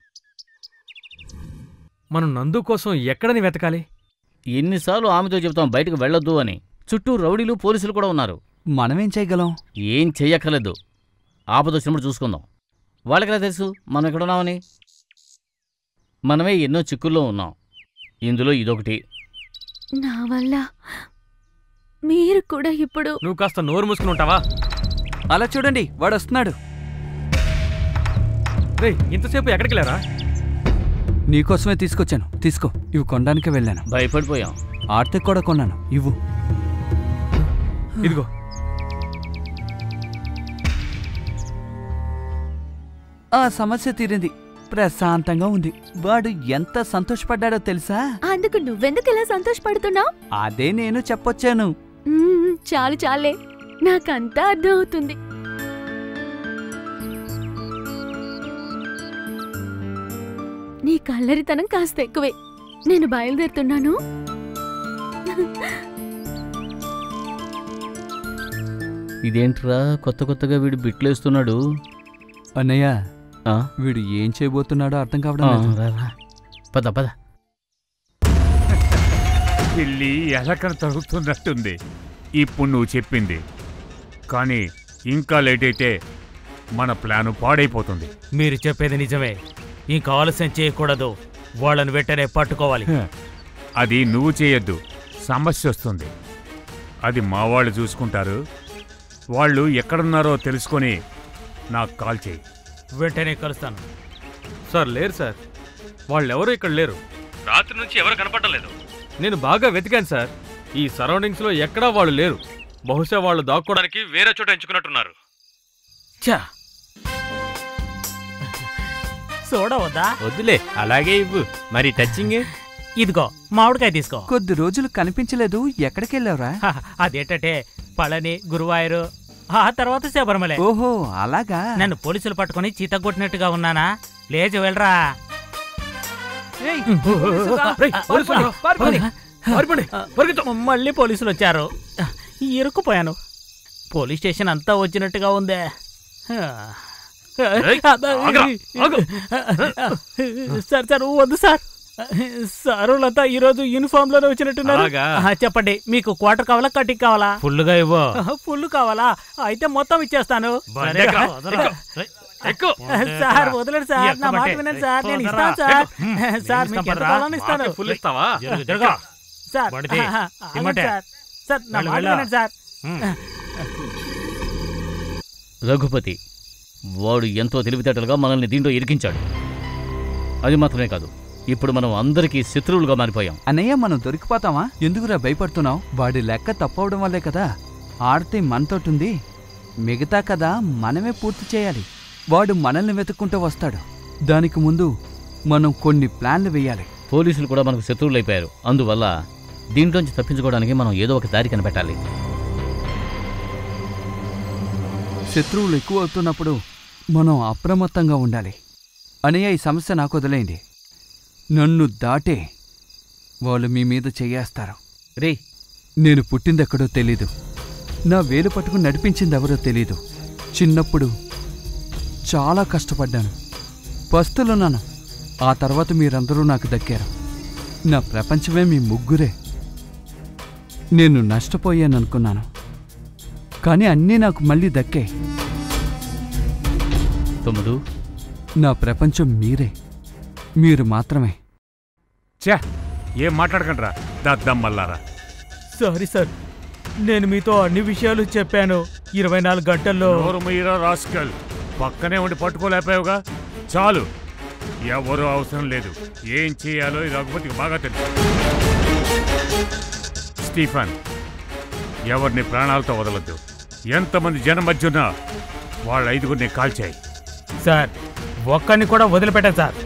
మనం నందు కోసం ఎక్కడని వెతకాలి ఎన్నిసార్లు ఆమెతో చెబుతాం బయటకు వెళ్ళొద్దు అని చుట్టూ రౌడీలు పోలీసులు కూడా ఉన్నారు మనమేం చేయగలం ఏం చెయ్యక్కర్లేదు ఆపద వచ్చినప్పుడు చూసుకుందాం వాళ్ళకెలా తెలుసు మనం ఎక్కడున్నామని మనమే ఎన్నో చిక్కుల్లో ఉన్నాం ఇందులో ఇదొకటి నా వల్ల మీరు కూడా ఇప్పుడు నువ్వు కాస్త నోరు మూసుకుని ఉంటావా అలా చూడండి వాడు వస్తున్నాడు రే ఇంతసేపు ఎక్కడికి లేరా నీకోసమే తీసుకొచ్చాను తీసుకో ఇవి కొనడానికే వెళ్ళాను భయపడిపోయాం ఆర్తిక్ కూడా కొన్నాను ఇవ్వు ఇదిగో ఆ సమస్య తీరింది ప్రశాంతంగా ఉంది వాడు ఎంత సంతోషపడ్డాడో తెలుసా అందుకు నువ్వెందుకు ఇలా సంతోషపడుతున్నావు అదే నేను చెప్పొచ్చాను చాలు చాలే నాకంతా అర్థం అవుతుంది నీ కల్లరితనం కాస్త ఎక్కువే నేను బయలుదేరుతున్నాను ఇదేంట్రా కొత్త కొత్తగా వీడు బిట్లేస్తున్నాడు అన్నయ్య ఆ? వీడు ఏం చేయబోతున్నాడో అర్థం కావడం ఆ, లేదు రా, రా. పద పద పిల్లి ఎలకన తరుగుతున్నట్టుంది ఇప్పుడు నువ్వు చెప్పింది కానీ ఇంకా లేట్ అయితే మన ప్లాను పాడైపోతుంది మీరు చెప్పేది నిజమే ఇంకా ఆలస్యం చేయకూడదు వాళ్ళని వెంటనే పట్టుకోవాలి హ, అది నువ్వు చేయొద్దు సమస్య వస్తుంది అది మా వాళ్ళు చూసుకుంటారు వాళ్ళు ఎక్కడున్నారో తెలుసుకొని నాకు కాల్ చేయి వెంటనే కలుస్తాను సార్ లేరు సార్ వాళ్ళెవరూ ఇక్కడ లేరు రాత్రి నుంచి ఎవరు కనపడలేదు నేను బాగా వెతికాను సార్ ఈ సరౌండింగ్స్లో ఎక్కడా వాళ్ళు లేరు బహుశా వాళ్ళు దాక్కోవడానికి వేరే చోట ఎంచుకున్నట్టున్నారు చా చూడవద్దా వద్దులే అలాగే ఇవ్వు మరి టచింగ్ ఇదిగో మామిడికాయ తీసుకో కొద్ది రోజులు కనిపించలేదు ఎక్కడికి వెళ్ళావురా హ, అదేంటంటే పళని గురువాయూరు ఆ తర్వాత శబరిమలే ఓహో అలాగా నన్ను పోలీసులు పట్టుకొని చీతగొట్టినట్టుగా ఉన్నానా లేచి వెళ్ళరా రేయ్, పోలీసులు, పారిపోండి, పారిపోండి, పరిగెత్తు. మళ్ళీ పోలీసులు వచ్చారు ఇరుక్కుపోయాను పోలీస్ స్టేషన్ అంతా వచ్చినట్టుగా ఉందే ఏయ్, ఆగ్రా, ఆగు. సార్ సార్ వద్దు సార్ సార్ వాళ్ళంతా ఈ రోజు యూనిఫామ్ లోనే వచ్చినట్టున్నారు అలాగా? ఆ, చెప్పండి మీకు క్వార్టర్ కావాలా కటింగ్ కావాలా ఫుల్గా ఇవ్వు ఫుల్ కావాలా అయితే మొత్తం ఇచ్చేస్తాను బండి సరే, ఎక్కరా? వదలరా. ఎక్కు. సార్ వదలండి సార్ నా మాట ఎక్కమంటే. వినండి సార్ నేను పోదరా. ఇస్తాను సార్ ఎక్కు. సార్ నేను మీకు ఎంత ఇస్తాను కావాలని ఇస్తాను మాకే ఫుల్ ఇస్తావా జరుగు, జరుగు. సార్ బండిది. ఆహా, ఆగండి ఇమ్మంటే. సార్ సార్ నా వెళ్ళు, మాట వెళ్ళు. వినండి సార్ రఘుపతి వాడు ఎంతో తెలివితేటలుగా మనల్ని దీంట్లో ఇరికించాడు అది మాత్రమే కాదు ఇప్పుడు మనం అందరికీ శత్రువులుగా మారిపోయాం అన్నయ్య మనం దొరికిపోతామా ఎందుకురా భయపడుతున్నావు వాడి లెక్క తప్పవడం వల్లే కదా ఆడితే మనతోటుంది మిగతా కదా మనమే పూర్తి చేయాలి వాడు మనల్ని వెతుక్కుంటూ వస్తాడు దానికి ముందు మనం కొన్ని ప్లాన్లు వేయాలి పోలీసులు కూడా మనకు శత్రువులు అయిపోయారు అందువల్ల దీంట్లోంచి తప్పించుకోవడానికి మనం ఏదో ఒక దారి కనిపెట్టాలి శత్రువులు ఎక్కువ అవుతున్నప్పుడు మనం అప్రమత్తంగా ఉండాలి అనయ్య ఈ సమస్య నాకు వదిలేయండి నన్ను దాటే వాళ్ళు మీ మీద చెయ్యేస్తారు రే నేను పుట్టిందెక్కడో తెలీదు నా వేలు పట్టుకుని నడిపించింది ఎవరో తెలీదు చిన్నప్పుడు చాలా కష్టపడ్డాను పస్తులున్నాను ఆ తర్వాత మీరందరూ నాకు దక్కారు నా ప్రపంచమే మీ ముగ్గురే నేను నష్టపోయాననుకున్నాను కానీ అన్నీ నాకు మళ్ళీ దక్కాయి తమ్ముడు నా ప్రపంచం మీరే మీరు మాత్రమే ఛా ఏం మాట్లాడకండ్రా దద్దమ్మల్లారా సారీ సార్ నేను మీతో అన్ని విషయాలు చెప్పాను ఇరవై నాలుగు గంటల్లో నోరు మీరా రాస్కల్ పక్కనే ఉండి పట్టుకోలేకపోయావుగా చాలు ఎవరూ అవసరం లేదు ఏం చేయాలో ఈ రఘుపతికి బాగా తెలుసు స్టీఫన్ ఎవరిని ప్రాణాలతో వదలొద్దు ఎంతమంది జనం మధ్య ఉన్నా వాళ్ళ ఐదుగురిని కాల్చాయి సార్ ఒక్కడిని కూడా వదిలిపెట్టాను సార్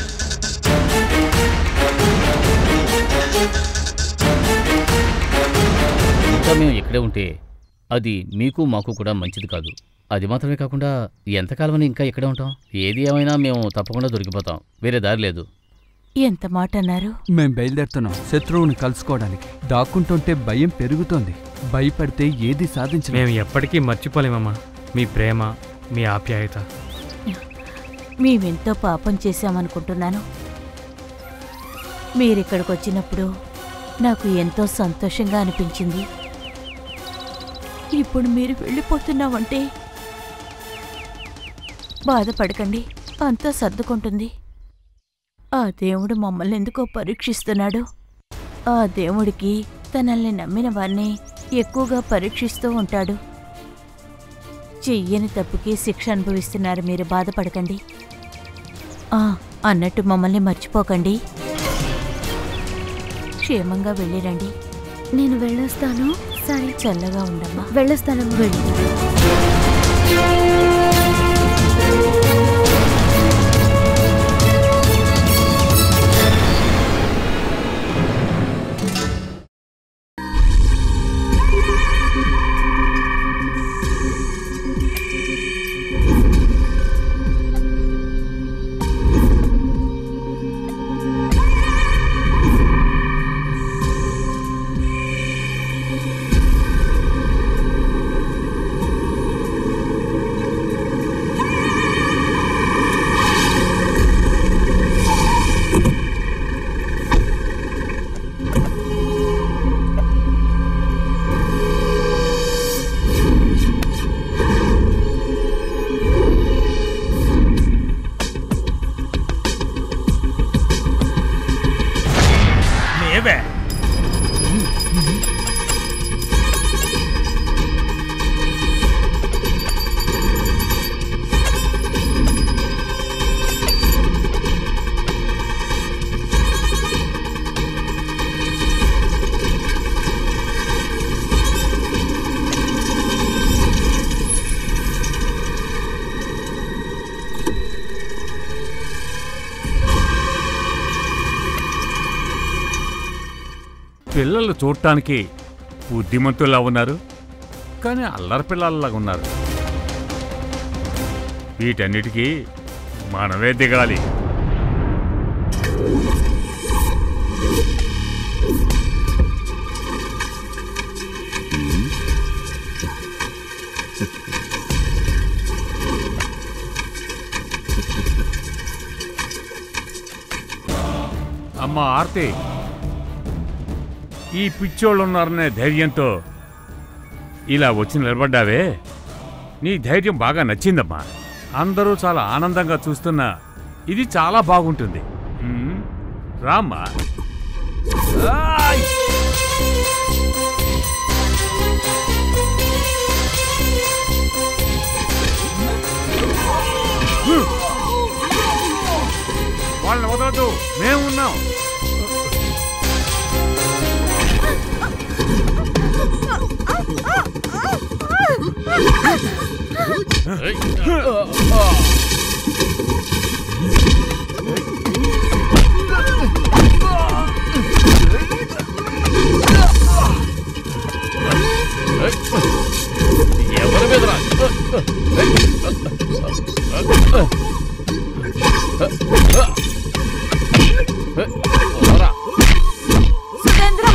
ఇంకా మేము ఇక్కడే ఉంటే అది మీకు మాకు కూడా మంచిది కాదు అది మాత్రమే కాకుండా ఎంతకాలమని ఇంకా ఇక్కడే ఉంటాం ఏది ఏమైనా మేము తప్పకుండా దొరికిపోతాం వేరే దారి లేదు ఎంత మాట అన్నారు మేం బయలుదేరుతున్నాం శత్రువుని కలుసుకోవడానికి దాక్కుంటుంటే భయం పెరుగుతోంది భయపడితే ఏది సాధించలేం మేము ఎప్పటికీ మర్చిపోలేమమ్మా మీ ప్రేమ మీ ఆప్యాయత మేమెంతో పాపం చేశామనుకుంటున్నాను మీరిక్కడికి వచ్చినప్పుడు నాకు ఎంతో సంతోషంగా అనిపించింది ఇప్పుడు మీరు వెళ్ళిపోతున్నామంటే బాధపడకండి అంతా సర్దుకుంటుంది ఆ దేవుడు మమ్మల్ని ఎందుకో పరీక్షిస్తున్నాడు ఆ దేవుడికి తనల్ని నమ్మిన వారిని ఎక్కువగా పరీక్షిస్తూ ఉంటాడు చెయ్యని తప్పుకి శిక్ష అనుభవిస్తున్నారు మీరు బాధపడకండి ఆ, అన్నట్టు మమ్మల్ని మర్చిపోకండి క్షేమంగా వెళ్ళిరండి నేను వెళ్ళొస్తాను సరే చల్లగా ఉండమ్మా వెళ్ళొస్తానమ్మా వెళ్ళి మేవే పిల్లలు చూడటానికి బుద్ధిమంతుల్లా ఉన్నారు కానీ అల్లరి పిల్లల్లాగా ఉన్నారు వీటన్నిటికీ మనమే దిగాలి అమ్మ ఆర్తి ఈ పిచ్చోళ్ళు ఉన్నారనే ధైర్యంతో ఇలా వచ్చి నిలబడ్డావే నీ ధైర్యం బాగా నచ్చిందమ్మా అందరూ చాలా ఆనందంగా చూస్తున్నా ఇది చాలా బాగుంటుంది ఉమ్, రామ్మా ఆయ్! వాళ్ళని వదలదు మేమున్నాం Ah! ఎవరి మీద రా? పోరా. సురేంద్ర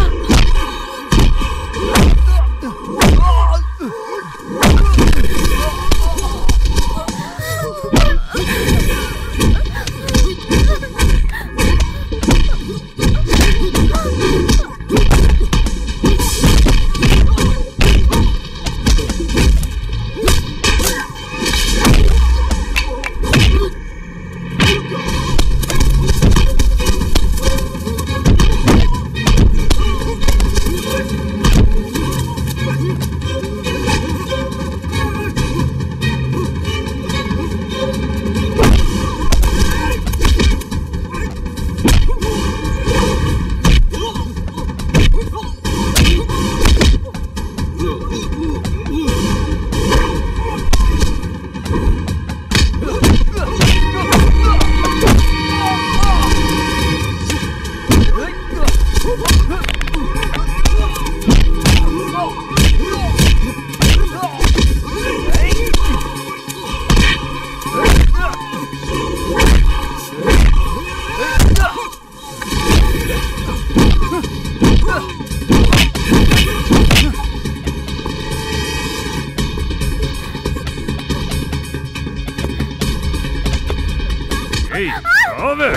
ఏయ్, రావే.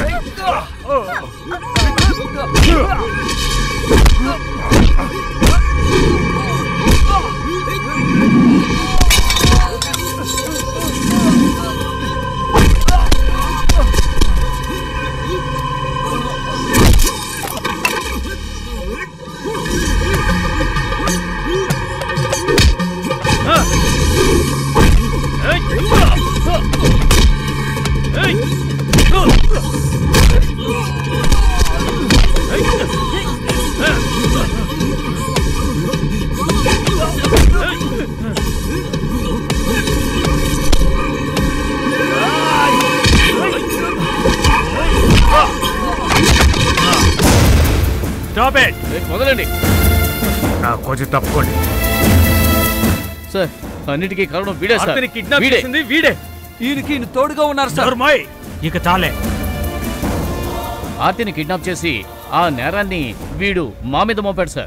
స్టాప్ ఇట్ వదలండి కొంచెం తప్పుకోండి సార్ అన్నిటికీ కారణం వీడే సార్ అతని కిడ్నాప్ వీడే. చేసింది వీడే ఈయనకి ఈయన తోడుగా ఉన్నారు సార్ నోర్మోయ్ ఇక చాలే ఆర్తిని కిడ్నాప్ చేసి ఆ నేరాన్ని వీడు మా మీద మోపాడు సార్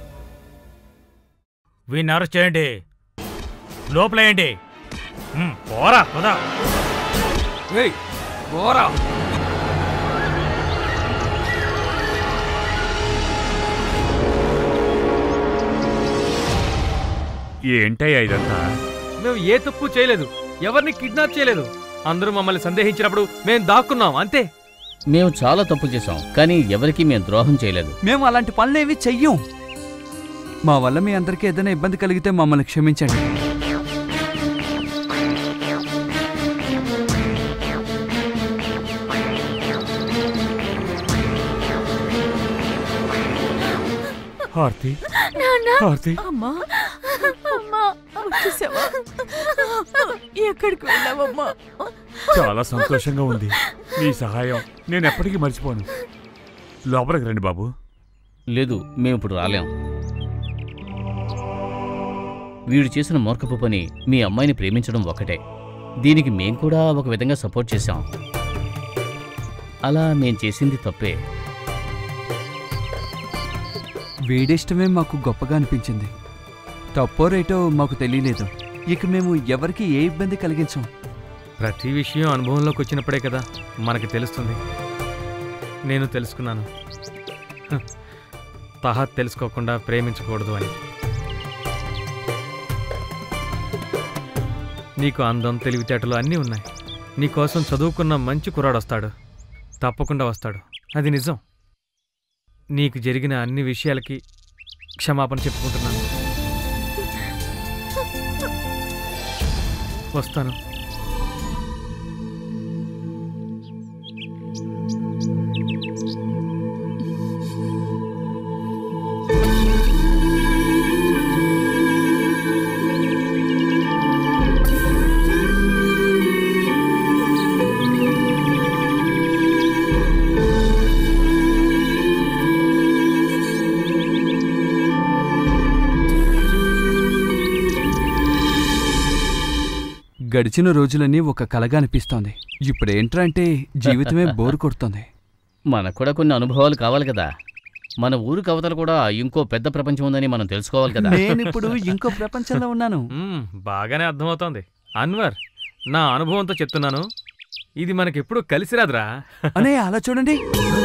వీడిని అరెస్ట్ చేయండి లోపలేయండి ఉమ్, పోరా పదా పోరా ఏంటయ్యా ఇదంతా మేము ఏ తప్పు చేయలేదు ఎవరిని కిడ్నాప్ చేయలేదు అందరూ మమ్మల్ని సందేహించినప్పుడు మేము దాక్కున్నాం అంతే మేము చాలా తప్పు చేశాం కానీ ఎవరికీ మేము ద్రోహం చేయలేదు మేము అలాంటి పనులేవి చెయ్యం మా వల్ల మీ అందరికీ ఏదైనా ఇబ్బంది కలిగితే మమ్మల్ని క్షమించండి హార్తి నాన్న హార్తి అమ్మా అమ్మా వచ్చేసావా ఎక్కడికి వెళ్ళావమ్మా చాలా సంతోషంగా ఉంది మీ సహాయం నేను ఎప్పటికీ మర్చిపోను లోపలికి రండి బాబు లేదు మేము ఇప్పుడు రాలేం వీడు చేసిన మూర్ఖపు పని మీ అమ్మాయిని ప్రేమించడం ఒకటే దీనికి మేం కూడా ఒక విధంగా సపోర్ట్ చేశాం అలా మేం చేసింది తప్పే వీడిష్టమే మాకు గొప్పగా అనిపించింది తప్పో రేటో మాకు తెలియలేదు ఇక మేము ఎవరికి ఏ ఇబ్బంది కలిగించాం ప్రతి విషయం అనుభవంలోకి వచ్చినప్పుడే కదా మనకి తెలుస్తుంది నేను తెలుసుకున్నాను హ, తహత్ తెలుసుకోకుండా ప్రేమించకూడదు అని నీకు అందం తెలివితేటలు అన్నీ ఉన్నాయి నీకోసం చదువుకున్న మంచి కుర్రాడు వస్తాడు తప్పకుండా వస్తాడు అది నిజం నీకు జరిగిన అన్ని విషయాలకి క్షమాపణ చెప్పుకుంటున్నాను వస్తాను గడిచిన రోజులన్నీ ఒక కలగా అనిపిస్తోంది ఇప్పుడేంట్రా అంటే జీవితమే బోరు కొడుతోంది మనకు కూడా కొన్ని అనుభవాలు కావాలి కదా మన ఊరు కవతలు కూడా ఇంకో పెద్ద ప్రపంచం ఉందని మనం తెలుసుకోవాలి కదా నేనిప్పుడు ఇంకో ప్రపంచంలో ఉన్నాను మ్మ్, బాగానే అర్థమవుతోంది అన్వర్ నా అనుభవంతో చెప్తున్నాను ఇది మనకెప్పుడు కలిసి రాదురా అనే అలా చూడండి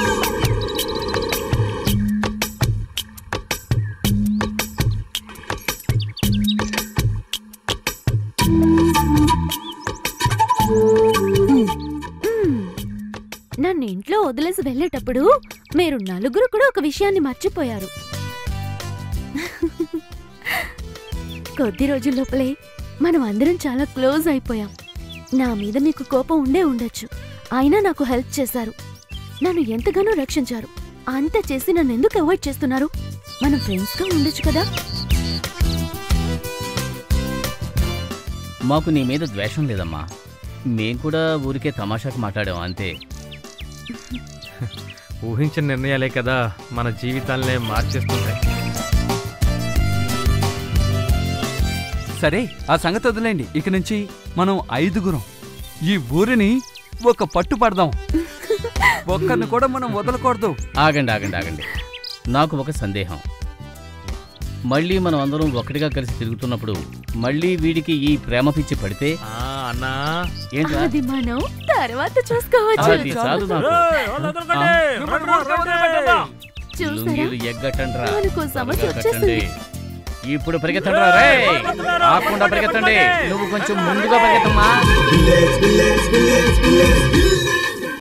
నన్ను ఇంట్లో వదిలేసి వెళ్ళేటప్పుడు మీరు నలుగురు కూడా ఒక విషయాన్ని మర్చిపోయారు కొద్ది రోజుల లోపలే మనం అందరం చాలా క్లోజ్ అయిపోయాం నా మీద మీకు కోపం ఉండే ఉండొచ్చు అయినా నాకు హెల్ప్ చేశారు నన్ను ఎంతగానో రక్షించారు అంత చేసి నన్ను ఎందుకు అవాయిడ్ చేస్తున్నారు మనం ఫ్రెండ్స్గా ఉండొచ్చు కదా మాకు నీ మీద ద్వేషం లేదమ్మా మేం కూడా ఊరికే తమాషాకు మాట్లాడాం అంతే ఊహించిన నిర్ణయాలే కదా మన జీవితాలనే మార్చేస్తుంటాయి సరే ఆ సంగతి వదిలేండి ఇక నుంచి మనం ఐదుగురం ఈ ఊరిని ఒక పట్టు పడదాం ఒక్కరిని కూడా మనం వదలకూడదు ఆగండి ఆగండి ఆగండి నాకు ఒక సందేహం మళ్ళీ మనం అందరం ఒకటిగా కలిసి తిరుగుతున్నప్పుడు మళ్ళీ వీడికి ఈ ప్రేమ పిచ్చి పడితే అన్నా ఏంట్రా అది మనం తర్వాత చూసుకోవచ్చు అది చాలు నాకు చూసారా లుంగీలు ఎగ్గటండ్రా మనకు సమస్య వచ్చేసింది ఇప్పుడు పరిగెత్తండి రే ఆకుండా పరిగెత్తండి నువ్వు కొంచెం ముందుగా పరిగెత్తమ్మా